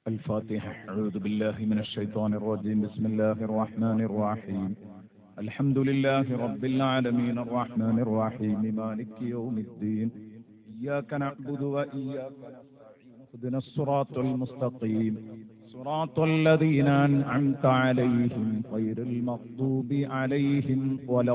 الفاتحة أعوذ بالله من الشيطان الرجيم بسم الله الرحمن الرحيم الحمد لله رب العالمين الرحمن الرحيم مالك يوم الدين إياك نعبد وإياك نستعين اهدنا الصراط المستقيم صراط الذين أنعمت عليهم غير المغضوب عليهم ولا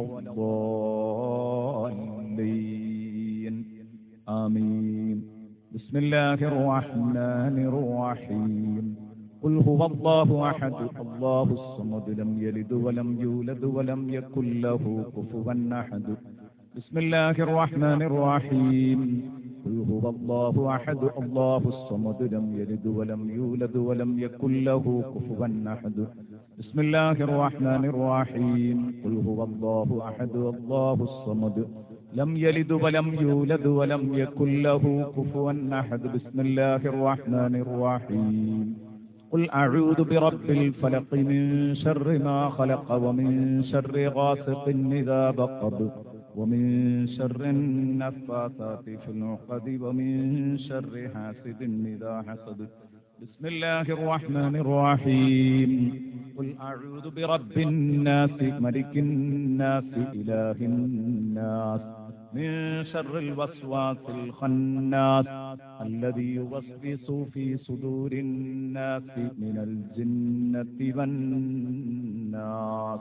الضالين آمين بسم الله الرحمن الرحيم قل هو الله أحد الله الصمد لم يلد ولم يولد ولم يكن له كفوا أحد بسم الله الرحمن الرحيم قل هو الله أحد الله الصمد لم يلد ولم يولد ولم يكن له كفوا أحد بسم الله الرحمن الرحيم قل هو الله أحد الله الصمد لم يلد ولم يولد ولم يكن له كفوا أحد بسم الله الرحمن الرحيم قل أعوذ برب الفلق من شر ما خلق ومن شر غاسق إذا بقد ومن شر النفاثات في العقد ومن شر حاسد إذا حسد بسم الله الرحمن الرحيم قل أعوذ برب الناس ملك الناس إله الناس من شر الوسواس الخناس الذي يوسوس في صدور الناس من الجنة والناس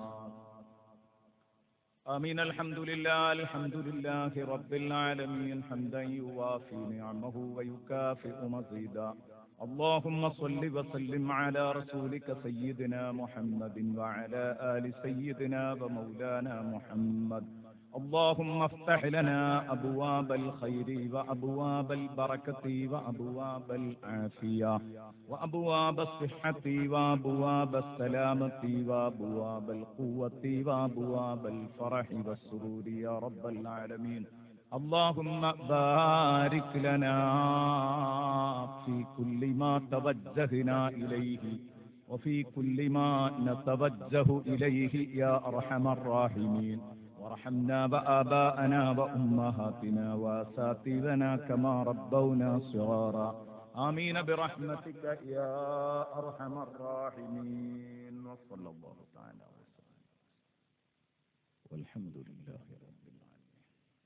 آمين الحمد لله الحمد لله رب العالمين حمدا يوافي نعمه ويكافئ مزيدا اللهم صل وسلم على رسولك سيدنا محمد وعلى آل سيدنا ومولانا محمد اللهم افتح لنا أبواب الخير وأبواب البركة وأبواب العافية وأبواب الصحة وأبواب السلامة وأبواب القوة وأبواب الفرح والسرور يا رب العالمين اللهم بارك لنا في كل ما توجهنا إليه وفي كل ما نتوجه إليه يا أرحم الراحمين وارحمنا وآباءنا وأمهاتنا وأساتذنا كما ربونا صغارا آمين برحمتك يا أرحم الراحمين وصلى الله تعالى وسلم والحمد لله رب العالمين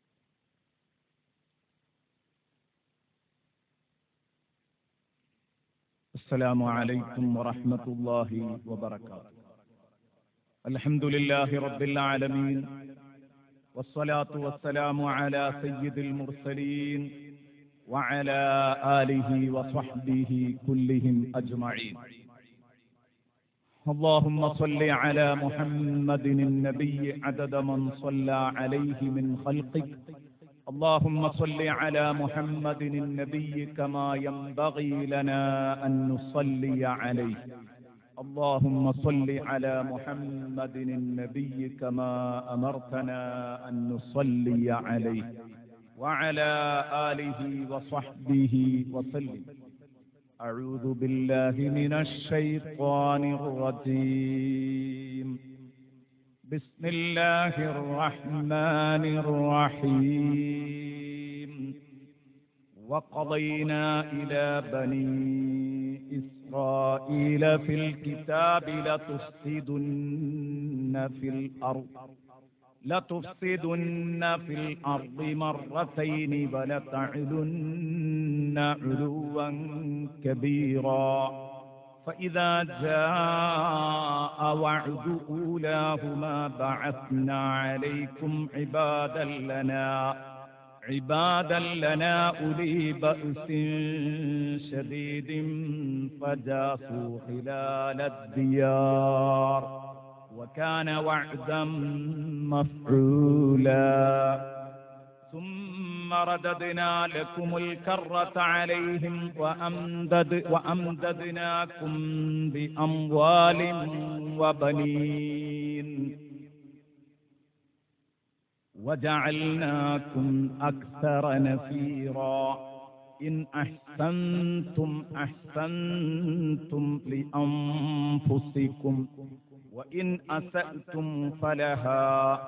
السلام عليكم ورحمة الله وبركاته الحمد لله رب العالمين والصلاة والسلام على سيد المرسلين وعلى آله وصحبه كلهم أجمعين اللهم صل على محمد النبي عدد من صلى عليه من خلقك اللهم صل على محمد النبي كما ينبغي لنا أن نصلي عليه اللهم صل على محمد النبي كما أمرتنا أن نصلي عليه وعلى آله وصحبه وسلم أعوذ بالله من الشيطان الرجيم بسم الله الرحمن الرحيم وقضينا إلى بني إسرائيل في الكتاب لتفسدن في الأرض لتفسدن في الأرض مرتين ولتعلن علوا كبيرا فإذا جاء وعد أولاهما بعثنا عليكم عبادا لنا عبادا لنا أولي بأس شديد فجاسوا خلال الديار وكان وعدا مفعولا ثم رددنا لكم الكرة عليهم وأمدد وأمددناكم بأموال وبنين وجعلناكم أكثر نفيرا إن أحسنتم أحسنتم لأنفسكم وإن أسأتم فلها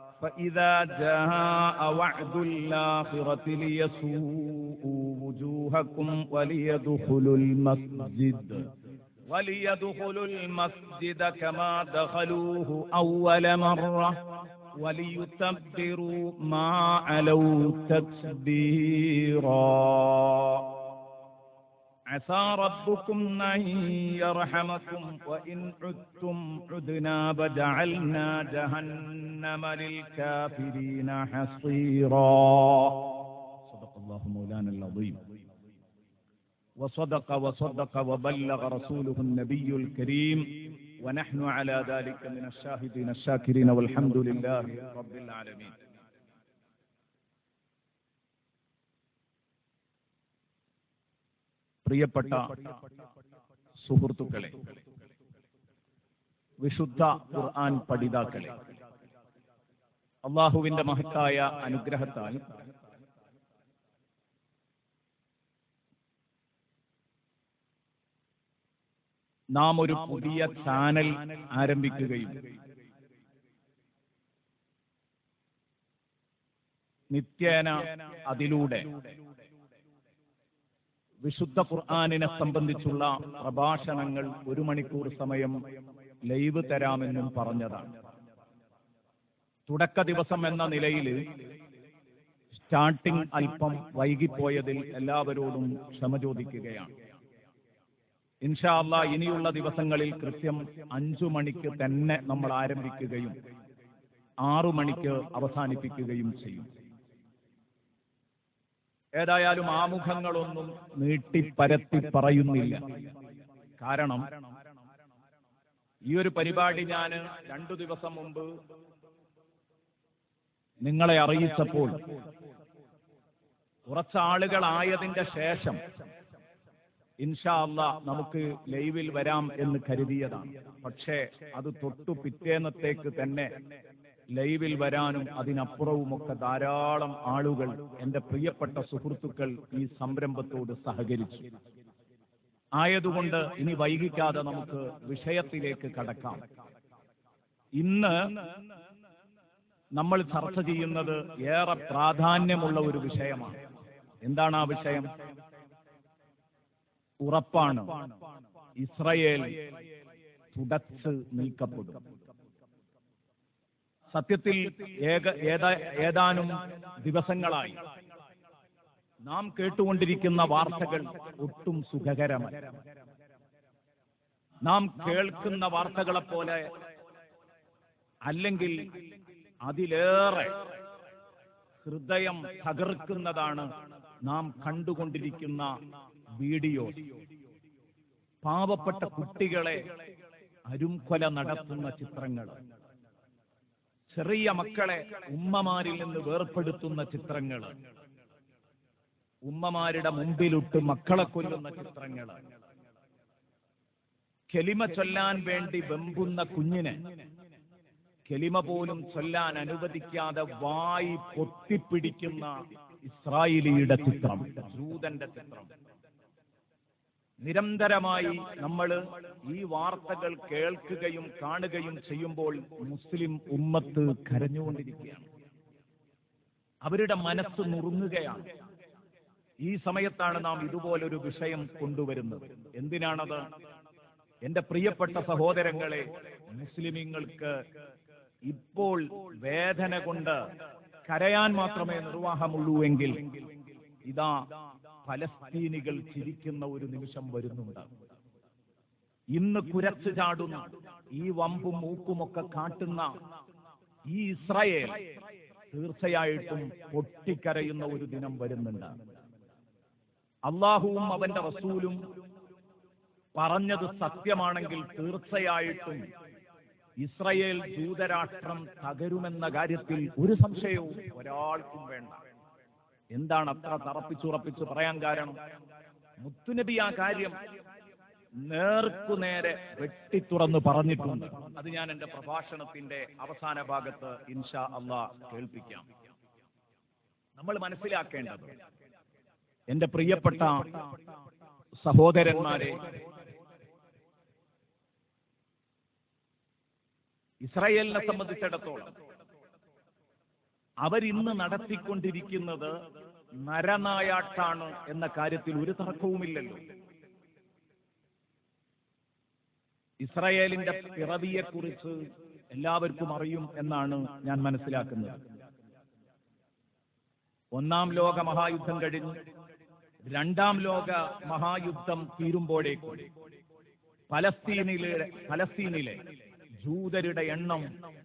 فإذا جاء وعد الآخرة ليسوءوا وجوهكم وجوهكم وليدخلوا المسجد وليدخلوا المسجد كما دخلوه أول مرة وليتبروا ما علوا تتبيرا عسى ربكم أن يرحمكم وإن عدتم عدنا وجعلنا جهنم للكافرين حصيرا صدق الله مولانا العظيم وصدق وصدق وبلغ رسوله النبي الكريم ونحن على ذلك من الشاهدين الشاكرين والحمد لله رب العالمين പ്രിയപ്പെട്ട സുഹൃത്തുക്കളെ വിശുദ്ധ ഖുർആൻ പഠിതാക്കളെ അള്ളാഹുവിന്റെ മഹത്തായ അനുഗ്രഹത്താൽ നാം ഒരു പുതിയ ചാനൽ ആരംഭിക്കുകയും നിത്യേന അതിലൂടെ വിശുദ്ധ ഖുർആാനിനെ സംബന്ധിച്ചുള്ള പ്രഭാഷണങ്ങൾ ഒരു മണിക്കൂർ സമയം ലൈവ് തരാമെന്നും പറഞ്ഞതാണ് തുടക്ക ദിവസം എന്ന നിലയിൽ സ്റ്റാർട്ടിംഗ് അല്പം വൈകിപ്പോയതിൽ എല്ലാവരോടും ക്ഷമ ചോദിക്കുകയാണ് ഇൻഷാ അല്ലാ ഇനിയുള്ള ദിവസങ്ങളിൽ കൃത്യം അഞ്ചു മണിക്ക് തന്നെ നമ്മൾ ആരംഭിക്കുകയും ആറു മണിക്ക് അവസാനിപ്പിക്കുകയും ചെയ്യും ഏതായാലും ആമുഖങ്ങളൊന്നും നീട്ടിപ്പരത്തി പറയുന്നില്ല കാരണം ഈ ഒരു പരിപാടി ഞാൻ രണ്ടു ദിവസം മുമ്പ് നിങ്ങളെ അറിയിച്ചപ്പോൾ കുറച്ചാളുകളായതിന്റെ ശേഷം ഇൻഷാ അല്ല നമുക്ക് ലൈവിൽ വരാം എന്ന് കരുതിയതാണ് പക്ഷേ അത് തൊട്ടു പിറ്റേന്നത്തേക്ക് തന്നെ ലൈവിൽ വരാനും അതിനപ്പുറവുമൊക്കെ ധാരാളം ആളുകൾ എന്റെ പ്രിയപ്പെട്ട സുഹൃത്തുക്കൾ ഈ സംരംഭത്തോട് സഹകരിച്ചു ആയതുകൊണ്ട് ഇനി വൈകിക്കാതെ നമുക്ക് വിഷയത്തിലേക്ക് കടക്കാം ഇന്ന് നമ്മൾ ചർച്ച ചെയ്യുന്നത് ഏറെ പ്രാധാന്യമുള്ള ഒരു വിഷയമാണ് എന്താണ് ആ വിഷയം ഉറപ്പാണ് ഇസ്രയേൽ തുടച്ച് നീക്കപ്പെടും സത്യത്തിൽ ഏക ഏത- ഏതാനും ദിവസങ്ങളായി നാം കേട്ടുകൊണ്ടിരിക്കുന്ന വാർത്തകൾ ഒട്ടും സുഖകരമല്ല നാം കേൾക്കുന്ന വാർത്തകളെ പോലെ അല്ലെങ്കിൽ അതിലേറെ ഹൃദയം തകർക്കുന്നതാണ് നാം കണ്ടുകൊണ്ടിരിക്കുന്ന വീഡിയോ പാവപ്പെട്ട കുട്ടികളെ അരുംകൊല നടത്തുന്ന ചിത്രങ്ങൾ ചെറിയ മക്കളെ ഉമ്മമാരിൽ നിന്ന് വേർപ്പെടുത്തുന്ന ചിത്രങ്ങൾ ഉമ്മമാരുടെ മുമ്പിലിട്ട് മക്കളെ കൊല്ലുന്ന ചിത്രങ്ങൾ കെലിമ ചൊല്ലാൻ വേണ്ടി വെമ്പുന്ന കുഞ്ഞിനെ കെലിമ പോലും ചൊല്ലാൻ അനുവദിക്കാതെ വായി പൊത്തിപ്പിടിക്കുന്ന ഇസ്രായേലിയുടെ ചിത്രം ജൂതന്റെ ചിത്രം നിരന്തരമായി നമ്മൾ ഈ വാർത്തകൾ കേൾക്കുകയും കാണുകയും ചെയ്യുമ്പോൾ മുസ്ലിം ഉമ്മത്ത് കരഞ്ഞുകൊണ്ടിരിക്കുകയാണ് അവരുടെ മനസ്സ് നുറുങ്ങുകയാണ് ഈ സമയത്താണ് നാം ഇതുപോലൊരു വിഷയം കൊണ്ടുവരുന്നത് എന്തിനാണത് എന്റെ പ്രിയപ്പെട്ട സഹോദരങ്ങളെ മുസ്ലിമീങ്ങൾക്ക് ഇപ്പോൾ വേദന കൊണ്ട് കരയാൻ മാത്രമേ നിർവാഹമുള്ളൂ എങ്കിൽ ഇതാ ഫലസ്തീനികൾ ചിരിക്കുന്ന ഒരു നിമിഷം വരുന്നുണ്ട് ഇന്ന് കുരച്ചു ചാടുന്ന ഈ വമ്പും മൂക്കുമൊക്കെ കാട്ടുന്ന ഈ ഇസ്രായേൽ തീർച്ചയായിട്ടും പൊട്ടിക്കരയുന്ന ഒരു ദിനം വരുന്നുണ്ട് അള്ളാഹുവും അവന്റെ റസൂലും പറഞ്ഞത് സത്യമാണെങ്കിൽ തീർച്ചയായിട്ടും ഇസ്രയേൽ ദൂതരാഷ്ട്രം തകരുമെന്ന കാര്യത്തിൽ ഒരു സംശയവും ഒരാൾക്കും വേണ്ട എന്താണ് അത്ര തറപ്പിച്ചുറപ്പിച്ച് പറയാൻ കാരണം മുത്തുനബി ആ കാര്യം നേർക്കുനേരെ വെട്ടിത്തുറന്ന് പറഞ്ഞിട്ടുണ്ട് അത് ഞാൻ എന്റെ പ്രഭാഷണത്തിന്റെ അവസാന ഭാഗത്ത് ഇൻഷാ അള്ളാ കേൾപ്പിക്കാം നമ്മൾ മനസ്സിലാക്കേണ്ടത് എന്റെ പ്രിയപ്പെട്ട സഹോദരന്മാരെ ഇസ്രായേലിനെ സംബന്ധിച്ചിടത്തോളം അവരിന്ന് നടത്തിക്കൊണ്ടിരിക്കുന്നത് നരനായാട്ടാണ് എന്ന കാര്യത്തിൽ ഒരു തർക്കവുമില്ലല്ലോ ഇസ്രായേലിന്റെ പിറവിയെക്കുറിച്ച് എല്ലാവർക്കും അറിയും എന്നാണ് ഞാൻ മനസ്സിലാക്കുന്നത് ഒന്നാം ലോക മഹായുദ്ധം കഴിഞ്ഞ് രണ്ടാം ലോക മഹായുദ്ധം തീരുമ്പോഴേക്കും പലസ്തീനിലെ പലസ്തീനിലെ ജൂതരുടെ എണ്ണം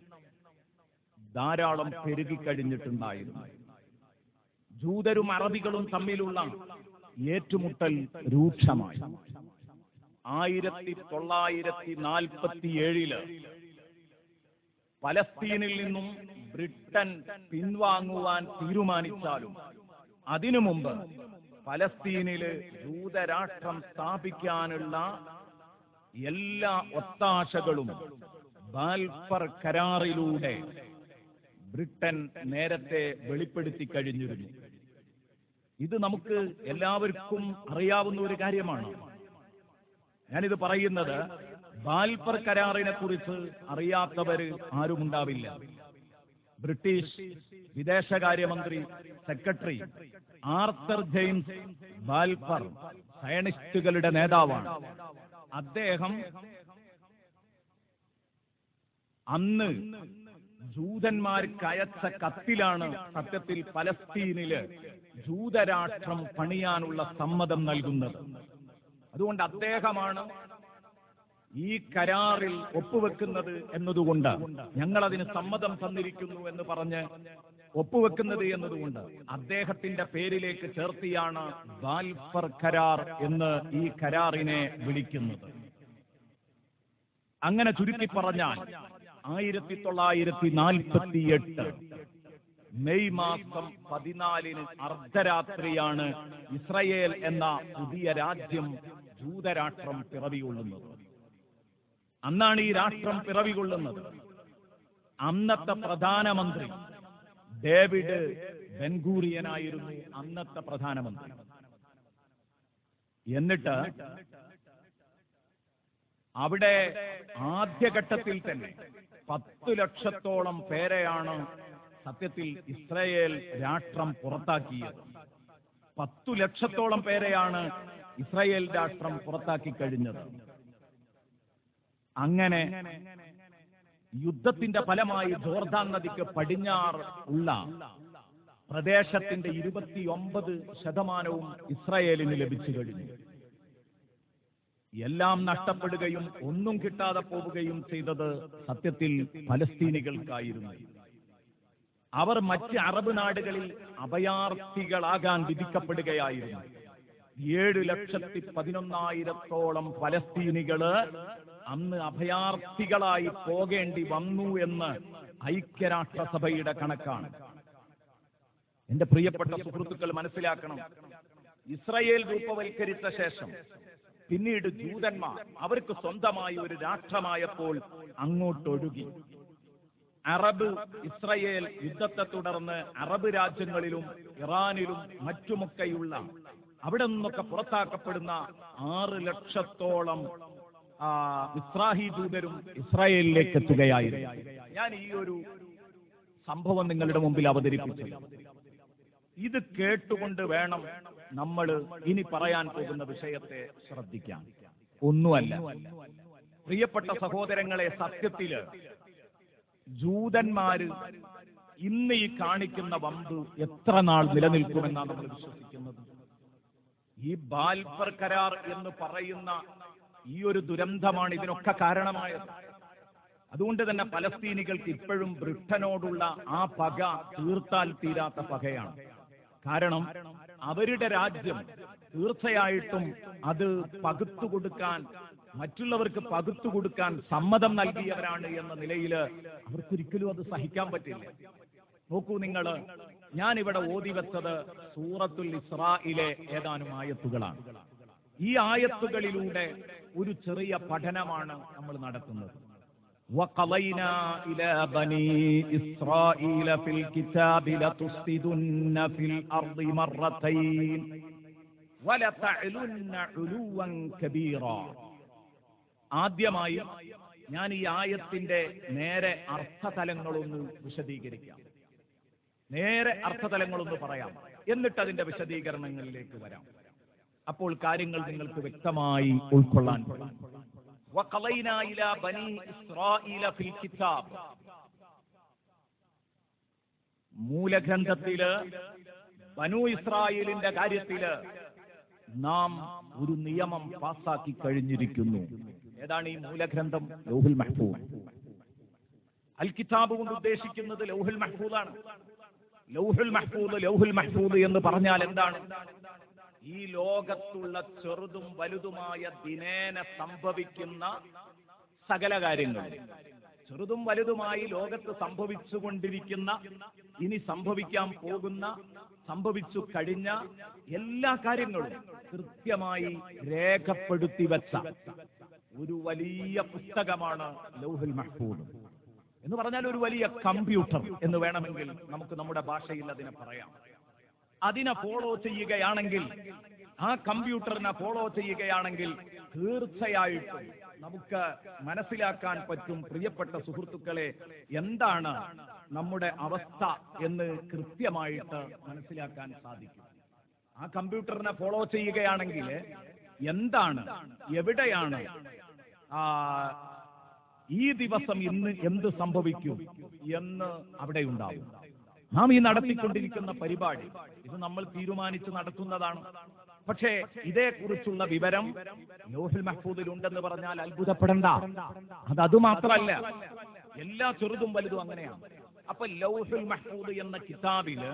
ധാരാളം പെരുകിക്കഴിഞ്ഞിട്ടുണ്ടായിരുന്നു ജൂതരും അറബികളും തമ്മിലുള്ള ഏറ്റുമുട്ടൽ രൂക്ഷമായി ആയിരത്തി തൊള്ളായിരത്തി നാൽപ്പത്തി ഏഴില് പലസ്തീനിൽ നിന്നും ബ്രിട്ടൻ പിൻവാങ്ങുവാൻ തീരുമാനിച്ചാലും അതിനു മുമ്പ് പലസ്തീനില് ജൂതരാഷ്ട്രം സ്ഥാപിക്കാനുള്ള എല്ലാ ഒത്താശകളും ബാൽഫർ കരാറിലൂടെ ബ്രിട്ടൻ നേരത്തെ വെളിപ്പെടുത്തി കഴിഞ്ഞിരുന്നു ഇത് നമുക്ക് എല്ലാവർക്കും അറിയാവുന്ന ഒരു കാര്യമാണ് ഞാനിത് പറയുന്നത് ബാൽഫർ കരാറിനെ കുറിച്ച് അറിയാത്തവര് ആരുമുണ്ടാവില്ല ബ്രിട്ടീഷ് വിദേശകാര്യമന്ത്രി സെക്രട്ടറി ആർത്തർ ജെയിംസ് ബാൽഫർ സയനിസ്റ്റുകളുടെ നേതാവാണ് അദ്ദേഹം അന്ന് ജൂതന്മാർക്ക് അയച്ച കത്തിലാണ് സത്യത്തിൽ പലസ്തീനില് ജൂതരാഷ്ട്രം പണിയാനുള്ള സമ്മതം നൽകുന്നത് അതുകൊണ്ട് അദ്ദേഹമാണ് ഈ കരാറിൽ ഒപ്പുവെക്കുന്നത് എന്നതുകൊണ്ട് ഞങ്ങൾ അതിന് സമ്മതം തന്നിരിക്കുന്നു എന്ന് പറഞ്ഞ് ഒപ്പുവെക്കുന്നത് എന്നതുകൊണ്ട് അദ്ദേഹത്തിന്റെ പേരിലേക്ക് ചേർത്തിയാണ് ബാൽഫർ കരാർ എന്ന് ഈ കരാറിനെ വിളിക്കുന്നത് അങ്ങനെ ചുരുക്കി പറഞ്ഞാൽ ആയിരത്തി തൊള്ളായിരത്തി നാൽപ്പത്തി എട്ട് മെയ് മാസം പതിനാലിന് അർദ്ധരാത്രിയാണ് ഇസ്രയേൽ എന്ന പുതിയ രാജ്യം ജൂതരാഷ്ട്രം പിറവികൊള്ളുന്നത് അന്നാണ് ഈ രാഷ്ട്രം പിറവികൊള്ളുന്നത് അന്നത്തെ പ്രധാനമന്ത്രി ഡേവിഡ് ബെൻഗൂറിയനായിരുന്നു അന്നത്തെ പ്രധാനമന്ത്രി എന്നിട്ട് അവിടെ ആദ്യഘട്ടത്തിൽ തന്നെ പത്ത് ലക്ഷത്തോളം പേരെയാണ് സത്യത്തിൽ ഇസ്രയേൽ രാഷ്ട്രം പുറത്താക്കിയത് പത്തു ലക്ഷത്തോളം പേരെയാണ് ഇസ്രയേൽ രാഷ്ട്രം പുറത്താക്കി കഴിഞ്ഞത് അങ്ങനെ യുദ്ധത്തിന്റെ ഫലമായി ജോർദാൻ നദിക്ക് പടിഞ്ഞാറ് ഉള്ള പ്രദേശത്തിന്റെ ഇരുപത്തിയൊമ്പത് ശതമാനവും ഇസ്രയേലിന് ലഭിച്ചു കഴിഞ്ഞു എല്ലാം നഷ്ടപ്പെടുകയും ഒന്നും കിട്ടാതെ പോവുകയും ചെയ്തത് സത്യത്തിൽ ഫലസ്തീനികൾക്കായിരുന്നു അവർ മറ്റ് അറബ് നാടുകളിൽ അഭയാർത്ഥികളാകാൻ വിധിക്കപ്പെടുകയായിരുന്നു ഏഴ് ലക്ഷത്തി പതിനൊന്നായിരത്തോളം ഫലസ്തീനികള് അന്ന് അഭയാർത്ഥികളായി പോകേണ്ടി വന്നു എന്ന് ഐക്യരാഷ്ട്രസഭയുടെ കണക്കാണ് എന്റെ പ്രിയപ്പെട്ട സുഹൃത്തുക്കൾ മനസ്സിലാക്കണം ഇസ്രയേൽ രൂപവൽക്കരിച്ച ശേഷം പിന്നീട് ജൂതന്മാർ അവർക്ക് സ്വന്തമായി ഒരു രാഷ്ട്രമായപ്പോൾ അങ്ങോട്ടൊഴുകി അറബ് ഇസ്രയേൽ യുദ്ധത്തെ തുടർന്ന് അറബ് രാജ്യങ്ങളിലും ഇറാനിലും മറ്റുമൊക്കെയുള്ള അവിടെ നിന്നൊക്കെ പുറത്താക്കപ്പെടുന്ന ആറ് ലക്ഷത്തോളം ആ, ഇസ്രാഹി ദൂതരും ഇസ്രായേലിലേക്ക് എത്തുകയായിരുന്നു ഞാൻ ഈ ഒരു സംഭവം നിങ്ങളുടെ മുമ്പിൽ അവതരിപ്പിച്ചു ഇത് കേട്ടുകൊണ്ട് വേണം നമ്മൾ ഇനി പറയാൻ പോകുന്ന വിഷയത്തെ ശ്രദ്ധിക്കാൻ ഒന്നുമല്ല പ്രിയപ്പെട്ട സഹോദരങ്ങളെ സത്യത്തില് ജൂതന്മാര് ഇന്ന് ഈ കാണിക്കുന്ന വമ്പ് എത്ര നാൾ നിലനിൽക്കുമെന്നാണ് നമ്മൾ വിശ്വസിക്കുന്നത് ഈ ബാൽഫർ കരാർ എന്ന് പറയുന്ന ഈ ഒരു ദുരന്തമാണ് ഇതിനൊക്കെ കാരണമായത് അതുകൊണ്ട് തന്നെ പലസ്തീനികൾക്ക് ഇപ്പോഴും ബ്രിട്ടനോടുള്ള ആ പക തീർത്താൽ തീരാത്ത പകയാണ് കാരണം അവരുടെ രാജ്യം തീർച്ചയായിട്ടും അത് പകുത്തു കൊടുക്കാൻ മറ്റുള്ളവർക്ക് പകുത്തു കൊടുക്കാൻ സമ്മതം നൽകിയവരാണ് എന്ന നിലയിൽ അവർക്കൊരിക്കലും അത് സഹിക്കാൻ പറ്റില്ല നോക്കൂ നിങ്ങൾ ഞാൻ ഇവിടെ ഓതി വെച്ചത് സൂറത്തുൽ ഇസ്രായിലെ ഏതാനും ആയത്തുകളാണ് ഈ ആയത്തുകളിലൂടെ ഒരു ചെറിയ പഠനമാണ് നമ്മൾ നടത്തുന്നത് وقضينا إلى بني إسرائيل في الكتاب لتفسدن في الأرض مرتين ولتعلن علوا كبيرا ആദ്യമായി ഞാൻ ഈ ആയത്തിന്റെ നേരെ അർത്ഥതലങ്ങളൊന്ന് വിശദീകരിക്കാം നേരെ അർത്ഥതലങ്ങളൊന്ന് പറയാം എന്നിട്ട് അതിന്റെ വിശദീകരണങ്ങളിലേക്ക് വരാം അപ്പോൾ കാര്യങ്ങൾ നിങ്ങൾക്ക് വ്യക്തമായി ഉൾക്കൊള്ളാൻ കഴിയും. وَقَضَيْنَا إِلَى بَنِي إِسْرَائِيلَ فِي الْكِتَابِ മൂലഗ്രന്ഥത്തില് ബനു ഇസ്രായേലിന്റെ കാര്യത്തില് നാം ഒരു നിയമം പാസാക്കി കഴിഞ്ഞിരിക്കുന്നു ഏതാണ് ഈ മൂലഗ്രന്ഥം ലൗഹുൽ മഹ്ഫൂദ് അൽ കിതാബ് കൊണ്ട് ഉദ്ദേശിക്കുന്നത് ലൗഹുൽ മഹ്ഫൂദാണ് ലൗഹുൽ മഹ്ഫൂദ് ലൗഹുൽ മഹ്ഫൂദ് എന്ന് പറഞ്ഞാൽ എന്താണ് ഈ ലോകത്തുള്ള ചെറുതും വലുതുമായ ദിനേന സംഭവിക്കുന്ന സകല കാര്യങ്ങളും ചെറുതും വലുതുമായി ലോകത്ത് സംഭവിച്ചുകൊണ്ടിരിക്കുന്ന ഇനി സംഭവിക്കാൻ പോകുന്ന സംഭവിച്ചു കഴിഞ്ഞ എല്ലാ കാര്യങ്ങളും കൃത്യമായി രേഖപ്പെടുത്തി വെച്ച ഒരു വലിയ പുസ്തകമാണ് ലൗഹുൽ മഹ്ഫൂദ് എന്ന് പറഞ്ഞാൽ ഒരു വലിയ കമ്പ്യൂട്ടർ എന്ന് വേണമെങ്കിൽ നമുക്ക് നമ്മുടെ ഭാഷയിൽ അതിനെ പറയാം അതിനെ ഫോളോ ചെയ്യുകയാണെങ്കിൽ ആ കമ്പ്യൂട്ടറിനെ ഫോളോ ചെയ്യുകയാണെങ്കിൽ തീർച്ചയായിട്ടും നമുക്ക് മനസ്സിലാക്കാൻ പറ്റും പ്രിയപ്പെട്ട സുഹൃത്തുക്കളെ എന്താണ് നമ്മുടെ അവസ്ഥ എന്ന് കൃത്യമായിട്ട് മനസ്സിലാക്കാൻ സാധിക്കും ആ കമ്പ്യൂട്ടറിനെ ഫോളോ ചെയ്യുകയാണെങ്കിൽ എന്താണ് എവിടെയാണ് ആ ഈ ദിവസം ഇന്ന് എന്ത് സംഭവിക്കും എന്ന് അവിടെ ഉണ്ടാവും നാം ഈ നടത്തിക്കൊണ്ടിരിക്കുന്ന പരിപാടി ഇത് നമ്മൾ തീരുമാനിച്ച് നടത്തുന്നതാണ് പക്ഷേ ഇതേക്കുറിച്ചുള്ള വിവരം ലോഹിൽ മഹ്ഫൂദിൽ ഉണ്ടെന്ന് പറഞ്ഞാൽ അത്ഭുതപ്പെടണ്ട അത് അത് മാത്രമല്ല എല്ലാ ചെറുതും വലുതും അങ്ങനെയാണ് അപ്പൊ ലൗഹുൽ മഹ്ഫൂദ് എന്ന കിതാബില്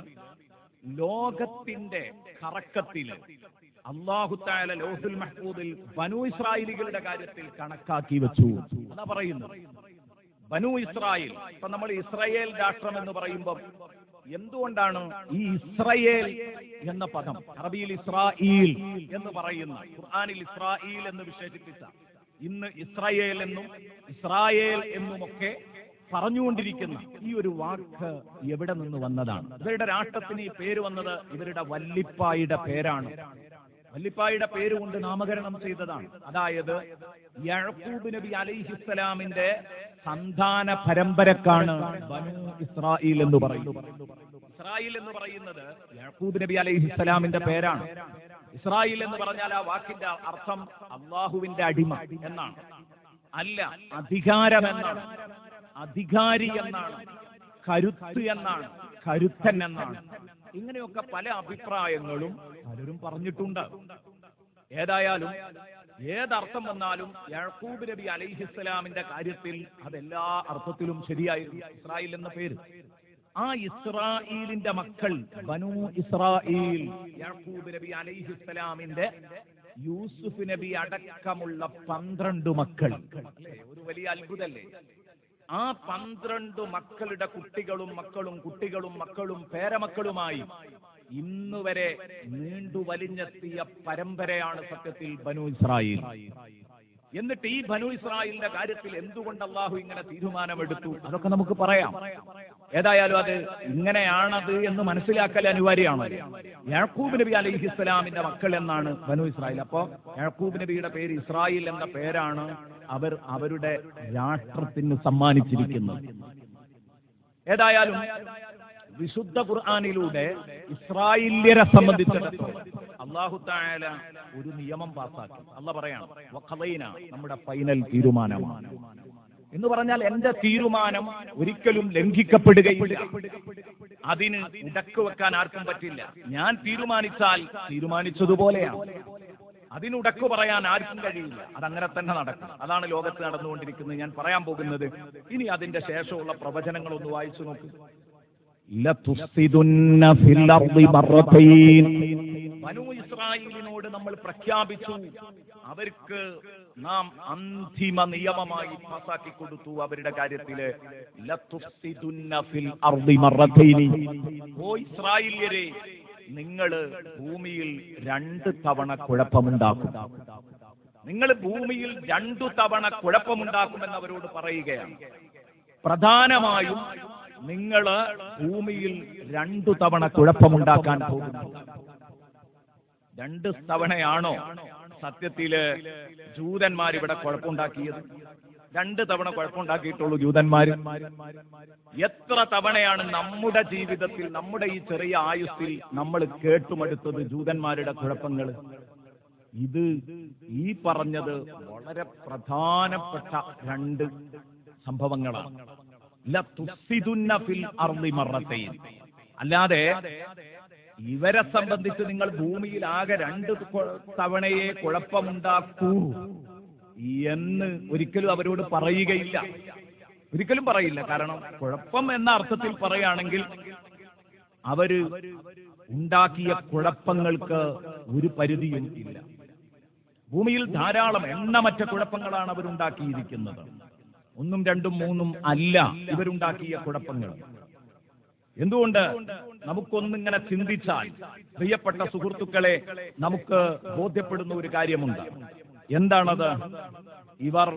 ലോകത്തിന്റെ കറക്കത്തില് അള്ളാഹുത്താല ലോഹുൽ മഹ്ഫൂദിൽ ബനു ഇസ്രായേലികളുടെ കാര്യത്തിൽ കണക്കാക്കി വെച്ചു അതാ പറയുന്നത് ബനു ഇസ്രായേൽ ഇപ്പൊ നമ്മൾ ഇസ്രായേൽ രാഷ്ട്രം എന്ന് പറയുമ്പോൾ എന്തുകൊണ്ടാണ് ഈ ഇസ്രയേൽ എന്ന പദം അറബിയിൽ ഇസ്രായേൽ എന്ന് പറയുന്ന ഖുർആനിൽ ഇസ്രായേൽ എന്ന് വിശേഷിപ്പിച്ച ഇന്ന് ഇസ്രായേൽ എന്നും ഇസ്രായേൽ എന്നുമൊക്കെ പറഞ്ഞുകൊണ്ടിരിക്കുന്ന ഈ ഒരു വാക്ക് എവിടെ നിന്ന് വന്നതാണ് ഇവരുടെ രാഷ്ട്രത്തിന് ഈ പേര് വന്നത് ഇവരുടെ വല്ലിപ്പായുടെ പേരാണ് വല്ലിപ്പായുടെ പേര് കൊണ്ട് നാമകരണം ചെയ്തതാണ് അതായത് യഴക്കൂബ് നബി അലൈഹിസ്സലാമിന്റെ സന്താന പരമ്പരക്കാണ് ബനു ഇസ്രായേൽ എന്ന് പറയുന്നത് ഇസ്രായേൽ എന്ന് പറയുന്നത് യഴക്കൂബ് നബി അലൈഹിസ്സലാമിന്റെ പേരാണ് ഇസ്രായേൽ എന്ന് പറഞ്ഞാൽ ആ വാക്കിന്റെ അർത്ഥം അള്ളാഹുവിന്റെ അടിമ എന്നാണ് അല്ല അധികാരം എന്നാണ് അധികാരി എന്നാണ് കരുത്ത് എന്നാണ് കരുത്തൻ എന്നാണ് ഇങ്ങനെയൊക്കെ പല അഭിപ്രായങ്ങളും പലരും പറഞ്ഞിട്ടുണ്ട് ഏതായാലും ഏതർത്ഥം വന്നാലും യഴക്കൂബ് നബി അലൈഹിസ്സലാമിന്റെ കാര്യത്തിൽ അതെല്ലാ അർത്ഥത്തിലും ശരിയായിരുന്നു ഇസ്രായേൽ എന്ന പേര് ആ ഇസ്രായേലിന്റെ മക്കൾ ബനു ഇസ്രായേൽ യഴക്കൂബ് നബി അലൈഹിസ്സലാമിന്റെ യൂസുഫ് നബി അടക്കമുള്ള പന്ത്രണ്ട് മക്കൾ അല്ലേ ഒരു വലിയ അത്ഭുതല്ലേ ആ പന്ത്രണ്ട് മക്കളുടെ കുട്ടികളും മക്കളും കുട്ടികളും മക്കളും പേരമക്കളുമായി ഇന്ന് വരെ നീണ്ടു വലിഞ്ഞെത്തിയ പരമ്പരയാണ് സത്യത്തിൽ ബനു ഇസ്രായേൽ എന്നിട്ട് ഈ ബനു ഇസ്രായേലിന്റെ കാര്യത്തിൽ എന്തുകൊണ്ട് അള്ളാഹു ഇങ്ങനെ തീരുമാനമെടുത്തു അതൊക്കെ നമുക്ക് പറയാം ഏതായാലും അത് ഇങ്ങനെയാണത് എന്ന് മനസ്സിലാക്കൽ അനിവാര്യമാണ് യാക്കൂബ് നബി അലൈഹി ഇസ്ലാമിന്റെ മക്കൾ എന്നാണ് ബനു ഇസ്രായേൽ അപ്പോ യാക്കൂബ് നബിയുടെ പേര് ഇസ്രായേൽ എന്ന പേരാണ് അവർ അവരുടെ രാഷ്ട്രത്തിന് സമ്മാനിച്ചിരിക്കുന്നത് ഏതായാലും വിശുദ്ധ ഖുർആാനിലൂടെ ഇസ്രായേല്യരെ സംബന്ധിച്ചിടത്തോളം അള്ളാഹു തായാല ഒരു നിയമം പാസാക്കി അല്ല പറയാണ് വഖദൈന നമ്മുടെ ഫൈനൽ തീരുമാനമാണ് എന്ന് പറഞ്ഞാൽ എന്റെ തീരുമാനം ഒരിക്കലും ലംഘിക്കപ്പെടുകയില്ല അതിന് ഉടക്ക് വെക്കാൻ ആർക്കും പറ്റില്ല ഞാൻ തീരുമാനിച്ചാൽ തീരുമാനിച്ചതുപോലെയാണ് അതിനുടക്ക് പറയാൻ ആർക്കും കഴിയില്ല അതങ്ങനെ തന്നെ നടക്കും അതാണ് ലോകത്ത് നടന്നുകൊണ്ടിരിക്കുന്നത് ഞാൻ പറയാൻ പോകുന്നത് ഇനി അതിന്റെ ശേഷമുള്ള പ്രവചനങ്ങൾ ഒന്ന് വായിച്ചു നോക്കൂ ലതുഫ്സിദുന്ന ഫിൽ അർളി മർറതൈൻ ബനു ഇസ്രായേലിനോട് നമ്മൾ പ്രഖ്യാപിച്ചു അവർക്ക് നാം അന്തിമ നിയമമായി പാസാക്കി കൊടുത്തു അവരുടെ കാര്യത്തില് ലതുഫ്സിദുന്ന ഫിൽ അർളി മർറതൈൻ ഓ ഇസ്രായേല്യരെ നിങ്ങൾ ഭൂമിയിൽ രണ്ട് തവണ കുഴപ്പമുണ്ടാക്കും നിങ്ങൾ ഭൂമിയിൽ രണ്ടു തവണ കുഴപ്പമുണ്ടാക്കുമെന്ന് അവരോട് പറയുകയാണ് പ്രധാനമായും നിങ്ങൾ ഭൂമിയിൽ രണ്ടു തവണ കുഴപ്പമുണ്ടാക്കാൻ പോകുന്നു രണ്ട് തവണയാണോ സത്യത്തില് ജൂതന്മാർ ഇവിടെ കുഴപ്പമുണ്ടാക്കിയത് രണ്ട് തവണ കുഴപ്പമുണ്ടാക്കിയിട്ടുള്ളൂ ജൂതന്മാർ എത്ര തവണയാണ് നമ്മുടെ ജീവിതത്തിൽ നമ്മുടെ ഈ ചെറിയ ആയുസ്സിൽ നമ്മൾ കേട്ടുമടുത്തത് ജൂതന്മാരുടെ കുഴപ്പങ്ങൾ ഇത് ഈ പറഞ്ഞത് വളരെ പ്രധാനപ്പെട്ട രണ്ട് സംഭവങ്ങളാണ് ലതുഫ്സിദുന്ന ഫിൽ അർളി മറത്തൈൻ അല്ലാതെ ഇവരെ സംബന്ധിച്ച് നിങ്ങൾ ഭൂമിയിൽ ആകെ രണ്ട് കൊ- തവണയെ കുഴപ്പമുണ്ടാക്കൂ എന്ന് ഒരിക്കലും അവരോട് പറയുകയില്ല ഒരിക്കലും പറയില്ല കാരണം കുഴപ്പം എന്ന അർത്ഥത്തിൽ പറയുകയാണെങ്കിൽ അവര് ഉണ്ടാക്കിയ കുഴപ്പങ്ങൾക്ക് ഒരു പരിധിയും ഇല്ല ഭൂമിയിൽ ധാരാളം എണ്ണമറ്റ കുഴപ്പങ്ങളാണ് അവരുണ്ടാക്കിയിരിക്കുന്നത് ഒന്നും രണ്ടും മൂന്നും അല്ല ഇവരുണ്ടാക്കിയ കുഴപ്പങ്ങൾ എന്തുകൊണ്ട് നമുക്കൊന്നിങ്ങനെ ചിന്തിച്ചാൽ പ്രിയപ്പെട്ട സുഹൃത്തുക്കളെ നമുക്ക് ബോധ്യപ്പെടുന്ന ഒരു കാര്യമുണ്ട് എന്താണത് ഇവർ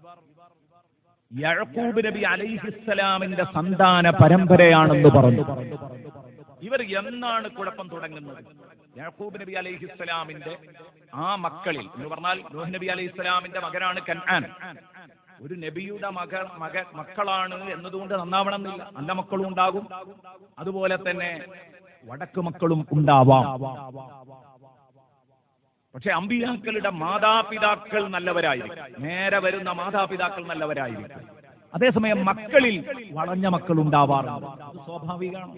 യഴക്കൂബ് നബി അലൈഹിസ്സലാമിന്റെ സന്താന പരമ്പരയാണെന്ന് പറഞ്ഞു ഇവർ എന്നാണ് കുഴപ്പം തുടങ്ങുന്നത് യാക്കൂബ് നബി അലൈഹിസ്സലാമിന്റെ ആ മക്കളിൽ എന്ന് പറഞ്ഞാൽ നൂഹ് നബി അലൈഹിസ്സലാമിന്റെ മകനാണ് കൻആൻ ഒരു നബിയുടെ മക മക മക്കളാണ് എന്നതുകൊണ്ട് നന്നാവണമെന്നില്ല നല്ല മക്കളും ഉണ്ടാകും അതുപോലെ തന്നെ വടക്ക് മക്കളും ഉണ്ടാവാം പക്ഷെ അമ്പിയാക്കളുടെ മാതാപിതാക്കൾ നല്ലവരായിരിക്കും നേരെ വരുന്ന മാതാപിതാക്കൾ നല്ലവരായിരിക്കും അതേസമയം മക്കളിൽ വളഞ്ഞ മക്കൾ ഉണ്ടാവാറുണ്ട് അത് സ്വാഭാവികമാണ്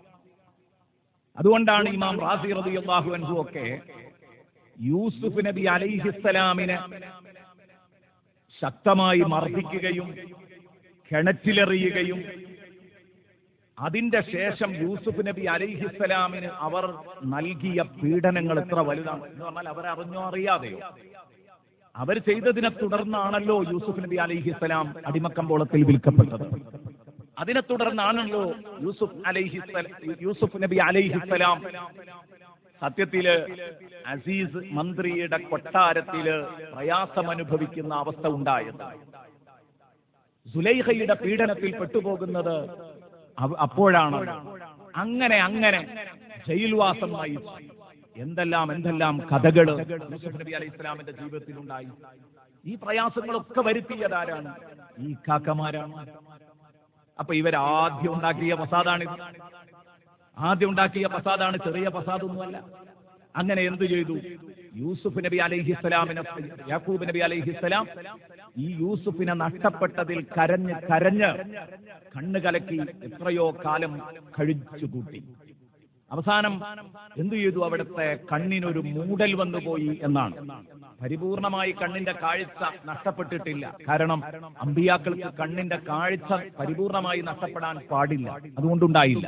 അതുകൊണ്ടാണ് ഇമാം റാസി റളിയല്ലാഹു അൻഹു ഒക്കെ യൂസുഫ് നബി അലൈഹിസ്സലാമിനെ ശക്തമായി മർദ്ദിക്കുകയും കിണറ്റിലെറിയുകയും അതിന്റെ ശേഷം യൂസുഫ് നബി അലൈഹിസ്സലാമിന് അവർ നൽകിയ പീഡനങ്ങൾ എത്ര വലുതാണ് എന്ന് പറഞ്ഞാൽ അവർ അറിഞ്ഞോ അറിയാതെയോ അവർ ചെയ്തതിനെ തുടർന്നാണല്ലോ യൂസുഫ് നബി അലൈഹിസ്സലാം അടിമക്കമ്പോളത്തിൽ വിൽക്കപ്പെട്ടത് അതിനെ തുടർന്നാണല്ലോ യൂസുഫ് അലൈഹി യൂസുഫ് നബി അലൈഹിസ്സലാം സത്യത്തില് അസീസ് മന്ത്രിയുടെ കൊട്ടാരത്തില് പ്രയാസം അനുഭവിക്കുന്ന അവസ്ഥ ഉണ്ടായത് സുലൈഹയുടെ പീഡനത്തിൽ പെട്ടുപോകുന്നത് അവ- അപ്പോഴാണ് അങ്ങനെ അങ്ങനെ ജയിൽവാസം നയിച്ചു എന്തെല്ലാം എന്തെല്ലാം കഥകൾ യൂസുഫ് നബി അലൈഹി ഇസ്ലാമിന്റെ ജീവിതത്തിലുണ്ടായി ഈ പ്രയാസങ്ങളൊക്കെ വരുത്തിയതാരാണ് ഈ കാക്കമാരാണ് അപ്പൊ ഇവർ ആദ്യം ഉണ്ടാക്കിയ ഫസാദാണിത് ആദ്യം ഉണ്ടാക്കിയ ഫസാദാണ് ചെറിയ ഫസാദൊന്നുമല്ല അങ്ങനെ എന്തു ചെയ്തു യൂസുഫ് നബി അലൈഹിസ്സലാമിനെ യാക്കൂബ് നബി അലൈഹിസ്സലാം ഈ യൂസുഫിനെ നഷ്ടപ്പെട്ടതിൽ കരഞ്ഞ് കരഞ്ഞ് കണ്ണ് കലക്കി എത്രയോ കാലം കഴിച്ചു കൂട്ടി അവസാനം എന്തു ചെയ്തു അവിടുത്തെ കണ്ണിനൊരു മൂടൽ വന്നുപോയി എന്നാണ് പരിപൂർണമായി കണ്ണിന്റെ കാഴ്ച നഷ്ടപ്പെട്ടിട്ടില്ല കാരണം അമ്പിയാക്കൾക്ക് കണ്ണിന്റെ കാഴ്ച പരിപൂർണമായി നഷ്ടപ്പെടാൻ പാടില്ല അതുകൊണ്ടുണ്ടായില്ല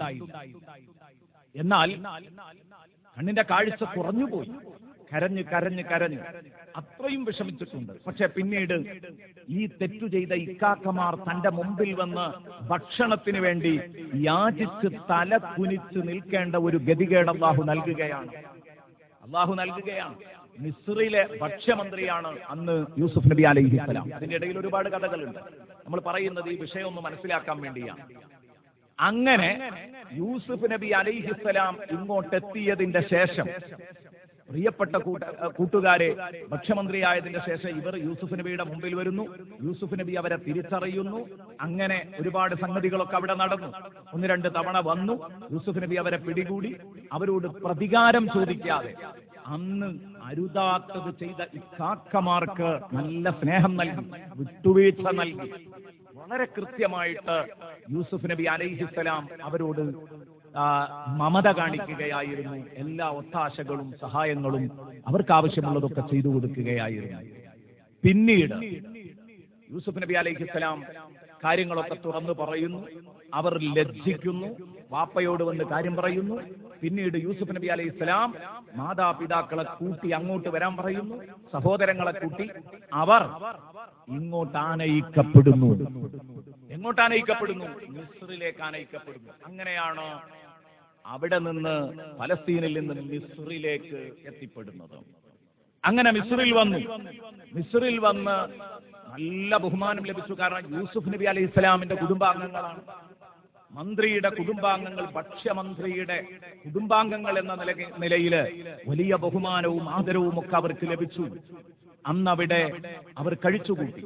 എന്നാൽ കണ്ണിന്റെ കാഴ്ച കുറഞ്ഞുപോയി കരഞ്ഞ് കരഞ്ഞ് കരഞ്ഞ് അത്രയും വിഷമിച്ചിട്ടുണ്ട് പക്ഷെ പിന്നീട് ഈ തെറ്റു ചെയ്ത ഇക്കാക്കമാർ തന്റെ മുമ്പിൽ വന്ന് ഭക്ഷണത്തിന് വേണ്ടി യാചിച്ച് തല കുനിച്ച് നിൽക്കേണ്ട ഒരു ഗതികേട് അള്ളാഹു നൽകുകയാണ് അള്ളാഹു നൽകുകയാണ് മിസ്രിലെ ഭക്ഷ്യമന്ത്രിയാണ് അന്ന് യൂസുഫ് നബി അലൈഹിസ്സലാം അതിന്റെ ഇടയിൽ ഒരുപാട് കഥകളുണ്ട് നമ്മൾ പറയുന്നത് ഈ വിഷയം ഒന്ന് മനസ്സിലാക്കാൻ വേണ്ടിയാണ് അങ്ങനെ യൂസുഫ് നബി അലൈഹിസ്സലാം ഇങ്ങോട്ടെത്തിയതിന്റെ ശേഷം പ്രിയപ്പെട്ട കൂട്ട കൂട്ടുകാരെ ഭക്ഷ്യമന്ത്രിയായതിന്റെ ശേഷം ഇവർ യൂസുഫ് നബിയുടെ മുമ്പിൽ വരുന്നു യൂസുഫ് നബി അവരെ തിരിച്ചറിയുന്നു അങ്ങനെ ഒരുപാട് സംഗതികളൊക്കെ അവിടെ നടന്നു ഒന്ന് രണ്ട് തവണ വന്നു യൂസുഫ് നബി അവരെ പിടികൂടി അവരോട് പ്രതികാരം ചോദിക്കാതെ അന്ന് അരുതാത്തത് ചെയ്ത ഇക്കാക്കമാർക്ക് നല്ല സ്നേഹം നൽകി വിട്ടുവീഴ്ച നൽകി വളരെ കൃത്യമായിട്ട് യൂസുഫ് നബി അലൈഹിസ്സലാം അവരോട് ആ, മമത കാണിക്കുകയായിരുന്നു എല്ലാ ഒത്താശകളും സഹായങ്ങളും അവർക്ക് ആവശ്യമുള്ളതൊക്കെ ചെയ്തു കൊടുക്കുകയായിരുന്നു പിന്നീട് യൂസുഫ് നബി അലൈഹിസ്സലാം കാര്യങ്ങളൊക്കെ തുറന്നു പറയുന്നു അവർ ലജ്ജിക്കുന്നു വാപ്പയോട് വന്ന് കാര്യം പറയുന്നു പിന്നീട് യൂസുഫ് നബി അലൈഹി ഇസ്ലാം മാതാപിതാക്കളെ കൂട്ടി അങ്ങോട്ട് വരാൻ പറയുന്നു സഹോദരങ്ങളെ കൂട്ടി അവർ ഇങ്ങോട്ട് ആനയിക്കപ്പെടുന്നു എങ്ങോട്ട് ആനയിക്കപ്പെടുന്നു മിസ്രിലേക്ക് ആനയിക്കപ്പെടുന്നു അങ്ങനെയാണ് അവിടെ നിന്ന് പലസ്തീനിൽ നിന്ന് മിസ്രിലേക്ക് എത്തിപ്പെടുന്നത് അങ്ങനെ മിസ്രിൽ വന്നു മിസ്രിൽ വന്ന് നല്ല ബഹുമാനം ലഭിച്ചു കാരണം യൂസുഫ് നബി അലൈഹി ഇസ്ലാമിന്റെ കുടുംബാംഗങ്ങളാണ് മന്ത്രിയുടെ കുടുംബാംഗങ്ങൾ ഭക്ഷ്യമന്ത്രിയുടെ കുടുംബാംഗങ്ങൾ എന്ന നില നിലയില് വലിയ ബഹുമാനവും ആദരവും ഒക്കെ അവർക്ക് ലഭിച്ചു അന്നവിടെ അവർ കഴിച്ചുകൂട്ടി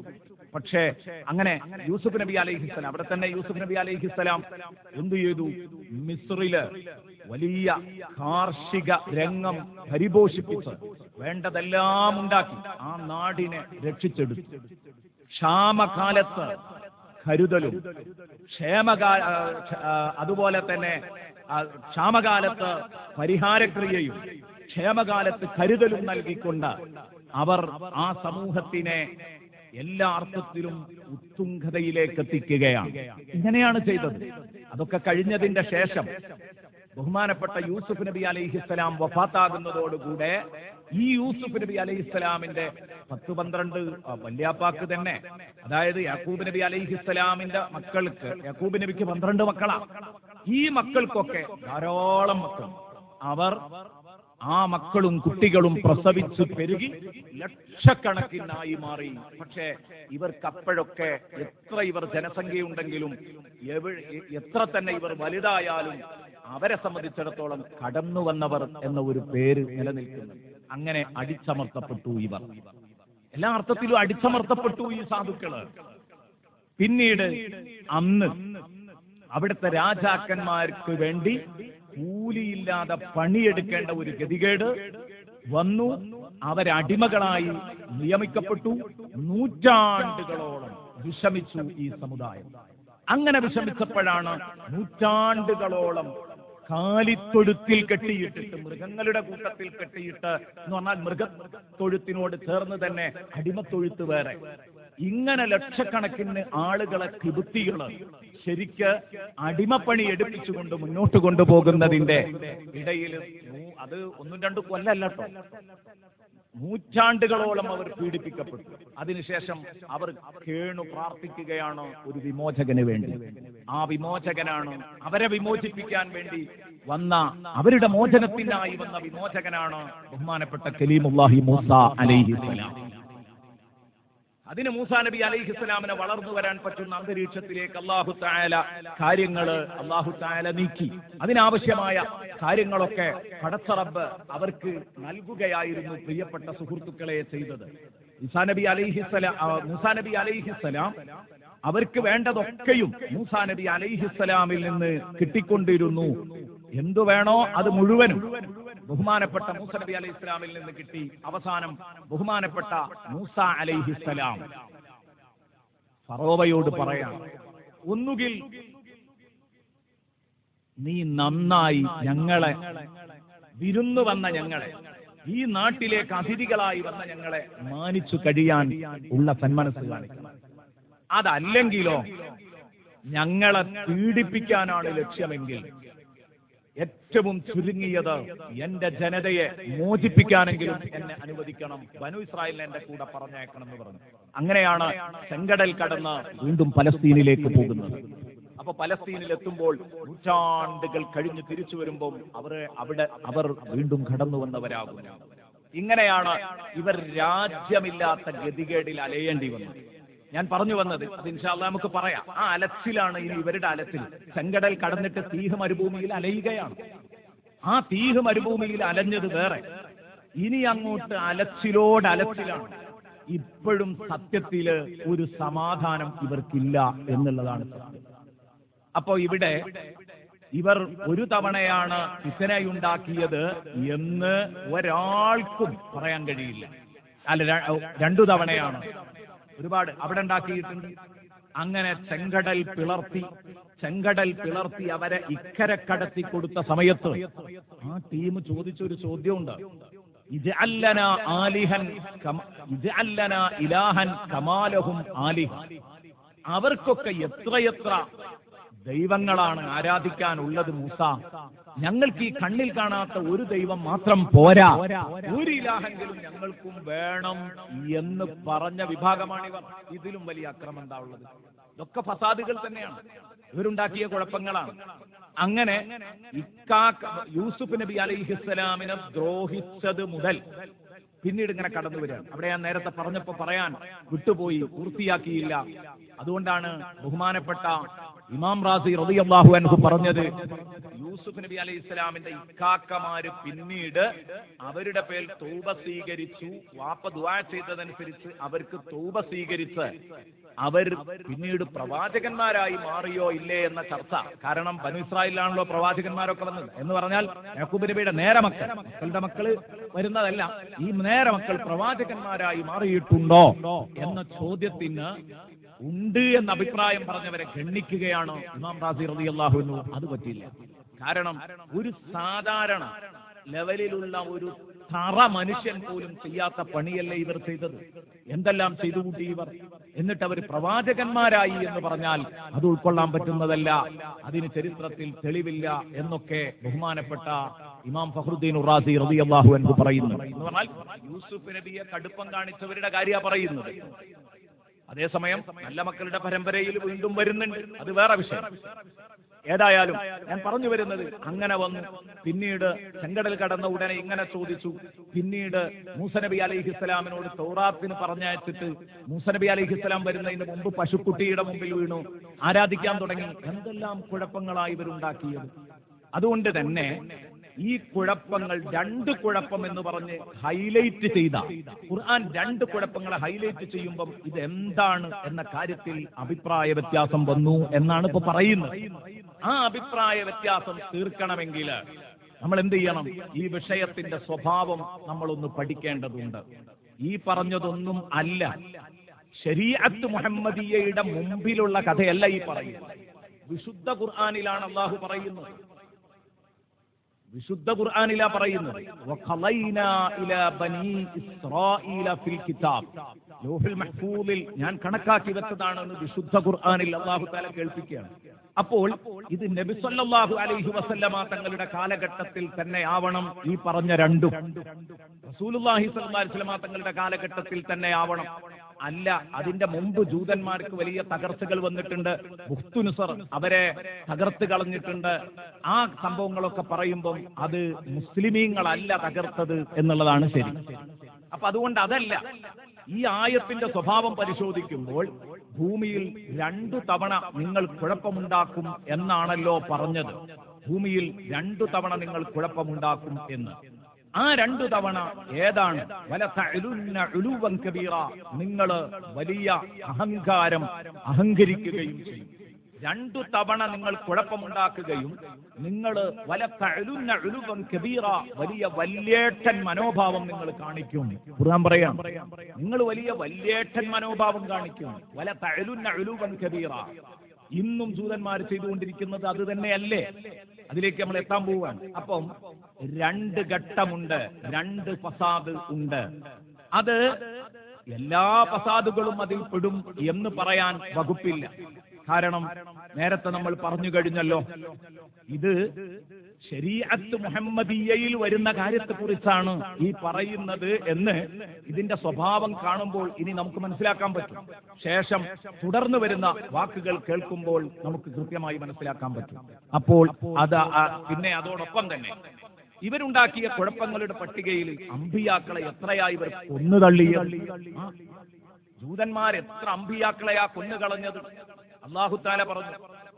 പക്ഷേ അങ്ങനെ യൂസുഫ് നബി അലൈഹിസ്സലാം അവിടെ തന്നെ യൂസുഫ് നബി അലൈഹിസ്സലാം എന്തു ചെയ്തു മിസ്രില് വലിയ കാർഷിക രംഗം പരിപോഷിപ്പിച്ച് വേണ്ടതെല്ലാം ഉണ്ടാക്കി ആ നാടിനെ രക്ഷിച്ചെടുത്തു ക്ഷാമകാലത്ത് കരുതലും ക്ഷേമകാല ആ, ക്ഷ- ആ, അതുപോലെ തന്നെ ആ, ക്ഷാമകാലത്ത് പരിഹാരക്രിയയും ക്ഷേമകാലത്ത് കരുതലും നൽകിക്കൊണ്ട് അവർ ആ സമൂഹത്തിനെ എല്ലാ അർത്ഥത്തിലും ഉത്തുംഗതയിലേക്ക് എത്തിക്കുകയാണ് ഇങ്ങനെയാണ് ചെയ്തത് അതൊക്കെ കഴിഞ്ഞതിന്റെ ശേഷം ബഹുമാനപ്പെട്ട യൂസുഫ് നബി അലൈഹിസ്സലാം വഫാത്താകുന്നതോടുകൂടെ ഈ യൂസുഫ് നബി അലൈഹിസ്സലാമിന്റെ പത്ത് പന്ത്രണ്ട് ആ, വല്യാപ്പാക്ക് തന്നെ അതായത് യാക്കൂബ് നബി അലൈഹിസ്സലാമിന്റെ മക്കൾക്ക് യാക്കൂബ് നബിക്ക് പന്ത്രണ്ട് മക്കളാണ് ഈ മക്കൾക്കൊക്കെ ധാരാളം മക്കൾ അവർ ആ മക്കളും കുട്ടികളും പ്രസവിച്ച് പെരുകി ലക്ഷക്കണക്കിനായി മാറി പക്ഷേ ഇവർക്ക് അപ്പോഴൊക്കെ എത്ര ഇവർ ജനസംഖ്യയുണ്ടെങ്കിലും എവ- എത്ര തന്നെ ഇവർ വലുതായാലും അവരെ സംബന്ധിച്ചിടത്തോളം കടന്നു വന്നവർ എന്ന ഒരു പേര് നിലനിൽക്കുന്നു അങ്ങനെ അടിച്ചമർത്തപ്പെട്ടു ഇവർ എല്ലാ അർത്ഥത്തിലും അടിച്ചമർത്തപ്പെട്ടു ഈ സാധുക്കള് പിന്നീട് അന്ന് അവിടുത്തെ രാജാക്കന്മാർക്ക് വേണ്ടി കൂലിയില്ലാതെ പണിയെടുക്കേണ്ട ഒരു ഗതികേട് വന്നു അവരടിമകളായി നിയമിക്കപ്പെട്ടു നൂറ്റാണ്ടുകളോളം വിഷമിച്ചു ഈ സമുദായം അങ്ങനെ വിഷമിച്ചപ്പോഴാണ് നൂറ്റാണ്ടുകളോളം കാലിത്തൊഴുത്തിൽ കെട്ടിയിട്ടിട്ട് മൃഗങ്ങളുടെ കൂട്ടത്തിൽ കെട്ടിയിട്ട് എന്ന് പറഞ്ഞാൽ മൃഗത്തൊഴുത്തിനോട് ചേർന്ന് തന്നെ അടിമത്തൊഴുത്ത് വേറെ ഇങ്ങനെ ലക്ഷക്കണക്കിന് ആളുകളെ കിബുത്തികള് ശരിക്ക് അടിമപ്പണി എടുപ്പിച്ചുകൊണ്ട് മുന്നോട്ട് കൊണ്ടുപോകുന്നതിന്റെ ഇടയിൽ നൂ- അത് ഒന്നും രണ്ടും കൊല്ലല്ല കേട്ടോ നൂറ്റാണ്ടുകളോളം അവർ പീഡിപ്പിക്കപ്പെട്ടു അതിനുശേഷം അവർ കേണു പ്രാർത്ഥിക്കുകയാണ് ഒരു വിമോചകന് വേണ്ടി ആ വിമോചകനാണ് അവരെ വിമോചിപ്പിക്കാൻ വേണ്ടി വന്ന അവരുടെ മോചനത്തിനായി വന്ന വിമോചകനാണ് ബഹുമാനപ്പെട്ട കലീമുല്ലാഹി മൂസ അലൈഹിസ്സലാം അതിന് മൂസാ നബി അലൈഹിസ്സലാമിനെ വളർന്നു വരാൻ പറ്റുന്ന അന്തരീക്ഷത്തിലേക്ക് അള്ളാഹു തായാല കാര്യങ്ങള് അള്ളാഹു തായാല നീക്കി അതിനാവശ്യമായ കാര്യങ്ങളൊക്കെ പടച്ചറബ് അവർക്ക് നൽകുകയായിരുന്നു പ്രിയപ്പെട്ട സുഹൃത്തുക്കളെ ചെയ്തത് മൂസാ നബി അലൈഹിസ്സലാം ആ, മൂസാ നബി അലൈഹിസ്സലാം അവർക്ക് വേണ്ടതൊക്കെയും മൂസാ നബി അലൈഹിസ്സലാമിൽ നിന്ന് കിട്ടിക്കൊണ്ടിരുന്നു എന്തു വേണോ അത് മുഴുവനും ബഹുമാനപ്പെട്ട മൂസ നബി അലൈഹി ഇസ്ലാമിൽ നിന്ന് കിട്ടി അവസാനം ബഹുമാനപ്പെട്ട മൂസ അലൈഹിസ്സലാം ഫറോവയോട് പറയാം ഒന്നുകിൽ നീ നന്നായി ഞങ്ങളെ വിരുന്നു വന്ന ഞങ്ങളെ ഈ നാട്ടിലേക്ക് അതിഥികളായി വന്ന ഞങ്ങളെ മാനിച്ചു കഴിയാൻ ഉള്ള സന്മനസ് കാണിക്കണം അതല്ലെങ്കിലോ ഞങ്ങളെ പീഡിപ്പിക്കാനാണ് ലക്ഷ്യമെങ്കിൽ ഏറ്റവും ചുരുങ്ങിയത് എന്റെ ജനതയെ മോചിപ്പിക്കാനെങ്കിലും എന്നെ അനുവദിക്കണം ബനു ഇസ്രായേലിനെ എന്റെ കൂടെ പറഞ്ഞേക്കണം എന്ന് പറഞ്ഞു അങ്ങനെയാണ് ചെങ്കടൽ കടന്ന് വീണ്ടും പലസ്തീനിലേക്ക് പോകുന്നത് അപ്പൊ പലസ്തീനിൽ എത്തുമ്പോൾ നൂറ്റാണ്ടുകൾ കഴിഞ്ഞ് തിരിച്ചു വരുമ്പോൾ അവരെ അവിടെ അവർ വീണ്ടും കടന്നു വന്നവരാകും ഇങ്ങനെയാണ് ഇവർ രാജ്യമില്ലാത്ത ഗതികേടിൽ അലയേണ്ടി വന്നത് ഞാൻ പറഞ്ഞു വന്നത് അത് ഇൻഷാല്ല നമുക്ക് പറയാം ആ അലച്ചിലാണ് ഇനി ഇവരുടെ അലച്ചിൽ ചെങ്കടൽ കടന്നിട്ട് തീഹ് മരുഭൂമിയിൽ അലയുകയാണ് ആ തീഹ് മരുഭൂമിയിൽ അലഞ്ഞത് വേറെ ഇനി അങ്ങോട്ട് അലച്ചിലോട് അലച്ചിലാണ് ഇപ്പോഴും സത്യത്തില് ഒരു സമാധാനം ഇവർക്കില്ല എന്നുള്ളതാണ് സത്യം അപ്പോ ഇവിടെ ഇവർ ഒരു തവണയാണ് ഫിസനയുണ്ടാക്കിയത് എന്ന് ഒരാൾക്കും പറയാൻ കഴിയില്ല അല്ല ര- രണ്ടു തവണയാണ് ഒരുപാട് അവിടെ ഉണ്ടാക്കിയിട്ടുണ്ട് അങ്ങനെ ചെങ്കടൽ പിളർത്തി ചെങ്കടൽ പിളർത്തി അവരെ ഇക്കരെ കടത്തി കൊടുത്ത സമയത്ത് ആ ടീം ചോദിച്ചൊരു ചോദ്യമുണ്ട് ഇത് അല്ലന ആലിഹൻ കമ- ഇത് അല്ലന ഇലാഹൻ കമാലഹും ആലിഹ അവർക്കൊക്കെ എത്രയെത്ര ദൈവങ്ങളാണ് ആരാധിക്കാനുള്ളത് മൂസ ഞങ്ങൾക്ക് ഈ കണ്ണിൽ കാണാത്ത ഒരു ദൈവം മാത്രം പോരാ ഒരു ഇലാഹെങ്കിലും ഞങ്ങൾക്കും വേണം എന്ന് പറഞ്ഞ വിഭാഗമാണിവർ ഇതിലും വലിയ അക്രമം എന്താ ഉള്ളത് ഇതൊക്കെ ഫസാദുകൾ തന്നെയാണ് ഇവരുണ്ടാക്കിയ കുഴപ്പങ്ങളാണ് അങ്ങനെ ഇക്കാക്ക യൂസുഫ് നബി അലൈഹിസ്സലാമിനെ ദ്രോഹിച്ചത് മുതൽ പിന്നീട് ഇങ്ങനെ കടന്നു വരികയാണ് അവിടെ ഞാൻ നേരത്തെ പറഞ്ഞപ്പോ പറയാൻ വിട്ടുപോയി പൂർത്തിയാക്കിയില്ല അതുകൊണ്ടാണ് ബഹുമാനപ്പെട്ട ഇമാം റാസി റളിയല്ലാഹു അൻഹു പറഞ്ഞത് യൂസുഫ് നബി അലൈഹി ഇസ്ലാമിന്റെ ഇക്കാക്കമാര് പിന്നീട് അവരുടെ പേരിൽ തൗബ സ്വീകരിച്ചു വാപ്പ ദുആ ചെയ്തതനുസരിച്ച് അവർക്ക് തൗബ സ്വീകരിച്ച് അവർ പിന്നീട് പ്രവാചകന്മാരായി മാറിയോ ഇല്ലേ എന്ന ചർച്ച കാരണം ബനു ഇസ്രായേലിലാണല്ലോ പ്രവാചകന്മാരൊക്കെ വന്നത് എന്ന് പറഞ്ഞാൽ യാക്കൂബ് നബിയുടെ നേരെ മക്കൾ മക്കളുടെ മക്കള് വരുന്നതല്ല ഈ നേരെ മക്കൾ പ്രവാചകന്മാരായി മാറിയിട്ടുണ്ടോ എന്ന ചോദ്യത്തിന് ഉണ്ട് എന്ന അഭിപ്രായം പറഞ്ഞവരെ ഖണ്ഡിക്കുകയാണ് ഇമാം റാസി റതി അള്ളാഹുനു അത് പറ്റില്ല കാരണം ഒരു സാധാരണ ലെവലിലുള്ള ഒരു തറ മനുഷ്യൻ പോലും ചെയ്യാത്ത പണിയല്ലേ ഇവർ ചെയ്തത് എന്തെല്ലാം ചെയ്തു കൂട്ടി ഇവർ എന്നിട്ട് അവർ പ്രവാചകന്മാരായി എന്ന് പറഞ്ഞാൽ അത് ഉൾക്കൊള്ളാൻ പറ്റുന്നതല്ല അതിന് ചരിത്രത്തിൽ തെളിവില്ല എന്നൊക്കെ ബഹുമാനപ്പെട്ട ഇമാം ഫഹ്റുദ്ദീൻ ഉറാസി റതി അള്ളാഹു എന്ന് പറയുന്നു എന്ന് പറഞ്ഞാൽ യൂസുഫ് നബിയെ കടുപ്പം കാണിച്ചവരുടെ കാര്യ പറയുന്നത് അതേസമയം നല്ല മക്കളുടെ പരമ്പരയിൽ വീണ്ടും വരുന്നുണ്ട് അത് വേറെ വിഷയം ഏതായാലും ഞാൻ പറഞ്ഞു വരുന്നത് അങ്ങനെ വന്നു പിന്നീട് ചെങ്കടൽ കടന്ന ഉടനെ ഇങ്ങനെ ചോദിച്ചു പിന്നീട് മൂസനബി അലൈഹിസ്സലാമിനോട് തൗറാത്തിന് പറഞ്ഞയച്ചിട്ട് മൂസനബി അലൈഹിസ്സലാം വരുന്നതിന് മുമ്പ് പശുക്കുട്ടിയുടെ മുമ്പിൽ വീണു ആരാധിക്കാൻ തുടങ്ങി എന്തെല്ലാം കുഴപ്പങ്ങളായി ഇവരുണ്ടാക്കിയത് അതുകൊണ്ട് തന്നെ ഈ കുഴപ്പങ്ങൾ രണ്ട് കുഴപ്പം എന്ന് പറഞ്ഞ് ഹൈലൈറ്റ് ചെയ്ത ഖുർആൻ രണ്ട് കുഴപ്പങ്ങളെ ഹൈലൈറ്റ് ചെയ്യുമ്പം ഇത് എന്താണ് എന്ന കാര്യത്തിൽ അഭിപ്രായ വ്യത്യാസം വന്നു എന്നാണ് ഇപ്പൊ പറയുന്നത് ആ അഭിപ്രായ വ്യത്യാസം തീർക്കണമെങ്കിൽ നമ്മൾ എന്ത് ചെയ്യണം ഈ വിഷയത്തിന്റെ സ്വഭാവം നമ്മളൊന്ന് പഠിക്കേണ്ടതുണ്ട് ഈ പറഞ്ഞതൊന്നും അല്ല ശരീഅത്ത് മുഹമ്മദിയയുടെ മുമ്പിലുള്ള കഥയല്ല ഈ പറയുന്നത് വിശുദ്ധ ഖുർആനിലാണ് അള്ളാഹു പറയുന്നത് വിശുദ്ധ ഖുർആനിലാ പറയുന്നത് വഖളൈനാ ഇലാ ബനീ ഇസ്രായീല ഫിൽ കിതാബ് ലൗഹുൽ മഹ്ഫൂദിൽ ഞാൻ കണക്കാക്കി വെച്ചതാണെന്ന് വിശുദ്ധ ഖുർആനിൽ അള്ളാഹു താല കേൾപ്പിക്കുകയാണ് അപ്പോൾ ഇത് നബി സല്ലല്ലാഹു അലൈഹി വസല്ലമ തങ്ങളുടെ കാലഘട്ടത്തിൽ തന്നെ ആവണം ഈ പറഞ്ഞ രണ്ടും റസൂലുള്ളാഹി സ്വല്ലല്ലാഹി അലൈഹി വസല്ലമ തങ്ങളുടെ കാലഘട്ടത്തിൽ തന്നെ ആവണം അല്ല അതിന്റെ മുമ്പ് ജൂതന്മാർക്ക് വലിയ തകർച്ചകൾ വന്നിട്ടുണ്ട് ബുഖ്തുനുസർ അവരെ തകർത്ത് കളഞ്ഞിട്ടുണ്ട് ആ സംഭവങ്ങളൊക്കെ പറയുമ്പം അത് മുസ്ലിമീങ്ങളല്ല തകർത്തത് എന്നുള്ളതാണ് ശരി അപ്പൊ അതുകൊണ്ട് അതല്ല ഈ ആയത്തിന്റെ സ്വഭാവം പരിശോധിക്കുമ്പോൾ ഭൂമിയിൽ രണ്ടു തവണ നിങ്ങൾ കുഴപ്പമുണ്ടാക്കും എന്നാണല്ലോ പറഞ്ഞത് ഭൂമിയിൽ രണ്ടു തവണ നിങ്ങൾ കുഴപ്പമുണ്ടാക്കും എന്ന് ആ രണ്ടു തവണ ഏതാണ് വല തഅലുന്ന ഉലുവൻ കബീറ നിങ്ങൾ വലിയ അഹങ്കാരം അഹങ്കരിക്കുകയും ചെയ്യും രണ്ടു തവണ നിങ്ങൾ കുഴപ്പമുണ്ടാക്കുകയും നിങ്ങൾ വല തഅലുന്ന ഉലുവൻ കബീറ വലിയ വല്യേട്ടൻ മനോഭാവം നിങ്ങൾ കാണിക്കും ഖുർആൻ പറയാം നിങ്ങൾ വലിയ വല്യേട്ടൻ മനോഭാവം കാണിക്കും വല തഅലുന്ന ഉലുവൻ കബീറ ഇന്നും ജൂതന്മാർ ചെയ്തുകൊണ്ടിരിക്കുന്നത് അത് തന്നെയല്ലേ അതിലേക്ക് നമ്മൾ എത്താൻ പോവാണ് അപ്പം രണ്ട് ഘട്ടമുണ്ട് രണ്ട് ഫസാദ് ഉണ്ട് അത് എല്ലാ ഫസാദുകളും അതിൽ പെടും എന്ന് പറയാൻ വകുപ്പില്ല കാരണം നേരത്തെ നമ്മൾ പറഞ്ഞു കഴിഞ്ഞല്ലോ ഇത് ശരീഅത്ത് മുഹമ്മദീയയിൽ വരുന്ന കാര്യത്തെക്കുറിച്ചാണ് ഈ പറയുന്നത് എന്ന് ഇതിന്റെ സ്വഭാവം കാണുമ്പോൾ ഇനി നമുക്ക് മനസ്സിലാക്കാൻ പറ്റും ശേഷം തുടർന്ന് വരുന്ന വാക്കുകൾ കേൾക്കുമ്പോൾ നമുക്ക് കൃത്യമായി മനസ്സിലാക്കാൻ പറ്റും അപ്പോൾ അത് ആ- പിന്നെ അതോടൊപ്പം തന്നെ ഇവരുണ്ടാക്കിയ കുഴപ്പങ്ങളുടെ പട്ടികയിൽ അമ്പിയാക്കളെ എത്രയായി ഇവർ കൊന്നു തള്ളിയത് ആ, ജൂതന്മാർ എത്ര അമ്പിയാക്കളെയാ കൊന്നുകളഞ്ഞത് അള്ളാഹു താല പറഞ്ഞു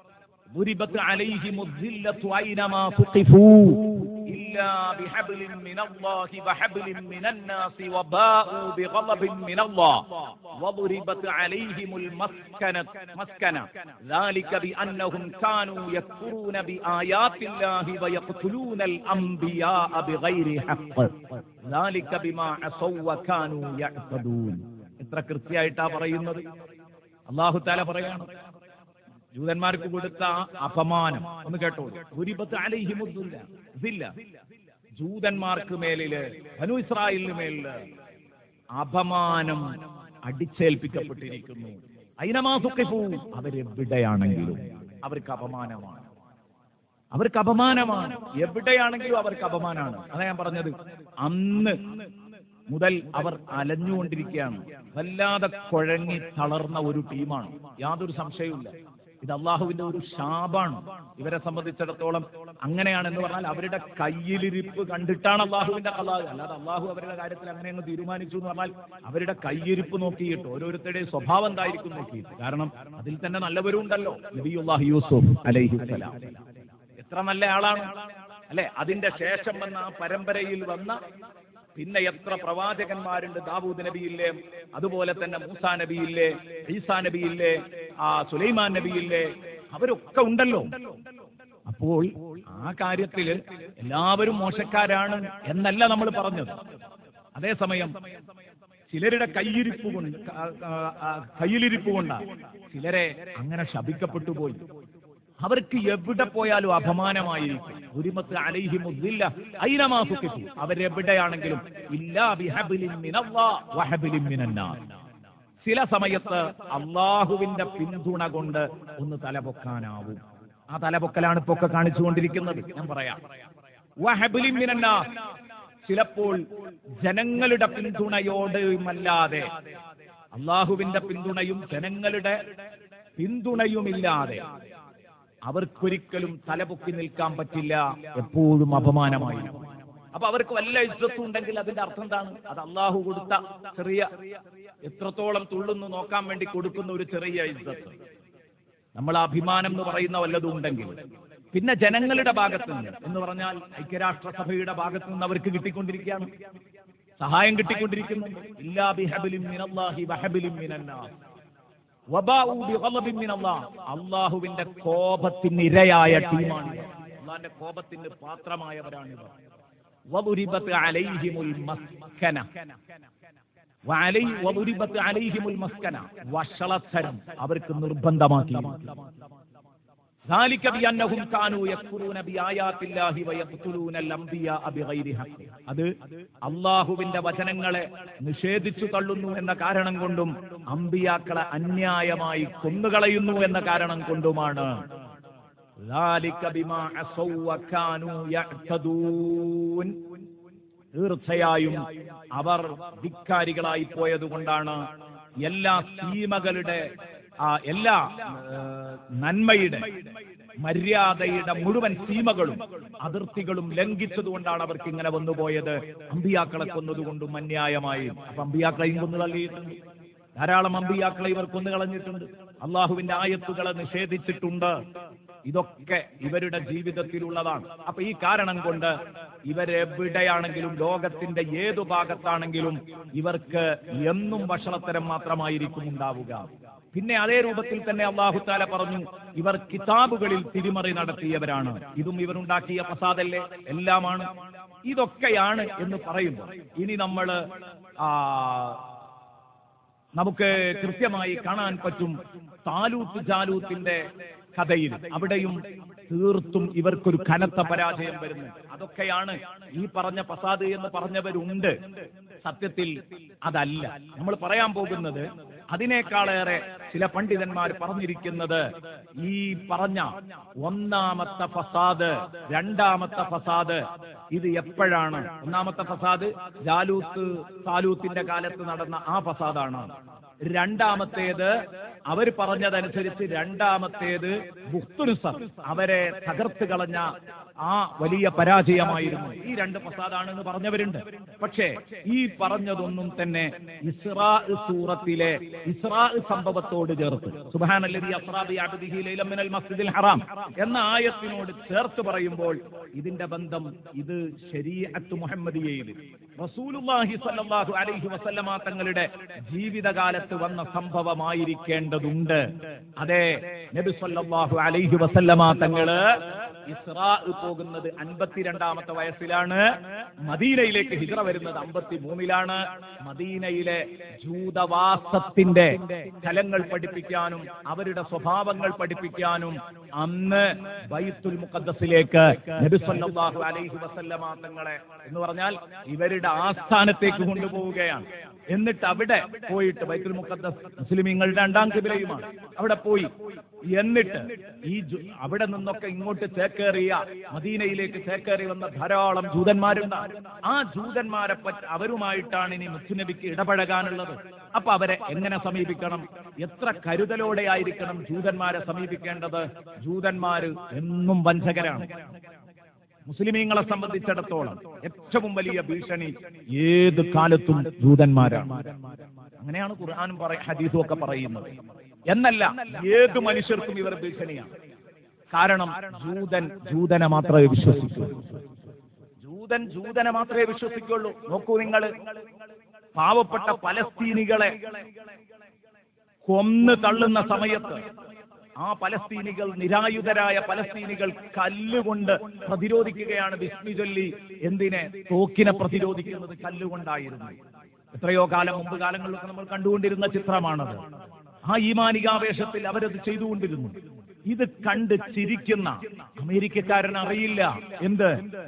ضربت عليهم الذلة أينما ثقفوا إلا بحبل من الله وحبل من الناس وباءوا بغضب من الله وضربت عليهم المسكنة مسكنة ذلك بأنهم كانوا يكفرون بآيات الله ويقتلون الأنبياء بغير حق ذلك بما عصوا وكانوا يعتدون എത്ര കൃത്യമായിട്ടാ പറയുന്നത് അള്ളാഹു താല പറയാണ് ജൂതന്മാർക്ക് കൊടുത്ത ആ അപമാനം ഒന്ന് കേട്ടോളൂ ഗുരിബത്ത് അലൈഹിമുദ്ദില്ല ഇതില്ല ജൂതന്മാർക്ക് മേലില് ബനു ഇസ്രായേലിന് മേലില് അപമാനം അടിച്ചേൽപ്പിക്കപ്പെട്ടിരിക്കുന്നു അയിനമാസുക്കിപ്പൂ അവരെവിടെയാണെങ്കിലും അവർക്ക് അപമാനമാണ് അവർക്ക് അപമാനമാണ് എവിടെയാണെങ്കിലും അവർക്ക് അപമാനമാണ് അതാ ഞാൻ പറഞ്ഞത് അന്ന് മുതൽ അവർ അലഞ്ഞുകൊണ്ടിരിക്കുകയാണ് വല്ലാതെ കുഴങ്ങി തളർന്ന ഒരു ടീമാണ് യാതൊരു സംശയവുമില്ല ഇത് അള്ളാഹുവിന്റെ ഒരു ശാപാണ് ഇവരെ സംബന്ധിച്ചിടത്തോളം അങ്ങനെയാണ് എന്ന് പറഞ്ഞാൽ അവരുടെ കയ്യിലിരിപ്പ് കണ്ടിട്ടാണ് അള്ളാഹുവിന്റെ കഥ അല്ലാതെ അള്ളാഹു അവരുടെ കാര്യത്തിൽ അങ്ങനെ അങ്ങ് തീരുമാനിച്ചു എന്ന് പറഞ്ഞാൽ അവരുടെ കയ്യിരിപ്പ് നോക്കിയിട്ട് ഓരോരുത്തരുടെയും സ്വഭാവം എന്തായിരിക്കും നോക്കിയിട്ട് കാരണം അതിൽ തന്നെ നല്ലവരും ഉണ്ടല്ലോ നബിയുല്ലാഹി യൂസുഫ് അലൈഹിസ്സലാം എത്ര നല്ല ആളാണ് അല്ലെ അതിന്റെ ശേഷം വന്ന ആ പരമ്പരയിൽ വന്ന പിന്നെ എത്ര പ്രവാചകന്മാരുണ്ട് ദാവൂദ് നബിയില്ലേ അതുപോലെ തന്നെ മൂസാ നബിയില്ലേ ഈസാ നബിയില്ലേ ആ സുലൈമാൻ നബിയില്ലേ അവരൊക്കെ ഉണ്ടല്ലോ അപ്പോൾ ആ കാര്യത്തില് എല്ലാവരും മോശക്കാരാണ് എന്നല്ല നമ്മൾ പറഞ്ഞത് അതേസമയം ചിലരുടെ കയ്യിരിപ്പ് കൊണ്ട് ആ, ആ, ആ, കയ്യിലിരിപ്പ് കൊണ്ടാണ് ചിലരെ അങ്ങനെ ശപിക്കപ്പെട്ടു പോയി അവർക്ക് എവിടെ പോയാലും അപമാനമായിരിക്കും ഉരിമത്ത് അലൈഹിമുദ്ദില്ല ഐനമാസുക്കിട്ടു അവരെവിടെയാണെങ്കിലും ഇല്ലാ ബിഹബിലിൻ മിനല്ലാഹ് വഹബിലിൻ മിനന്നാർ ചില സമയത്ത് അള്ളാഹുവിന്റെ പിന്തുണ കൊണ്ട് ഒന്ന് തലപൊക്കാനാവും ആ തലപൊക്കലാണ് ഇപ്പൊ ഒക്കെ കാണിച്ചുകൊണ്ടിരിക്കുന്നത് ഞാൻ പറയാം വഹബിലിൻ മിനന്നാർ ചിലപ്പോൾ ജനങ്ങളുടെ പിന്തുണയോടുമല്ലാതെ അള്ളാഹുവിന്റെ പിന്തുണയും ജനങ്ങളുടെ പിന്തുണയുമില്ലാതെ അവർക്കൊരിക്കലും തലപൊക്കി നിൽക്കാൻ പറ്റില്ല എപ്പോഴും അപമാനമായി അപ്പൊ അവർക്ക് വല്ല ഇജ്ജത്തും ഉണ്ടെങ്കിൽ അതിന്റെ അർത്ഥം എന്താണ് അത് അള്ളാഹു കൊടുത്ത ചെറിയ എത്രത്തോളം തുള്ളുന്നു നോക്കാൻ വേണ്ടി കൊടുക്കുന്ന ഒരു ചെറിയ ഇജ്ജത്ത് നമ്മൾ അഭിമാനം എന്ന് പറയുന്ന വല്ലതും ഉണ്ടെങ്കിൽ പിന്നെ ജനങ്ങളുടെ ഭാഗത്ത് നിന്ന് എന്ന് പറഞ്ഞാൽ ഐക്യരാഷ്ട്രസഭയുടെ ഭാഗത്ത് നിന്ന് അവർക്ക് കിട്ടിക്കൊണ്ടിരിക്കുകയാണ് സഹായം കിട്ടിക്കൊണ്ടിരിക്കുന്നു ഇല്ലാ ബിഹബിലിൻ മിനല്ലാഹി വഹബിലിൻ മിനന്നാസ് വബാഉ ബിഗളബിൻ മിനല്ലാഹ് അള്ളാഹുവിന്റെ കോപത്തിന് ഇരയായ ടീമാണ് ഇവർ. അള്ളാഹിന്റെ കോപത്തിന് പാത്രമായവരാണിവർ വദുരിബത്ത് അലൈഹിമുൽ മസ്കന വഅലൈ വദുരിബത്ത് അലൈഹിമുൽ മസ്കന വഷളത്തരം അവർക്ക് നിർബന്ധമാക്കി ذلك بأنهم كانوا يكفرون بآيات الله ويقتلون الأنبياء بغير حق അത് അള്ളാഹുവിന്റെ വചനങ്ങളെ നിഷേധിച്ചു തള്ളുന്നു എന്ന കാരണം കൊണ്ടും അമ്പിയാക്കളെ അന്യായമായി കൊന്നുകളയുന്നു എന്ന കാരണം കൊണ്ടുമാണ് ذلك بما عصوا وكانوا يعتدون തീർച്ചയായും അവർ ധിക്കാരികളായി പോയതുകൊണ്ടാണ് എല്ലാ സീമകളുടെ ആ എല്ലാ ഏ, നന്മയുടെ മര്യാദയുടെ മുഴുവൻ സീമകളും അതിർത്തികളും ലംഘിച്ചതുകൊണ്ടാണ് അവർക്ക് ഇങ്ങനെ വന്നുപോയത് അമ്പിയാക്കളെ കൊന്നതുകൊണ്ടും അന്യായമായി അപ്പൊ അമ്പിയാക്കളെയും കൊന്നു തള്ളിയിട്ടുണ്ട് ധാരാളം അമ്പിയാക്കളെ ഇവർ കൊന്നുകളഞ്ഞിട്ടുണ്ട് അള്ളാഹുവിന്റെ ആയത്തുകളെ നിഷേധിച്ചിട്ടുണ്ട് ഇതൊക്കെ ഇവരുടെ ജീവിതത്തിലുള്ളതാണ് അപ്പൊ ഈ കാരണം കൊണ്ട് ഇവരെവിടെയാണെങ്കിലും ലോകത്തിന്റെ ഏതു ഭാഗത്താണെങ്കിലും ഇവർക്ക് എന്നും വഷളത്തരം മാത്രമായിരിക്കും ഉണ്ടാവുക പിന്നെ അതേ രൂപത്തിൽ തന്നെ അള്ളാഹു താല പറഞ്ഞു ഇവർ കിതാബുകളിൽ തിരിമറി നടത്തിയവരാണ് ഇതും ഇവരുണ്ടാക്കിയ ഫസാദല്ലേ എല്ലാമാണ് ഇതൊക്കെയാണ് എന്ന് പറയുമ്പോൾ ഇനി നമ്മൾ നമുക്ക് കൃത്യമായി കാണാൻ പറ്റും താലൂത്ത് ജാലൂത്തിന്റെ കഥയിൽ അവിടെയും തീർത്തും ഇവർക്കൊരു കനത്ത പരാജയം വരുന്നു അതൊക്കെയാണ് ഈ പറഞ്ഞ ഫസാദ് എന്ന് പറഞ്ഞവരുണ്ട് സത്യത്തിൽ അതല്ല നമ്മൾ പറയാൻ പോകുന്നത് അതിനേക്കാളേറെ ചില പണ്ഡിതന്മാർ പറഞ്ഞിരിക്കുന്നത് ഈ പറഞ്ഞ ഒന്നാമത്തെ ഫസാദ് രണ്ടാമത്തെ ഫസാദ് ഇത് എപ്പോഴാണ് ഒന്നാമത്തെ ഫസാദ് ജാലൂത്ത് താലൂത്തിന്റെ കാലത്ത് നടന്ന ആ ഫസാദാണ് രണ്ടാമത്തേത് അവർ പറഞ്ഞതനുസരിച്ച് രണ്ടാമത്തേത് ബുഖ്തുനുസർ അവരെ തകർത്ത് കളഞ്ഞ ആ വലിയ പരാജയമായിരുന്നു ഈ രണ്ട് ഫസാദാണെന്ന് പറഞ്ഞവരുണ്ട് പക്ഷേ ഈ പറഞ്ഞതൊന്നും തന്നെ ഇസ്രാ സൂറത്തിലെ ഇസ്രാ സംഭവത്തോട് ചേർത്ത് സുബാനല്ലതി അസ്രാബി അബ്ദിഹി ലൈലം മിനൽ മസ്ജിദിൽ ഹറാം എന്ന ആയത്തിനോട് ചേർത്ത് പറയുമ്പോൾ ഇതിന്റെ ബന്ധം ഇത് ശരീഅത്ത് മുഹമ്മദിയയിൽ റസൂലുള്ളാഹി സ്വല്ലല്ലാഹു അലൈഹി വസല്ലമ തങ്ങളുടെ ജീവിതകാലത്ത് വന്ന സംഭവമായിരിക്കേണ്ടതുണ്ട് അതെ നബി സല്ലല്ലാഹു അലൈഹി വസല്ലമ തങ്ങള് ഇസ്രാ പോകുന്നത് അൻപത്തിരണ്ടാമത്തെ വയസ്സിലാണ് മദീനയിലേക്ക് ഹിജറ വരുന്നത് അമ്പത്തി മൂന്നിലാണ് മദീനയിലെ ജൂതവാസത്തിന്റെ ഫലങ്ങൾ പഠിപ്പിക്കാനും അവരുടെ സ്വഭാവങ്ങൾ പഠിപ്പിക്കാനും അന്ന് ബൈത്തുൽ മുഖദ്ദസിലേക്ക് നബി സല്ലല്ലാഹു അലൈഹി വസല്ലമ തങ്ങളെ എന്ന് പറഞ്ഞാൽ ഇവരുടെ ആസ്ഥാനത്തേക്ക് കൊണ്ടുപോവുകയാണ് എന്നിട്ട് അവിടെ പോയിട്ട് ബൈത്തുൽ മുഖദ്ദസ് മുസ്ലിമീങ്ങൾ രണ്ടാം കിബിലയുമാണ് അവിടെ പോയി എന്നിട്ട് ഈ ജു- അവിടെ നിന്നൊക്കെ ഇങ്ങോട്ട് ചേക്കേറിയ മദീനയിലേക്ക് ചേക്കേറി വന്ന ധാരാളം ജൂതന്മാരുണ്ട് ആ ജൂതന്മാരെ പറ്റി അവരുമായിട്ടാണ് ഇനി മുത്തുനബിക്ക് ഇടപഴകാനുള്ളത് അപ്പൊ അവരെ എങ്ങനെ സമീപിക്കണം എത്ര കരുതലോടെ ആയിരിക്കണം ജൂതന്മാരെ സമീപിക്കേണ്ടത് ജൂതന്മാര് എന്നും വഞ്ചകരാണ് മുസ്ലിമീങ്ങളെ സംബന്ധിച്ചിടത്തോളം ഏറ്റവും വലിയ ഭീഷണി ഏത് കാലത്തും ജൂതന്മാരാണ് അങ്ങനെയാണ് ഖുർആാനും പറ ഹദീസും ഒക്കെ പറയുന്നത് എന്നല്ല ഏത് മനുഷ്യർക്കും ഇവർ ഭീഷണിയാണ് കാരണം ജൂതൻ ജൂതനെ മാത്രമേ വിശ്വസിക്കൂ ജൂതൻ ജൂതനെ മാത്രമേ വിശ്വസിക്കുള്ളൂ നോക്കൂ നിങ്ങൾ പാവപ്പെട്ട പലസ്തീനികളെ കൊന്ന് തള്ളുന്ന സമയത്ത് ആ പലസ്തീനികൾ നിരായുധരായ പലസ്തീനികൾ കല്ലുകൊണ്ട് പ്രതിരോധിക്കുകയാണ് ബിസ്മി ചൊല്ലി എന്തിനെ തോക്കിനെ പ്രതിരോധിക്കുന്നത് കല്ലുകൊണ്ടായിരുന്നു എത്രയോ കാലം മുമ്പ് കാലങ്ങളിലൊക്കെ നമ്മൾ കണ്ടുകൊണ്ടിരുന്ന ചിത്രമാണത് ആ ഈമാനികാവേശത്തിൽ അവരത് ചെയ്തുകൊണ്ടിരുന്നു ഇത് കണ്ട് ചിരിക്കുന്ന അമേരിക്കക്കാരൻ അറിയില്ല എന്ത്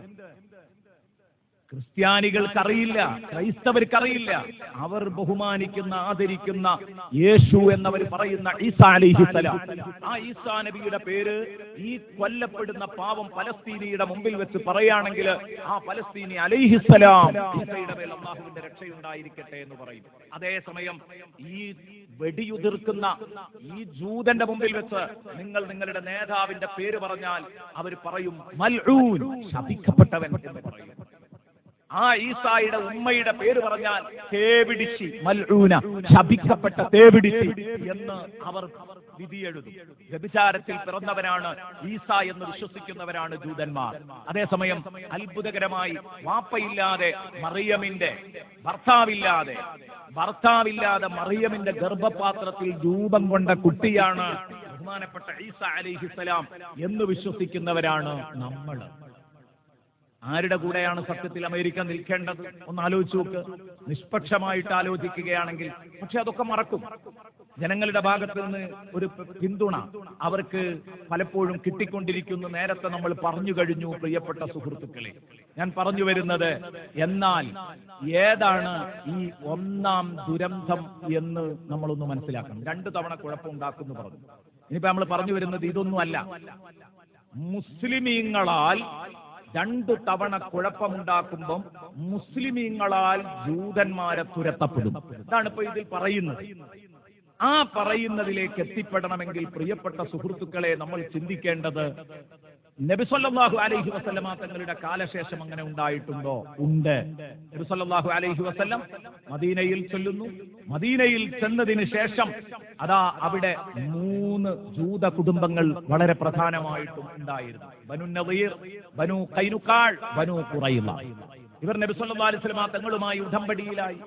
ക്രിസ്ത്യാനികൾക്കറിയില്ല ക്രൈസ്തവർക്കറിയില്ല അവർ ബഹുമാനിക്കുന്ന ആദരിക്കുന്ന യേശു എന്നവർ പറയുന്ന ഈസാ അലിഹിസലാം ആ ഈസാ നബിയുടെ പേര് ഈ കൊല്ലപ്പെടുന്ന പാവം പലസ്തീനിയുടെ മുമ്പിൽ വെച്ച് പറയുകയാണെങ്കിൽ ആ പലസ്തീനി അലൈഹിസലാം ഈസയുടെ മേൽ അള്ളാഹുവിന്റെ രക്ഷയുണ്ടായിരിക്കട്ടെ എന്ന് പറയും അതേസമയം ഈ വെടിയുതിർക്കുന്ന ഈ ജൂതന്റെ മുമ്പിൽ വെച്ച് നിങ്ങൾ നിങ്ങളുടെ നേതാവിന്റെ പേര് പറഞ്ഞാൽ അവർ പറയും മൽഊൻ ശപിക്കപ്പെട്ടവൻ എന്ന് പറയും ആ ഈസായുടെ ഉമ്മയുടെ പേര് പറഞ്ഞാൽ തേവിടിച്ചി മൽഊന ശപിക്കപ്പെട്ട തേവിടിച്ചി എന്ന് അവർ വിധിയെഴുതും വ്യഭിചാരത്തിൽ പിറന്നവരാണ് ഈസ എന്ന് വിശ്വസിക്കുന്നവരാണ് ജൂതന്മാർ അതേസമയം അത്ഭുതകരമായി വാപ്പയില്ലാതെ മറിയമിന്റെ ഭർത്താവില്ലാതെ ഭർത്താവില്ലാതെ മറിയമിന്റെ ഗർഭപാത്രത്തിൽ രൂപം കൊണ്ട കുട്ടിയാണ് ബഹുമാനപ്പെട്ട ഈസ അലിഹിസലാം എന്ന് വിശ്വസിക്കുന്നവരാണ് നമ്മൾ ആരുടെ കൂടെയാണ് സത്യത്തിൽ അമേരിക്ക നിൽക്കേണ്ടത് ഒന്ന് ആലോചിച്ച് നോക്ക് നിഷ്പക്ഷമായിട്ട് ആലോചിക്കുകയാണെങ്കിൽ പക്ഷെ അതൊക്കെ മറക്കും ജനങ്ങളുടെ ഭാഗത്ത് നിന്ന് ഒരു പ- പിന്തുണ അവർക്ക് പലപ്പോഴും കിട്ടിക്കൊണ്ടിരിക്കുന്നു നേരത്തെ നമ്മൾ പറഞ്ഞു കഴിഞ്ഞു പ്രിയപ്പെട്ട സുഹൃത്തുക്കളെ ഞാൻ പറഞ്ഞു വരുന്നത് എന്നാൽ ഏതാണ് ഈ ഒന്നാം ദുരന്തം എന്ന് നമ്മളൊന്ന് മനസ്സിലാക്കണം രണ്ടു തവണ കുഴപ്പമുണ്ടാക്കുന്നു പറഞ്ഞു ഇനിയിപ്പോ നമ്മൾ പറഞ്ഞു വരുന്നത് ഇതൊന്നുമല്ല മുസ്ലിമീങ്ങളാൽ രണ്ടു തവണ കുഴപ്പമുണ്ടാക്കുമ്പം മുസ്ലിമീങ്ങളാൽ ജൂതന്മാരെ തുരത്തപ്പെടും ഇതാണ് ഇപ്പൊ ഇതിൽ പറയുന്നത് ആ പറയുന്നതിലേക്ക് എത്തിപ്പെടണമെങ്കിൽ പ്രിയപ്പെട്ട സുഹൃത്തുക്കളെ നമ്മൾ ചിന്തിക്കേണ്ടത് നബിസല്ലാഹു അലൈഹി വസല്ലമ തങ്ങളുടെ കാലശേഷം അങ്ങനെ ഉണ്ടായിട്ടുണ്ടോ ഉണ്ട് നബിസല്ലാഹു അലൈഹി വസല്ലം മദീനയിൽ ചെല്ലുന്നു മദീനയിൽ ചെന്നതിന് ശേഷം അതാ അവിടെ മൂന്ന് ജൂത കുടുംബങ്ങൾ വളരെ പ്രധാനമായിട്ടും ഉണ്ടായിരുന്നു ബനു നദീർ ബനു കൈനുക്കാൾ ബനു കുറയില്ല ഇവർ നബി സല്ലല്ലാഹു അലൈഹി വസല്ലമ തങ്ങളുമായി ഉടമ്പടിയിലായി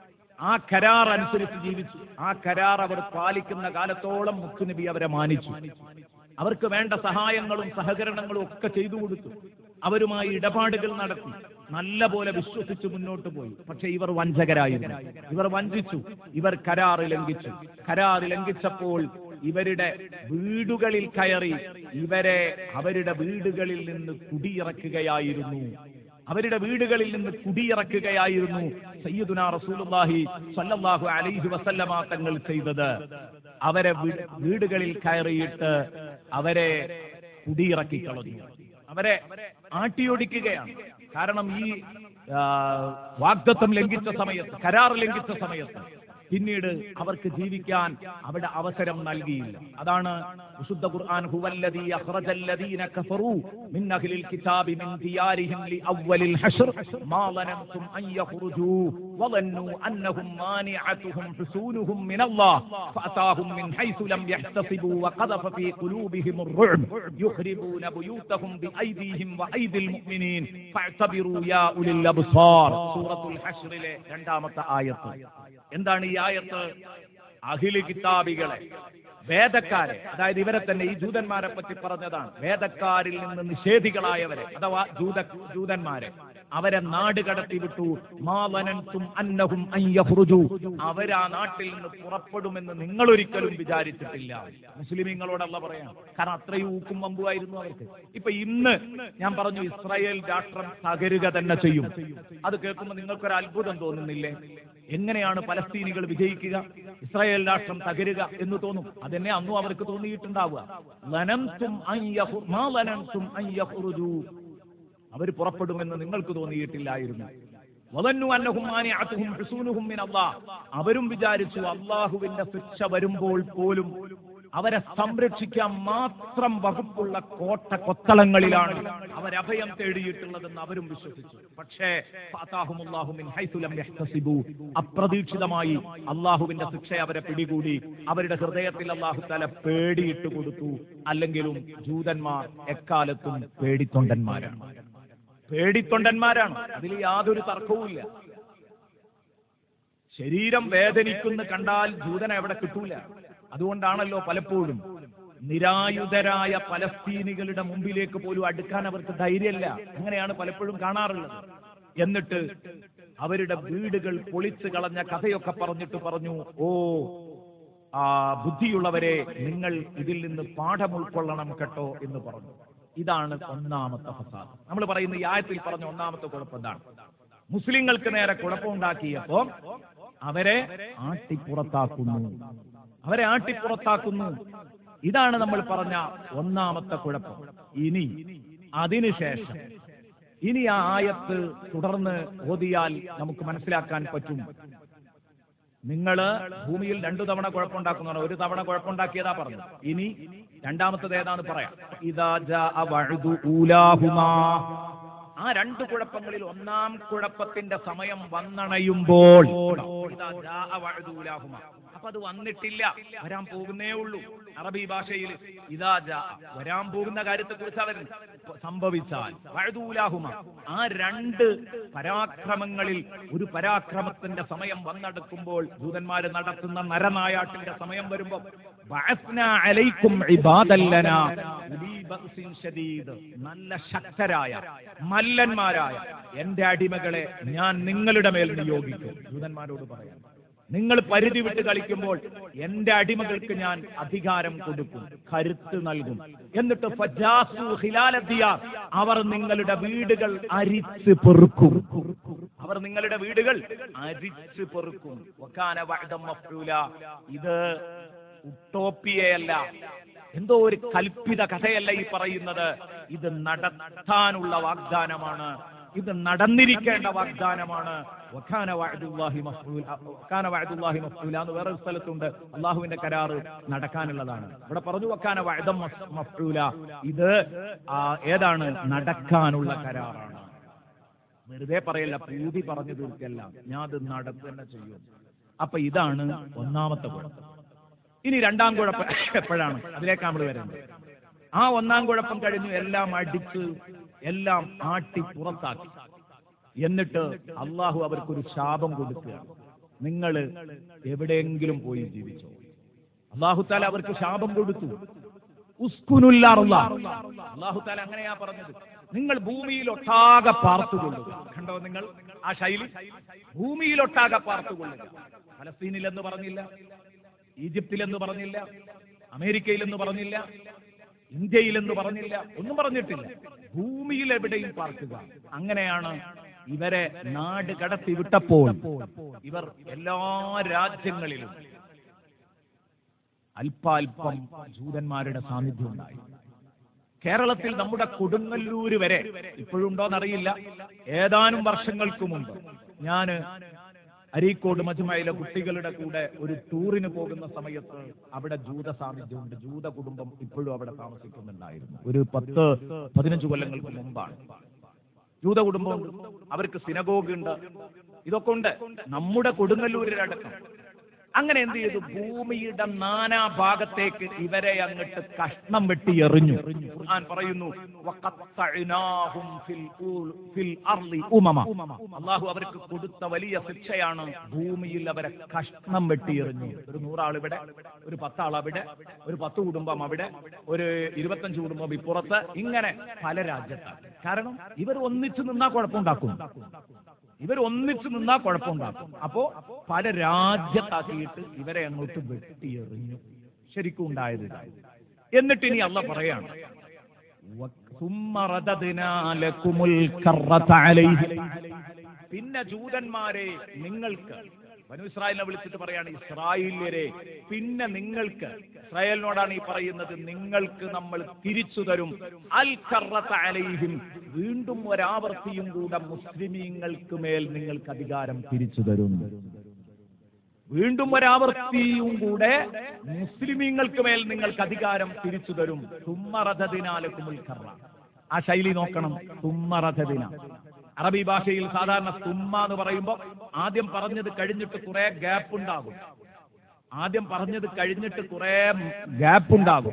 ആ കരാർ അനുസരിച്ച് ജീവിച്ചു ആ കരാർ അവർ പാലിക്കുന്ന കാലത്തോളം മുത്തുനബി അവരെ മാനിച്ചു അവർക്ക് വേണ്ട സഹായങ്ങളും സഹകരണങ്ങളും ഒക്കെ ചെയ്തു കൊടുത്തു അവരുമായി ഇടപാടുകൾ നടത്തി നല്ല പോലെ വിശ്വസിച്ച് മുന്നോട്ട് പോയി പക്ഷെ ഇവർ വഞ്ചകരായിരുന്നു ഇവർ വഞ്ചിച്ചു ഇവർ കരാർ ലംഘിച്ചു കരാർ ലംഘിച്ചപ്പോൾ ഇവരുടെ വീടുകളിൽ കയറി ഇവരെ അവരുടെ വീടുകളിൽ നിന്ന് കുടിയിറക്കുകയായിരുന്നു അവരുടെ വീടുകളിൽ നിന്ന് കുടിയിറക്കുകയായിരുന്നു സയ്യിദുന റസൂലുള്ളാഹി സ്വല്ലല്ലാഹു അലൈഹി വസല്ലമ തങ്ങൾ ചെയ്തത് അവരെ വീ- വീടുകളിൽ കയറിയിട്ട് അവരെ കുടിയിറക്കി കളഞ്ഞു അവരെ ആട്ടിയൊടിക്കുകയാണ് കാരണം ഈ ആ, വാഗ്ദത്തം ലംഘിച്ച സമയത്ത് കരാർ ലംഘിച്ച സമയത്ത് പിന്നീട് അവർക്ക് ജീവിക്കാൻ അവിടെ അവസരം നൽകിയില്ല അതാണ് വിശുദ്ധ ഖുർആൻ ഹുവല്ലദീ അഖ്റജല്ലദീന കഫറൂ മിൻ അഹ്ലിൽ കിതാബി മിൻ ദിയാരിഹിം ലിഅവ്വലിൽ ഹശ്ർ മാ ളനംതും അൻ യഖ്റുജൂ വളന്നു അന്നഹും മാനിഅതുഹും ഹുസൂനുഹും മിൻ അല്ലാഹ് ഫഅതാഹും മിൻ ഹൈസു ലം യഹ്തസിബൂ വഖദഫ ഫീ ഖുലൂബിഹിം الرعب يخربون بيوتهم بأيديهم وأيدي المؤمنين فاعتبروا يا أولي الأبصار സൂറത്തുൽ ഹശ്റിലെ രണ്ടാമത്തെ ആയത്ത് എന്താണ് ഈ ആയത്ത് അഖിലി കിതാബികളെ വേദക്കാരെ അതായത് ഇവരെ തന്നെ ഈ ജൂതന്മാരെ പറ്റി പറഞ്ഞതാണ് വേദക്കാരിൽ നിന്ന് നിഷേധികളായവരെ അഥവാ ജൂത ജൂതന്മാരെ അവരെ നാട് കടത്തി വിട്ടു മാവനൻതും അന്നഹും അൻ യഖ്റുജു അവരാ നാട്ടിൽ നിന്ന് പുറപ്പെടുമെന്ന് നിങ്ങൾ ഒരിക്കലും വിചാരിച്ചിട്ടില്ല മുസ്ലിമീങ്ങളോടല്ല പറയാം കാരണം അത്രയും ഊക്കും വമ്പുമായിരുന്നു അവർക്ക് ഇപ്പൊ ഇന്ന് ഞാൻ പറഞ്ഞു ഇസ്രായേൽ രാഷ്ട്രം തകരുക തന്നെ ചെയ്യും അത് കേൾക്കുമ്പോൾ നിങ്ങൾക്കൊരു അത്ഭുതം തോന്നുന്നില്ലേ എങ്ങനെയാണ് പലസ്തീനികൾ വിജയിക്കുക ഇസ്രായേൽ രാഷ്ട്രം തകരുക എന്ന് തോന്നും അതെന്നെ അന്നും അവർക്ക് തോന്നിയിട്ടുണ്ടാവുക ലനംതും അൻ യഖു- മാ ലനംതും അൻ യഖ്റുജു. അവർ പുറപ്പെടുമെന്ന് നിങ്ങൾക്ക് തോന്നിയിട്ടില്ലായിരുന്നു വദന്നു അന്നഹും മാനിഅതുഹും ഹുസൂനുഹും മിൻ അല്ലാഹ്. അവരും വിചാരിച്ചു അള്ളാഹുവിന്റെ ശിക്ഷ വരുമ്പോൾ പോലും അവരെ സംരക്ഷിക്കാൻ മാത്രം വകുപ്പുള്ള കോട്ട കൊത്തളങ്ങളിലാണ് അവരഭയം തേടിയിട്ടുള്ളതെന്ന് അവരും വിശ്വസിച്ചു പക്ഷേ ഫാത്താഹുമുല്ലാഹു മിൻ ഹൈത്തു ലം യഹ്തസിബു. അപ്രതീക്ഷിതമായി അള്ളാഹുവിന്റെ ശിക്ഷ അവരെ പിടികൂടി അവരുടെ ഹൃദയത്തിൽ അള്ളാഹു തല പേടിയിട്ട് കൊടുത്തു അല്ലെങ്കിലും ജൂതന്മാർ എക്കാലത്തും പേടിത്തൊണ്ടന്മാരാണ് പേടിത്തൊണ്ടന്മാരാണ് അതിൽ യാതൊരു തർക്കവുമില്ല ശരീരം വേദനിക്കുന്ന കണ്ടാൽ ജൂതനെ എവിടെ കിട്ടൂല അതുകൊണ്ടാണല്ലോ പലപ്പോഴും നിരായുധരായ പലസ്തീനികളുടെ മുമ്പിലേക്ക് പോലും അടുക്കാൻ അവർക്ക് ധൈര്യമല്ല അങ്ങനെയാണ് പലപ്പോഴും കാണാറുള്ളത് എന്നിട്ട് അവരുടെ വീടുകൾ പൊളിച്ചു കളഞ്ഞ കഥയൊക്കെ പറഞ്ഞിട്ട് പറഞ്ഞു ഓ ആ ബുദ്ധിയുള്ളവരെ നിങ്ങൾ ഇതിൽ നിന്ന് പാഠം ഉൾക്കൊള്ളണം കേട്ടോ എന്ന് പറഞ്ഞു ഇതാണ് ഒന്നാമത്തെ ഫസാദ് നമ്മൾ പറയുന്ന ഈ ആയത്തിൽ പറഞ്ഞ ഒന്നാമത്തെ കുഴപ്പം എന്താണ് മുസ്ലിങ്ങൾക്ക് നേരെ കുഴപ്പമുണ്ടാക്കിയപ്പോ അവരെ ആട്ടിപ്പുറത്താക്കുന്നു അവരെ ആട്ടിപ്പുറത്താക്കുന്നു ഇതാണ് നമ്മൾ പറഞ്ഞ ഒന്നാമത്തെ കുഴപ്പം ഇനി അതിനുശേഷം ഇനി ആ ആയത്ത് തുടർന്ന് ഓതിയാൽ നമുക്ക് മനസ്സിലാക്കാൻ പറ്റും നിങ്ങൾ ഭൂമിയിൽ രണ്ടു തവണ കുഴപ്പമുണ്ടാക്കുന്നതാണ് ഒരു തവണ കുഴപ്പമുണ്ടാക്കിയതാ പറഞ്ഞു ഇനി രണ്ടാമത്തത് ഏതാന്ന് പറയാം ഇതാ ജാഅ വഅദു ഊലാഹുമാ ആ രണ്ട് കുഴപ്പങ്ങളിൽ ഒന്നാം കുഴപ്പത്തിന്റെ സമയം വന്നണയുമ്പോൾ ഇതാ ജാഅ വഅദു ഊലാഹുമാ. അപ്പൊ അത് വന്നിട്ടില്ല വരാൻ പോകുന്നേ ഉള്ളൂ അറബി ഭാഷയിൽ ഇതാ ജാ വരാൻ പോകുന്ന കാര്യത്തെ കുറിച്ച് അവർ സംഭവിച്ചാൽ വഴുതൂലാഹുമ ആ രണ്ട് പരാക്രമങ്ങളിൽ ഒരു പരാക്രമത്തിന്റെ സമയം വന്നെടുക്കുമ്പോൾ ദൂതന്മാര് നടത്തുന്ന നരനായാട്ടിന്റെ സമയം വരുമ്പോ ബഅസ്നാ അലൈക്കും ഇബാദല്ലനാ ഉലീ ബഅസിൻ ശദീദ്. നല്ല ശക്തരായ മല്ലന്മാരായ എന്റെ അടിമകളെ ഞാൻ നിങ്ങളുടെ മേൽ നിയോഗിക്കും ദൂതന്മാരോട് പറയാം നിങ്ങൾ പരിധി വിട്ട് കളിക്കുമ്പോൾ എന്റെ അടിമകൾക്ക് ഞാൻ അധികാരം കൊടുക്കും കരുത്ത് നൽകും എന്നിട്ട് ഫജാസു ഹിലാലത്തിയാർ അവർ നിങ്ങളുടെ വീടുകൾ അരിച്ച് പെറുക്കും അവർ നിങ്ങളുടെ വീടുകൾ അരിച്ച് പെറുക്കും വക്കാന വഅദം മഫ്ഊല ഇത് ഉട്ടോപ്പിയയല്ല എന്തോ ഒരു കൽപ്പിത കഥയല്ല ഈ പറയുന്നത് ഇത് നടത്താനുള്ള വാഗ്ദാനമാണ് ഇത് നടന്നിരിക്കേണ്ട വാഗ്ദാനമാണ് വഖാന വഅദുല്ലാഹി മഫ്ഊല വഖാന വഅദുല്ലാഹി മഫ്ഊല എന്ന് വേറെ ഒരു സ്ഥലത്തുണ്ട് അള്ളാഹുവിന്റെ കരാറ് നടക്കാനുള്ളതാണ് ഇവിടെ പറഞ്ഞു വഖാന വഅദം മഫ്- മഫ്ഊല ഇത് ആ, ഏതാണ് നടക്കാനുള്ള കരാറാണ് വെറുതെ പറയല്ല പൂതി പറഞ്ഞു തീർക്കല്ല ഞാൻ അത് നടത്തുക ചെയ്യും അപ്പൊ ഇതാണ് ഒന്നാമത്തെ കുഴപ്പം ഇനി രണ്ടാം കുഴപ്പം എപ്പോഴാണ് അതിലേക്ക് നമ്മൾ വരുന്നത് ആ ഒന്നാം കുഴപ്പം കഴിഞ്ഞു എല്ലാം അടിച്ച് എല്ലാം ആട്ടി പുറത്താക്കി എന്നിട്ട് അള്ളാഹു അവർക്കൊരു ശാപം കൊടുക്കുകയാണ് നിങ്ങൾ എവിടെയെങ്കിലും പോയി ജീവിച്ചോ അള്ളാഹു താല അവർക്ക് ശാപം കൊടുത്തു ഉസ്കുനുല്ലാറുള്ള അള്ളാഹു താല അങ്ങനെയാ പറഞ്ഞത് നിങ്ങൾ ഭൂമിയിൽ ഒട്ടാകെ പാർത്തുകൊള്ളുക കണ്ടോ നിങ്ങൾ ആ ശൈലി ഭൂമിയിൽ ഒട്ടാകെ പാർത്തുകൊള്ളുക ഫലസ്തീനിൽ എന്ന് പറഞ്ഞില്ല ഈജിപ്തിൽ എന്ന് പറഞ്ഞില്ല അമേരിക്കയിൽ എന്ന് പറഞ്ഞില്ല ഇന്ത്യയിൽ എന്ന് പറഞ്ഞില്ല ഒന്നും പറഞ്ഞിട്ടില്ല ഭൂമിയിൽ എവിടെയും പാർക്കുക അങ്ങനെയാണ് ഇവരെ നാട് കടത്തി വിട്ടപ്പോൾ ഇവർ എല്ലാ രാജ്യങ്ങളിലും അല്പാൽപം ജൂതന്മാരുടെ സാന്നിധ്യം ഉണ്ടായി കേരളത്തിൽ നമ്മുടെ കൊടുങ്ങല്ലൂര് വരെ ഇപ്പോഴുണ്ടോന്നറിയില്ല ഏതാനും വർഷങ്ങൾക്ക് മുമ്പ് ഞാന് അരീക്കോട് മജുമയിലെ കുട്ടികളുടെ കൂടെ ഒരു ടൂറിന് പോകുന്ന സമയത്ത് അവിടെ ജൂത സാന്നിധ്യമുണ്ട് ജൂത കുടുംബം ഇപ്പോഴും അവിടെ താമസിക്കുന്നുണ്ടായിരുന്നു ഒരു പത്ത് പതിനഞ്ച് കൊല്ലങ്ങൾക്ക് മുമ്പാണ് ജൂത കുടുംബമുണ്ട് അവർക്ക് സിനഗോഗ് ഉണ്ട് ഇതൊക്കെ ഉണ്ട് നമ്മുടെ കൊടുങ്ങല്ലൂരിലടക്കം അങ്ങനെ എന്ത് ചെയ്തു ഭൂമിയുടെ നാനാ ഭാഗത്തേക്ക് ഇവരെ അങ്ങോട്ട് കഷ്ണം വെട്ടി എറിഞ്ഞു ഖുർആൻ പറയുന്നു "വഖത്തഅ്നാഹും ഫിൽ ഊൽ- ഫിൽ അർളി ഉമമ." അള്ളാഹു അവർക്ക് കൊടുത്ത വലിയ ശിക്ഷയാണ് ഭൂമിയിൽ അവരെ കഷ്ണം വെട്ടി എറിഞ്ഞു ഒരു നൂറാൾ ഇവിടെ ഒരു പത്താൾ അവിടെ ഒരു പത്ത് കുടുംബം അവിടെ ഒരു ഇരുപത്തഞ്ച് കുടുംബം ഇപ്പുറത്ത് ഇങ്ങനെ പല രാജ്യത്താണ് കാരണം ഇവർ ഒന്നിച്ചു നിന്നാ കുഴപ്പമുണ്ടാക്കും ഇവർ ഒന്നിച്ചു നിന്നാ കുഴപ്പമുണ്ടാക്കും അപ്പോ പല രാജ്യത്താക്കിയിട്ട് ഇവരെ അങ്ങോട്ട് വെട്ടിയെറിഞ്ഞു ശരിക്കും ഉണ്ടായത് ഇതാ. എന്നിട്ട് ഇനി അല്ല പറയാണ് വ- ثم رددنا لكم الكرة عليهم. പിന്നെ ജൂതന്മാരെ നിങ്ങൾക്ക് ബനു ഇസ്രായേലിനെ വിളിച്ചിട്ട് പറയാണ് ഇസ്രായേല്യരെ പിന്നെ നിങ്ങൾക്ക് ഇസ്രായേലിനോടാണ് ഈ പറയുന്നത് നിങ്ങൾക്ക് നമ്മൾ തിരിച്ചു തരും അൽ കറത്ത അലൈഹിം വീണ്ടും ഒരാവർത്തിയും കൂടെ മുസ്ലിമീങ്ങൾക്ക് മേൽ നിങ്ങൾക്ക് അധികാരം തിരിച്ചു തരും വീണ്ടും ഒരാവർത്തിയും കൂടെ മുസ്ലിമീങ്ങൾക്ക് മേൽ നിങ്ങൾക്ക് അധികാരം തിരിച്ചു തരും തുമ്മറഥദിനാലക്കുമുൽ കറ ആ ശൈലി നോക്കണം തുമ്മറഥദിന അറബി ഭാഷയിൽ സാധാരണ തുമ്മ എന്ന് പറയുമ്പോൾ ആദ്യം പറഞ്ഞത് കഴിഞ്ഞിട്ട് കുറെ ഗ്യാപ്പ് ഉണ്ടാകും ആദ്യം പറഞ്ഞത് കഴിഞ്ഞിട്ട് കുറെ ഗ്യാപ്പ് ഉണ്ടാകും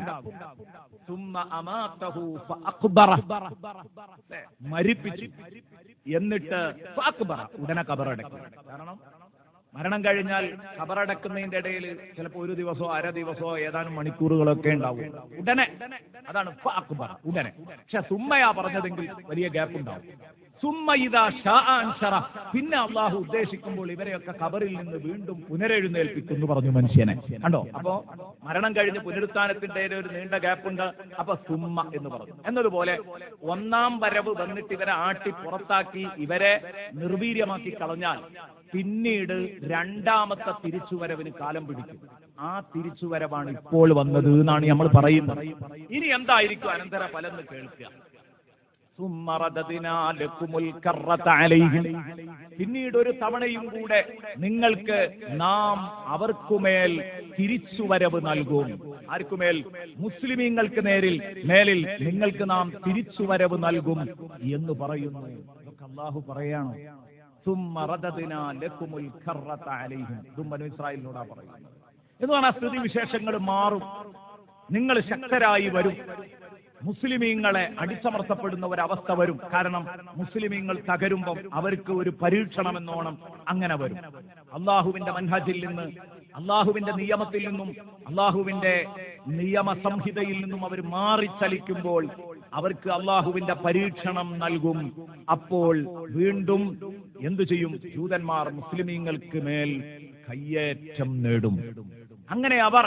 തുമ്മ അമാതഹു ഫഅഖ്ബറ. ല്ലേ? മരിപ്പിച്ചു എന്നിട്ട് ഫഅഖ്ബറ. ഉടനെ കബറടക്കി കാരണം മരണം കഴിഞ്ഞാൽ കബറടക്കുന്നതിന്റെ ഇടയിൽ ചിലപ്പോൾ ഒരു ദിവസമോ അര ദിവസമോ ഏതാനും മണിക്കൂറുകളൊക്കെ ഉണ്ടാവും ഉടനെ അതാണ് ഫഅഖ്ബറ. ഉടനെ പക്ഷെ സുമ്മയാ പറഞ്ഞതെങ്കിൽ വലിയ ഗ്യാപ്പ് ഉണ്ടാവും സുമ്മ ഇതാ ഷാ അൻഷറ. പിന്നെ അള്ളാഹു ഉദ്ദേശിക്കുമ്പോൾ ഇവരെയൊക്കെ കബറിൽ നിന്ന് വീണ്ടും പുനരെഴുന്നേൽപ്പിക്കുന്നു പറഞ്ഞു മനുഷ്യനെ കണ്ടോ അപ്പോ മരണം കഴിഞ്ഞ് പുനരുത്ഥാനത്തിന്റെ ഇടയിൽ ഒരു നീണ്ട ഗ്യാപ്പ് ഉണ്ട് അപ്പൊ സുമ്മ എന്ന് പറഞ്ഞു എന്നതുപോലെ ഒന്നാം വരവ് വന്നിട്ട് ഇവരെ ആട്ടി പുറത്താക്കി ഇവരെ നിർവീര്യമാക്കി കളഞ്ഞാൽ പിന്നീട് രണ്ടാമത്തെ തിരിച്ചുവരവിന് കാലം പിടിക്കും ആ തിരിച്ചുവരവാണ് ഇപ്പോൾ വന്നത് എന്നാണ് നമ്മൾ പറയുന്നത് ഇനി എന്തായിരിക്കും അനന്തര ഫലം കേൾക്കുക ثم رددنا لكم الكرة عليهم പിന്നീട് ഒരു തവണയും കൂടെ നിങ്ങൾക്ക് നാം അവർക്കുമേൽ തിരിച്ചുവരവ് നൽകും ആർക്കുമേൽ മുസ്ലിമീങ്ങൾക്ക് നേരിൽ മേലിൽ നിങ്ങൾക്ക് നാം തിരിച്ചുവരവ് നൽകും എന്ന് പറയുന്നു ഇതൊക്കെ അള്ളാഹു പറയാണ് ثم رددنا لكم الكرة عليهم ഇതും ബനു ഇസ്രായേലിനോടാ പറയുന്നത് എന്ന് പറഞ്ഞാൽ സ്ഥിതി വിശേഷങ്ങൾ മാറും നിങ്ങൾ ശക്തരായി വരും മുസ്ലിമീങ്ങളെ അടിച്ചമർത്തപ്പെടുന്ന ഒരവസ്ഥ വരും കാരണം മുസ്ലിമീങ്ങൾ തകരുമ്പം അവർക്ക് ഒരു പരീക്ഷണമെന്നോണം അങ്ങനെ വരും അള്ളാഹുവിന്റെ മൻഹജിൽ നിന്ന് അള്ളാഹുവിന്റെ നിയമത്തിൽ നിന്നും അള്ളാഹുവിന്റെ നിയമസംഹിതയിൽ നിന്നും അവർ മാറിച്ചലിക്കുമ്പോൾ അവർക്ക് അള്ളാഹുവിന്റെ പരീക്ഷണം നൽകും അപ്പോൾ വീണ്ടും എന്തു ചെയ്യും ജൂതന്മാർ മുസ്ലിമീങ്ങൾക്ക് മേൽ കയ്യേറ്റം നേടും അങ്ങനെ അവർ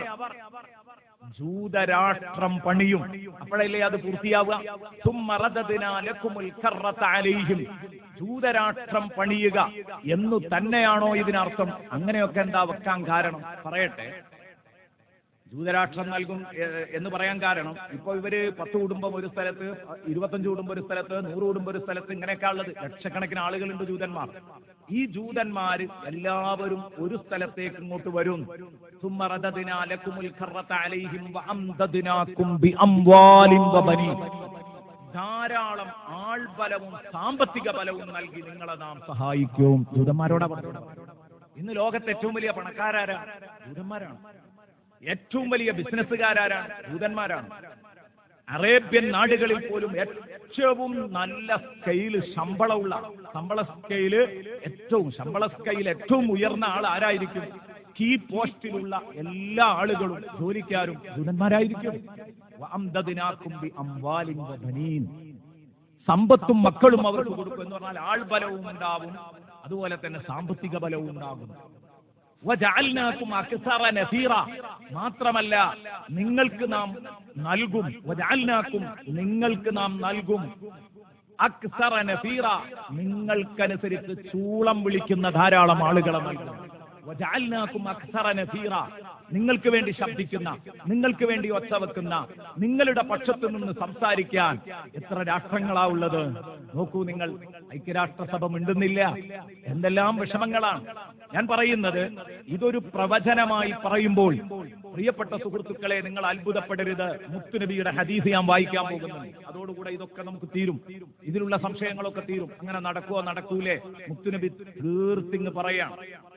ജൂതരാഷ്ട്രം പണിയും അപ്പോഴല്ലേ അത് പൂർത്തിയാവുക സുമ്മറദദിനാ ലക്കുമുൽ കറത അലൈഹിം ജൂതരാഷ്ട്രം പണിയുക എന്നു തന്നെയാണോ ഇതിനർത്ഥം അങ്ങനെയൊക്കെ എന്താ വെക്കാൻ കാരണം പറയട്ടെ ജൂതരാഷ്ട്രം നൽകും എ- എന്ന് പറയാൻ കാരണം ഇപ്പൊ ഇവര് പത്ത് കുടുംബം ഒരു സ്ഥലത്ത് ഇരുപത്തഞ്ച് കുടുംബം ഒരു സ്ഥലത്ത് നൂറ് കുടുംബം ഒരു സ്ഥലത്ത് ഇങ്ങനെയൊക്കെ ഉള്ളത് ലക്ഷക്കണക്കിന് ആളുകളുണ്ട് ജൂതന്മാർ ഈ ജൂതന്മാര് എല്ലാവരും ഒരു സ്ഥലത്തേക്ക് ഇങ്ങോട്ട് വരും ثم رددنا لكم الكرة عليهم وأمددناكم بأموال وبنين ധാരാളം ആൾബലവും സാമ്പത്തിക ബലവും നൽകി നിങ്ങളെ നാം സഹായിക്കും ജൂതന്മാരോടാ പറഞ്ഞത് ഇന്ന് ലോകത്തെ ഏറ്റവും വലിയ പണക്കാരാരാ ജൂതന്മാരാണ് ഏറ്റവും വലിയ ബിസിനസ്സുകാരാരാണ് ജൂതന്മാരാണ് അറേബ്യൻ നാടുകളിൽ പോലും ഏറ്റവും നല്ല സ്കെയില് ശമ്പളമുള്ള ശമ്പള സ്കെയില് ഏറ്റവും ശമ്പള സ്കെയിൽ ഏറ്റവും ഉയർന്ന ആൾ ആരായിരിക്കും കീ പോസ്റ്റിലുള്ള എല്ലാ ആളുകളും ജോലിക്കാരും ജൂതന്മാരായിരിക്കും വഅംദദ്നാകും ബിഅംവാലിൻ വബനീൻ. സമ്പത്തും മക്കളും അവർക്ക് കൊടുക്കും എന്ന് പറഞ്ഞാൽ ആൾബലവും ഉണ്ടാവും അതുപോലെ തന്നെ സാമ്പത്തിക ബലവും ഉണ്ടാകും വജഅൽനാകും അക്സറ നഫീറ മാത്രമല്ല നിങ്ങൾക്ക് നാം നൽകും വജഅൽനാകും നിങ്ങൾക്ക് നാം നൽകും അക്സറ നഫീറ നിങ്ങൾക്കനുസരിച്ച് ചൂളം വിളിക്കുന്ന ധാരാളം ആളുകളെ നൽകും വജഅൽനാകും അക്സറ നഫീറ നിങ്ങൾക്ക് വേണ്ടി ശബ്ദിക്കുന്ന നിങ്ങൾക്ക് വേണ്ടി ഒച്ച വെക്കുന്ന നിങ്ങളുടെ പക്ഷത്തു നിന്ന് സംസാരിക്കാൻ എത്ര രാഷ്ട്രങ്ങളാ ഉള്ളത് നോക്കൂ നിങ്ങൾ ഐക്യരാഷ്ട്രസഭ മിണ്ടുന്നില്ല എന്തെല്ലാം വിഷമങ്ങളാണ് ഞാൻ പറയുന്നത് ഇതൊരു പ്രവചനമായി പറയുമ്പോൾ പ്രിയപ്പെട്ട സുഹൃത്തുക്കളെ നിങ്ങൾ അത്ഭുതപ്പെടരുത് മുത്തുനബിയുടെ ഹദീസ് ഞാൻ വായിക്കാൻ പോകുന്നുണ്ട് അതോടുകൂടെ ഇതൊക്കെ നമുക്ക് തീരും ഇതിലുള്ള സംശയങ്ങളൊക്കെ തീരും അങ്ങനെ നടക്കുവോ നടക്കൂലേ മുത്തുനബി തീർത്തിങ് പറയാം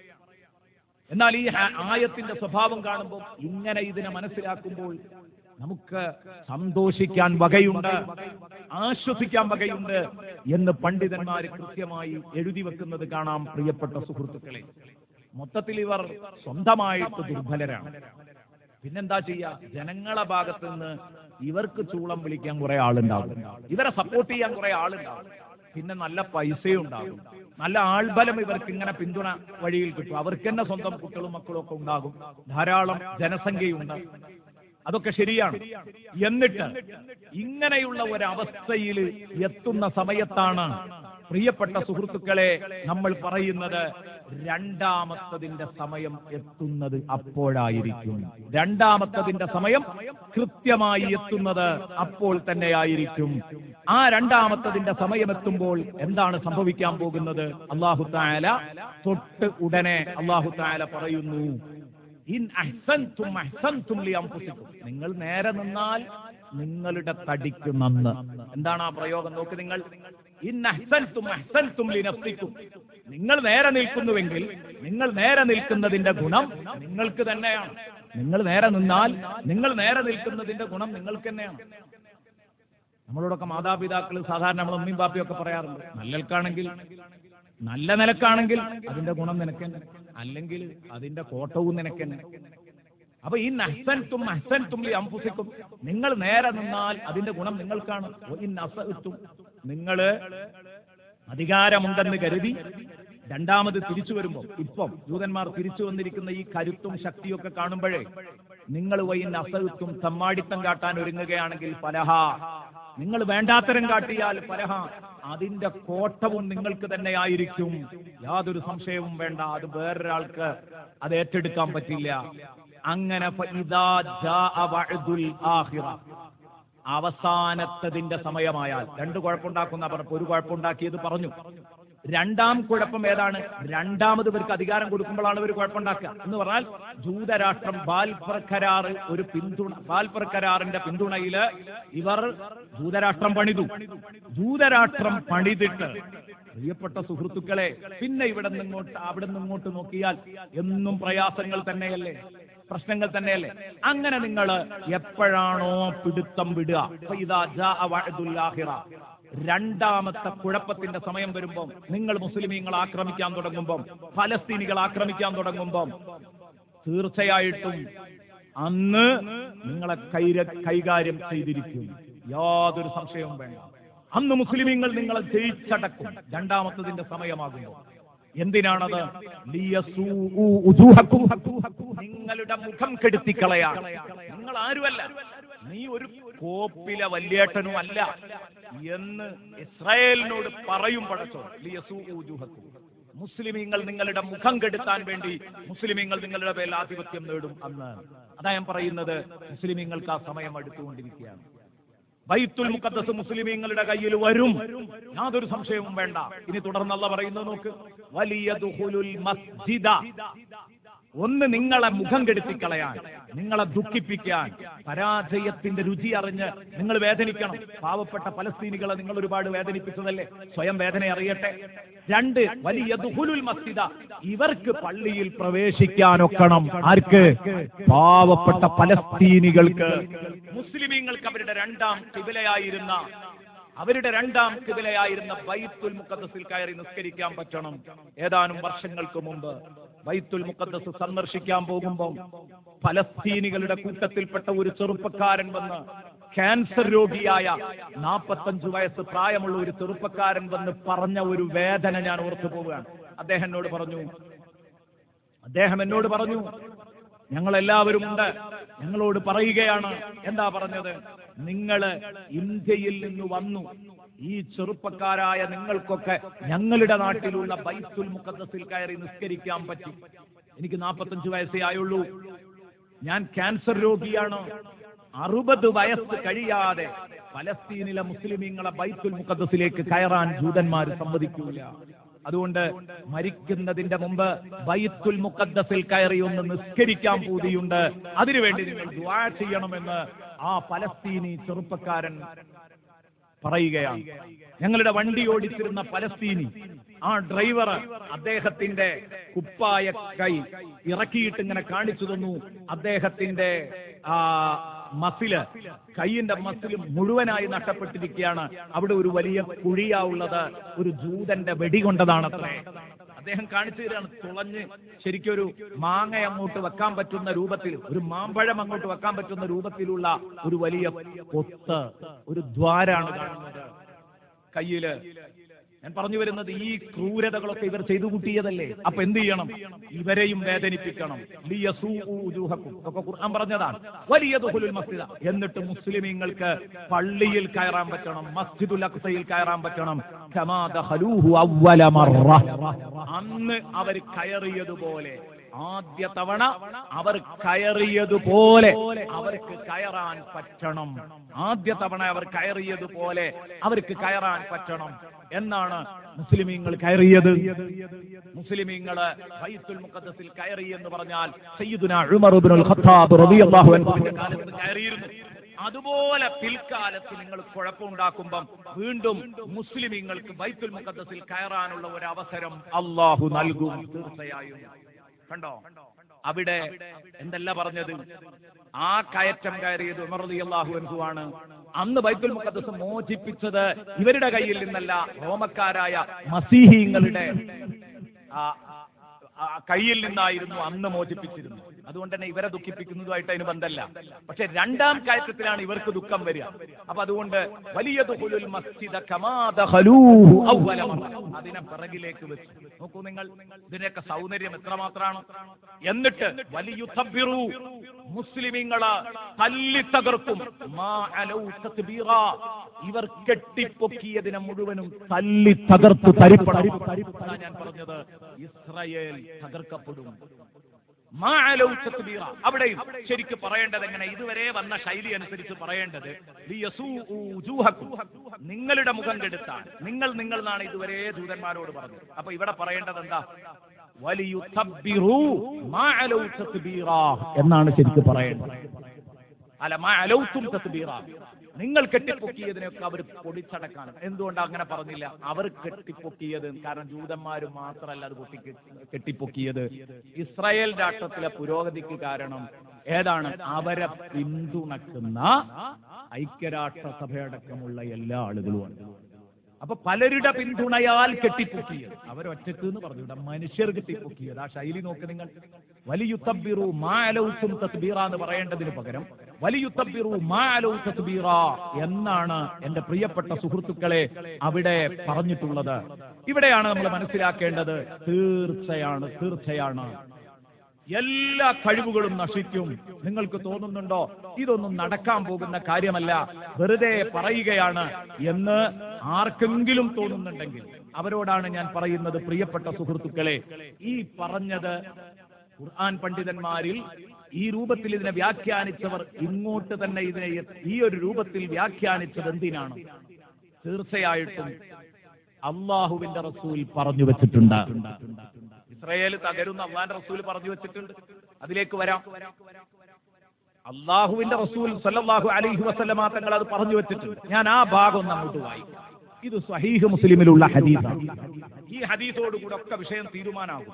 എന്നാൽ ഈ ഹ- ആയത്തിന്റെ സ്വഭാവം കാണുമ്പോൾ ഇങ്ങനെ ഇതിനെ മനസ്സിലാക്കുമ്പോൾ നമുക്ക് സന്തോഷിക്കാൻ വകയുണ്ട് ആശ്വസിക്കാൻ വകയുണ്ട് എന്ന് പണ്ഡിതന്മാർ കൃത്യമായി എഴുതി വെക്കുന്നത് കാണാം പ്രിയപ്പെട്ട സുഹൃത്തുക്കളെ മൊത്തത്തിൽ ഇവർ സ്വന്തമായിട്ട് ദുർബലരാണ് പിന്നെന്താ ചെയ്യാ ജനങ്ങളെ ഭാഗത്ത് നിന്ന് ഇവർക്ക് ചൂളം വിളിക്കാൻ കുറെ ആളുണ്ടാവും ഇവരെ സപ്പോർട്ട് ചെയ്യാൻ കുറെ ആളുണ്ടാവും പിന്നെ നല്ല പൈസയും ഉണ്ടാകും നല്ല ആൾബലം ഇവർക്ക് ഇങ്ങനെ പിന്തുണ വഴിയിൽ കിട്ടും അവർക്ക് തന്നെ സ്വന്തം കുട്ടികളും മക്കളും ഒക്കെ ഉണ്ടാകും ധാരാളം ജനസംഖ്യയുണ്ട് അതൊക്കെ ശരിയാണ് എന്നിട്ട് ഇങ്ങനെയുള്ള ഒരവസ്ഥയിൽ എത്തുന്ന സമയത്താണ് പ്രിയപ്പെട്ട സുഹൃത്തുക്കളെ നമ്മൾ പറയുന്നത് രണ്ടാമത്തതിന്റെ സമയം എത്തുന്നത് അപ്പോഴായിരിക്കും രണ്ടാമത്തതിന്റെ സമയം കൃത്യമായി എത്തുന്നത് അപ്പോൾ തന്നെയായിരിക്കും ആ രണ്ടാമത്തതിന്റെ സമയം എത്തുമ്പോൾ എന്താണ് സംഭവിക്കാൻ പോകുന്നത് അള്ളാഹു താല തൊട്ട് ഉടനെ അള്ളാഹു താല പറയുന്നു ഇൻ അഹ്സൻതും അഹ്സൻതും ലി അൻഫുസിക്കും നിങ്ങൾ നേരെ നിന്നാൽ നിങ്ങളുടെ തടിക്ക് നന്ന് എന്താണ് ആ പ്രയോഗം നോക്ക് നിങ്ങൾ ഇൻ അഹ്സൻതും അഹ്സൻതും ലി നഫ്സിക്കും നിങ്ങൾ നേരെ നിൽക്കുന്നുവെങ്കിൽ നിങ്ങൾ നേരെ നിൽക്കുന്നതിന്റെ ഗുണം നിങ്ങൾക്ക് തന്നെയാണ് നിങ്ങൾ നേരെ നിന്നാൽ നിങ്ങൾ നേരെ നിൽക്കുന്നതിന്റെ ഗുണം നിങ്ങൾക്ക് തന്നെയാണ് നമ്മളോടൊക്കെ മാതാപിതാക്കൾ സാധാരണ നമ്മൾ ഉമ്മയും ബാപ്പയും ഒക്കെ പറയാറുണ്ട് നല്ലൽക്കാണെങ്കിൽ നല്ല നിലക്കാണെങ്കിൽ അതിന്റെ ഗുണം നിനക്ക് തന്നെ അല്ലെങ്കിൽ അതിന്റെ കോട്ടവും നിനക്ക് തന്നെ അപ്പൊ ഈ നഹ്സൻതും നഹ്സൻതും ലി അംഫുസിക്കും നിങ്ങൾ നേരെ നിന്നാൽ അതിന്റെ ഗുണം നിങ്ങൾക്കാണ് ഈ നസത്തും നിങ്ങള് അധികാരമുണ്ടെന്ന് കരുതി രണ്ടാമത് തിരിച്ചു വരുമ്പോൾ ഇപ്പം ജൂതന്മാർ തിരിച്ചു വന്നിരിക്കുന്ന ഈ കരുത്തും ശക്തിയും ഒക്കെ കാണുമ്പോഴേ നിങ്ങൾ വൈൻ അസത്തും തമ്മാടിത്തം കാട്ടാൻ ഒരുങ്ങുകയാണെങ്കിൽ പലഹ നിങ്ങൾ വേണ്ടാത്തരം കാട്ടിയാൽ പലഹ അതിന്റെ കോട്ടവും നിങ്ങൾക്ക് തന്നെയായിരിക്കും യാതൊരു സംശയവും വേണ്ട അത് വേറൊരാൾക്ക് അത് ഏറ്റെടുക്കാൻ പറ്റില്ല അങ്ങനെ ഫഇദാ ജാഅ വഅദുൽ ആഖിറ അവസാനത്തതിന്റെ സമയമായാൽ രണ്ട് കുഴപ്പമുണ്ടാക്കുന്ന പറഞ്ഞപ്പോൾ ഒരു കുഴപ്പമുണ്ടാക്കിയത് പറഞ്ഞു രണ്ടാം കുഴപ്പം ഏതാണ് രണ്ടാമത് ഇവർക്ക് അധികാരം കൊടുക്കുമ്പോഴാണ് ഇവർ കുഴപ്പമുണ്ടാക്കുക എന്ന് പറഞ്ഞാൽ ജൂതരാഷ്ട്രം ബാൽഫർ കരാർ ഒരു പിന്തുണ ബാൽഫർ കരാറിന്റെ പിന്തുണയില് ഇവർ ജൂതരാഷ്ട്രം പണിതു ജൂതരാഷ്ട്രം പണിതിട്ട് പ്രിയപ്പെട്ട സുഹൃത്തുക്കളെ പിന്നെ ഇവിടെ നിന്നിങ്ങോട്ട് അവിടെ നിന്നിങ്ങോട്ട് നോക്കിയാൽ എന്നും പ്രയാസങ്ങൾ തന്നെയല്ലേ പ്രശ്നങ്ങൾ തന്നെയല്ലേ അങ്ങനെ നിങ്ങൾ എപ്പോഴാണോ പിടുത്തം വിടുക ഫൈദാ ജാഅ വഅദുൽ ആഖിറ രണ്ടാമത്തെ കുഴപ്പത്തിന്റെ സമയം വരുമ്പോൾ നിങ്ങൾ മുസ്ലിമീങ്ങൾ ആക്രമിക്കാൻ തുടങ്ങുമ്പോൾ ഫലസ്തീനികൾ ആക്രമിക്കാൻ തുടങ്ങുമ്പോൾ തീർച്ചയായിട്ടും അന്ന് നിങ്ങളെ കൈര കൈകാര്യം ചെയ്തിരിക്കും യാതൊരു സംശയവും വേണ്ട അന്ന് മുസ്ലിമീങ്ങൾ നിങ്ങളെ ജയിച്ചടക്കും രണ്ടാമത്തതിന്റെ സമയമാകുമ്പോൾ എന്തിനാണത് ലിയസൂഉ ഉജൂഹക്കും. നിങ്ങളുടെ മുഖം കെടുത്തിക്കളയാൻ നിങ്ങൾ ആരുമല്ല നീ ഒരു കോപ്പിലെ വല്യേട്ടനും അല്ല എന്ന് ഇസ്രായേലിനോട് പറയും പടച്ചോ ലിയസൂഉ ഉജൂഹക്കും. മുസ്ലിമീങ്ങൾ നിങ്ങളുടെ മുഖം കെടുത്താൻ വേണ്ടി മുസ്ലിമീങ്ങൾ നിങ്ങളുടെ പേരിൽ ആധിപത്യം നേടും അന്ന് അതാ ഞാൻ പറയുന്നത് മുസ്ലിമീങ്ങൾക്ക് ആ സമയം അടുത്തുകൊണ്ടിരിക്കുകയാണ് ബൈത്തുൽ മുഖദ്ദസ് മുസ്ലിമീങ്ങളുടെ കയ്യിൽ വരും യാതൊരു സംശയവും വേണ്ട ഇനി തുടർന്നല്ല പറയുന്നത് നോക്ക് വലിയ ദുഹുലുൽ മസ്ജിദ ഒന്ന് നിങ്ങളെ മുഖം കെടുത്തിക്കളയാൻ നിങ്ങളെ ദുഃഖിപ്പിക്കാൻ പരാജയത്തിന്റെ രുചി അറിഞ്ഞ് നിങ്ങൾ വേദനിക്കണം പാവപ്പെട്ട പലസ്തീനികളെ നിങ്ങൾ ഒരുപാട് വേദനിപ്പിച്ചതല്ലേ സ്വയം വേദന അറിയട്ടെ രണ്ട് വലിയ ദുഹുലുൽ മസ്ജിദ ഇവർക്ക് പള്ളിയിൽ പ്രവേശിക്കാനൊക്കണം ആർക്ക് പാവപ്പെട്ട പലസ്തീനികൾക്ക് മുസ്ലിമീങ്ങൾക്ക് അവരുടെ രണ്ടാം കിബിലയായിരുന്ന അവരുടെ രണ്ടാം കിബിലയായിരുന്ന ബൈത്തുൽ മുഖദ്ദസിൽ കയറി നിസ്കരിക്കാൻ പറ്റണം ഏതാനും വർഷങ്ങൾക്ക് മുമ്പ് ബൈത്തുൽ മുഖദ്ദസ് സന്ദർശിക്കാൻ പോകുമ്പോൾ ഫലസ്തീനികളുടെ കൂട്ടത്തിൽപ്പെട്ട ഒരു ചെറുപ്പക്കാരൻ വന്ന് ക്യാൻസർ രോഗിയായ നാൽപ്പത്തഞ്ചു വയസ്സ് പ്രായമുള്ള ഒരു ചെറുപ്പക്കാരൻ വന്ന് പറഞ്ഞ ഒരു വേദന ഞാൻ ഓർത്തു പോവുകയാണ് അദ്ദേഹം എന്നോട് പറഞ്ഞു അദ്ദേഹം എന്നോട് പറഞ്ഞു ഞങ്ങൾ എല്ലാവരും ഉണ്ട് ഞങ്ങളോട് പറയുകയാണ് എന്താ പറഞ്ഞത് നിങ്ങള് ഇന്ത്യയിൽ നിന്ന് വന്നു ഈ ചെറുപ്പക്കാരായ നിങ്ങൾക്കൊക്കെ ഞങ്ങളുടെ നാട്ടിലുള്ള ബൈത്തുൽ മുഖദ്ദസിൽ കയറി നിസ്കരിക്കാൻ പറ്റി എനിക്ക് നാൽപ്പത്തഞ്ച് വയസ്സേ ആയുള്ളൂ ഞാൻ ക്യാൻസർ രോഗിയാണ് അറുപത് വയസ്സ് കഴിയാതെ പലസ്തീനിലെ മുസ്ലിമീങ്ങളെ ബൈത്തുൽ മുഖദ്ദസിലേക്ക് കയറാൻ ജൂതന്മാർ സമ്മതിക്കൂല അതുകൊണ്ട് മരിക്കുന്നതിന്റെ മുമ്പ് ബൈത്തുൽ മുഖദ്ദസിൽ കയറി ഒന്ന് നിസ്കരിക്കാൻ പൂതിയുണ്ട് അതിനുവേണ്ടി നിങ്ങൾ ദുആ ചെയ്യണമെന്ന് ആ പലസ്തീനി ചെറുപ്പക്കാരൻ പറയുകയാണ് ഞങ്ങളുടെ വണ്ടി ഓടിച്ചിരുന്ന പലസ്തീനി ആ ഡ്രൈവർ അദ്ദേഹത്തിന്റെ കുപ്പായ കൈ ഇറക്കിയിട്ട് ഇങ്ങനെ കാണിച്ചു തന്നു അദ്ദേഹത്തിന്റെ ആ മസില് കൈയിന്റെ മസിൽ മുഴുവനായി നഷ്ടപ്പെട്ടിരിക്കുകയാണ് അവിടെ ഒരു വലിയ കുഴിയാ ഉള്ളത് ഒരു ജൂതന്റെ വെടി കൊണ്ടതാണത്രേ അദ്ദേഹം കാണിച്ചു തരാണ് തുളഞ്ഞ് ശരിക്കും ഒരു മാങ്ങ അങ്ങോട്ട് വെക്കാൻ പറ്റുന്ന രൂപത്തിൽ ഒരു മാമ്പഴം അങ്ങോട്ട് വെക്കാൻ പറ്റുന്ന രൂപത്തിലുള്ള ഒരു വലിയ കൊത്ത് ഒരു ദ്വാരാണ് കാണുന്നത് കയ്യില് ഞാൻ പറഞ്ഞു വരുന്നത് ഈ ക്രൂരതകളൊക്കെ ഇവർ ചെയ്തു കൂട്ടിയതല്ലേ അപ്പൊ എന്ത് ചെയ്യണം ഇവരെയും വേദനിപ്പിക്കണം ലിയസൂഉ വുജൂഹക്കും. ഒക്കെ ഖുർആൻ പറഞ്ഞതാണ് വലിയ ദുഹുലുൽ മസ്ജിദ എന്നിട്ട് മുസ്ലിമീങ്ങൾക്ക് പള്ളിയിൽ കയറാൻ പറ്റണം മസ്ജിദുൽ അക്സയിൽ കയറാൻ പറ്റണം കമാ ദഖലൂഹു അവ്വല മർറ അന്ന് അവർ കയറിയതുപോലെ ആദ്യ തവണ അവർ കയറിയതുപോലെ അവർക്ക് കയറാൻ പറ്റണം ആദ്യ തവണ അവർ കയറിയതുപോലെ അവർക്ക് കയറാൻ പറ്റണം എന്നാണ് മുസ്ലിമീങ്ങൾ കയറിയത് മുസ്ലിമീങ്ങള് ബൈത്തുൽ മുഖദ്ദസിൽ കയറി എന്ന് പറഞ്ഞാൽ സയ്യിദുന ഉമർ ഇബ്നുൽ ഖത്താബ് റളിയല്ലാഹു അൻഹുവിന്റെ കാലത്ത് കയറിയിരുന്നു അതുപോലെ പിൽക്കാലത്ത് നിങ്ങൾ കുഴപ്പമുണ്ടാക്കുമ്പം വീണ്ടും മുസ്ലിമീങ്ങൾക്ക് ബൈത്തുൽ മുഖദ്ദസിൽ കയറാനുള്ള ഒരു അവസരം അള്ളാഹു നൽകും തീർച്ചയായും കണ്ടോ അവിടെ എന്തല്ല പറഞ്ഞത് ആ കയറ്റം കയറിയത് ഉമർ റളിയല്ലാഹു അൻഹു ആണ് അന്ന് ബൈത്തുൽ മുഖദ്ദസ് മോചിപ്പിച്ചത് ഇവരുടെ കയ്യിൽ നിന്നല്ല റോമക്കാരായ മസീഹിങ്ങളുടെ ആ, ആ, കയ്യിൽ നിന്നായിരുന്നു അന്ന് മോചിപ്പിച്ചിരുന്നു അതുകൊണ്ട് തന്നെ ഇവരെ ദുഃഖിപ്പിക്കുന്നതുമായിട്ട് അതിന് ബന്ധമല്ല പക്ഷെ രണ്ടാം കയറ്റത്തിലാണ് ഇവർക്ക് ദുഃഖം വരിക അപ്പൊ അതുകൊണ്ട് വലിയ ദുഖുലുൽ മസ്ജിദ കമാ ദഖലൂഹു അവ്വല മറ. അതിനെ പിറകിലേക്ക് വെച്ചു നോക്കൂ നിങ്ങൾ ഇതിന്റെയൊക്കെ സൗന്ദര്യം എത്രമാത്രമാണ് എന്നിട്ട് വലിയുത്തബിറു മുസ്ലിമീങ്ങള് തല്ലി തകർക്കും മാ അലൗ തത്ബീറാ. ഇവർ കെട്ടിപ്പൊക്കിയതിനെ മുഴുവനും തല്ലി തകർത്ത് തരിപ്പണം അതാ ഞാൻ പറഞ്ഞത് ഇസ്രയേൽ തകർക്കപ്പെടും മാ അലൗ തത്ബീറ. അവിടെയും ശരിക്ക് പറയേണ്ടത് എങ്ങനെ ഇതുവരെ വന്ന ശൈലി അനുസരിച്ച് പറയേണ്ടത് ലിയസൂഉ വുജൂഹക്കും. നിങ്ങളുടെ മുഖം കെടുത്താണ് നിങ്ങൾ നിങ്ങൾ എന്നാണ് ഇതുവരെ ദൂതന്മാരോട് പറഞ്ഞത് അപ്പൊ ഇവിടെ പറയേണ്ടത് എന്താ വലിയുത്തബ്ബിറൂ മാ അലൗ തത്ബീറ എന്നാണ് ശരിക്ക് പറയേണ്ടത് അല്ല മാ അലൗത്തും തത്ബീറ നിങ്ങൾ കെട്ടിപ്പൊക്കിയതിനൊക്കെ അവർ പൊടിച്ചടക്കാണ് എന്തുകൊണ്ടാണ് അങ്ങനെ പറഞ്ഞില്ല അവർ കെട്ടിപ്പൊക്കിയത് കാരണം ജൂതന്മാർ മാത്രമല്ല അത് പൊട്ടി കെട്ടിപ്പൊക്കിയത് ഇസ്രായേൽ രാഷ്ട്രത്തിലെ പുരോഗതിക്ക് കാരണം ഏതാണ് അവരെ പിന്തുണക്കുന്ന ഐക്യരാഷ്ട്രസഭയടക്കമുള്ള എല്ലാ ആളുകളുമാണ് അപ്പൊ പലരുടെ പിന്തുണയാൽ കെട്ടിപ്പൊക്കിയത് അവരൊറ്റക്ക് എന്ന് പറഞ്ഞു ഇവിടെ മനുഷ്യർ കെട്ടിപ്പൊക്കിയത് ആ ശൈലി നോക്ക് നിങ്ങൾ വലിയുത്തബിറു മാലൗത്തും തസ്ബീറ എന്ന് പറയേണ്ടതിന് പകരം വലിയുത്തബിറു മാലൗ തസ്ബീറ എന്നാണ് എന്റെ പ്രിയപ്പെട്ട സുഹൃത്തുക്കളെ അവിടെ പറഞ്ഞിട്ടുള്ളത് ഇവിടെയാണ് നമ്മൾ മനസ്സിലാക്കേണ്ടത് തീർച്ചയാണ് തീർച്ചയാണ് എല്ലാ കഴിവുകളും നശിക്കും നിങ്ങൾക്ക് തോന്നുന്നുണ്ടോ ഇതൊന്നും നടക്കാൻ പോകുന്ന കാര്യമല്ല വെറുതെ പറയുകയാണ് എന്ന് ആർക്കെങ്കിലും തോന്നുന്നുണ്ടെങ്കിൽ അവരോടാണ് ഞാൻ പറയുന്നത് പ്രിയപ്പെട്ട സുഹൃത്തുക്കളെ ഈ പറഞ്ഞത് ഖുർആൻ പണ്ഡിതന്മാരിൽ ഈ രൂപത്തിൽ ഇതിനെ വ്യാഖ്യാനിച്ചവർ ഇങ്ങോട്ട് തന്നെ ഇതിനെ ഈ ഒരു രൂപത്തിൽ വ്യാഖ്യാനിച്ചത് എന്തിനാണ് തീർച്ചയായിട്ടും അള്ളാഹുവിന്റെ റസൂൽ പറഞ്ഞു വെച്ചിട്ടുണ്ട് ഇസ്രയേൽ തകരുന്ന അള്ളാന്റെ റസൂൽ പറഞ്ഞു വെച്ചിട്ടുണ്ട് അതിലേക്ക് വരാം അള്ളാഹുവിന്റെ റസൂൽ സല്ലല്ലാഹു അലൈഹി വസല്ലമ തങ്ങൾ അത് പറഞ്ഞു വെച്ചിട്ടുണ്ട് ഞാൻ ആ ഭാഗം ഒന്ന് അങ്ങോട്ട് വായിക്കാം ഇത് സ്വഹീഹ് മുസ്ലിമിലുള്ള ഹദീസാണ് ഈ ഹദീസോട് കൂടെ ഒക്കെ വിഷയം തീരുമാനാകും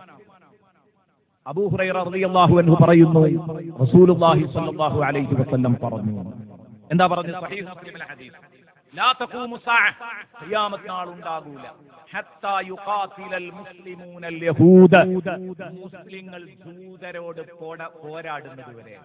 അബൂ ഹുറൈറ റളിയല്ലാഹു അൻഹു പറയുന്നു റസൂലുള്ളാഹി സ്വല്ലല്ലാഹു അലൈഹി വസല്ലം പറഞ്ഞു എന്താ പറഞ്ഞത് സ്വഹീഹ് മുസ്ലിമിലെ ഹദീസ് ലാ തഖൂമു സാഅ ഖിയാമത്ത് നാൾ ഉണ്ടാകൂല ഹത്താ യുഖാതിലൽ മുസ്ലിമൂനൽ യഹൂദ മുസ്ലിങ്ങൾ ജൂതരോട് പോട- പോരാടുന്നത് വരെ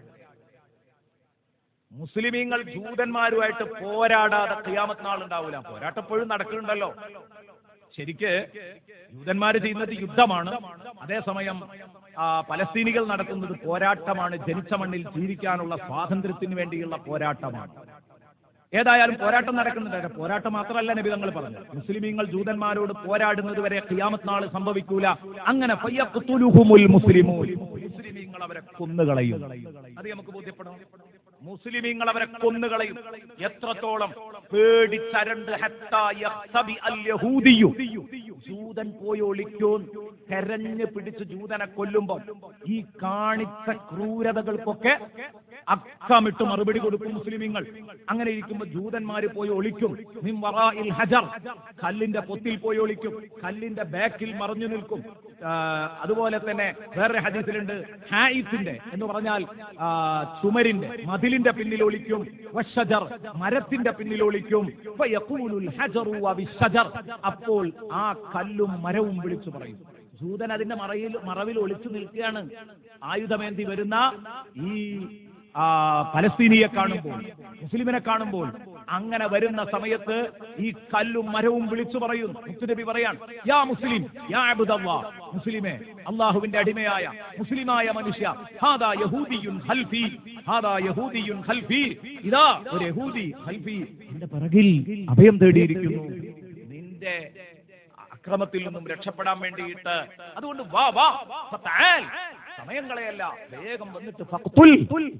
മുസ്ലിമീങ്ങൾ ജൂതന്മാരുമായിട്ട് പോരാടാതെ ഖിയാമത്ത് നാൾ ഉണ്ടാവില്ല പോരാട്ടം എപ്പോഴും നടക്കുന്നുണ്ടല്ലോ ശരിക്ക് ജൂതന്മാർ ചെയ്യുന്നത് യുദ്ധമാണ് അതേസമയം ആ, പലസ്തീനികൾ നടത്തുന്നത് പോരാട്ടമാണ് ജനിച്ച മണ്ണിൽ ജീവിക്കാനുള്ള സ്വാതന്ത്ര്യത്തിന് വേണ്ടിയുള്ള പോരാട്ടമാണ് ഏതായാലും പോരാട്ടം നടക്കുന്നുണ്ട് പോരാട്ടം മാത്രമല്ല നബി തങ്ങൾ പറഞ്ഞു മുസ്ലിമീങ്ങൾ ജൂതന്മാരോട് പോരാടുന്നത് വരെ ഖിയാമത്ത് നാൾ സംഭവിക്കൂല അങ്ങനെ ഫയ്യഖ്തുലുഹുമുൽ മുസ്ലിമൂൻ മുസ്ലിമീങ്ങൾ അവരെ കൊന്നുകളയും അത് നമുക്ക് ബോധ്യപ്പെടണം മുസ്ലിമീങ്ങൾ അവരെ കൊന്നുകളയും എത്രത്തോളം പേടിച്ചരണ്ട് ഹത്താ യഖ്തബി അൽ യഹൂദിയു ജൂതൻ പോയി ഒളിക്കോൻ തെരഞ്ഞു പിടിച്ച് ജൂതനെ കൊല്ലുമ്പോൾ ഈ കാണിച്ച ക്രൂരതകൾക്കൊക്കെ അക്കമിട്ട് മറുപടി കൊടുക്കും മുസ്ലിമീങ്ങൾ അങ്ങനെ ഇരിക്കുമ്പോൾ ജൂതന്മാര് പോയി ഒളിക്കും മിൻ വറാഇൽ ഹജർ കല്ലിന്റെ പൊത്തിൽ പോയി ഒളിക്കും കല്ലിന്റെ ബാക്കിൽ മറഞ്ഞു നിൽക്കും ആ, അതുപോലെ തന്നെ വേറൊരു ഹദീസിലുണ്ട് ഹായിസിന്റെ എന്ന് പറഞ്ഞാൽ ആ, ചുമരിന്റെ മതിലിന്റെ പിന്നിൽ ഒളിക്കും വശജർ മരത്തിന്റെ പിന്നിൽ ഒളിക്കും ഫയഖൂലുൽ ഹജറു വബിശ്ശജർ. അപ്പോൾ ആ കല്ലും മരവും വിളിച്ചു പറയും ജൂതൻ അതിന്റെ മറയിൽ മറവിൽ ഒളിച്ചു നിൽക്കുകയാണ് ആയുധമേന്തി വരുന്ന ഈ ആ പലസ്തീനിയെ കാണുമ്പോൾ മുസ്ലിമിനെ കാണുമ്പോൾ അങ്ങനെ വരുന്ന സമയത്ത് ഈ കല്ലും മരവും വിളിച്ചു പറയും മുത്തുനബി പറയാൻ യാ മുസ്ലിം യാ അബ്ദല്ലാ മുസ്ലിമേ അള്ളാഹുവിന്റെ അടിമയായ മുസ്ലിമായ മനുഷ്യ ഹാദാ യഹൂദിയുൻ ഖൽഫി ഹാദാ യഹൂദിയുൻ ഖൽഫി ഇതാ ഒരു യഹൂദി ഖൽഫി എന്റെ പിറകിൽ അഭയം തേടിയിരിക്കുന്നു നിന്റെ അക്രമത്തിൽ നിന്നും രക്ഷപ്പെടാൻ വേണ്ടിയിട്ട് അതുകൊണ്ട് വാ വാ ഫതആൽ. സമയം കളയല്ല വേഗം വന്നിട്ട് ഫഖ്തുൽ.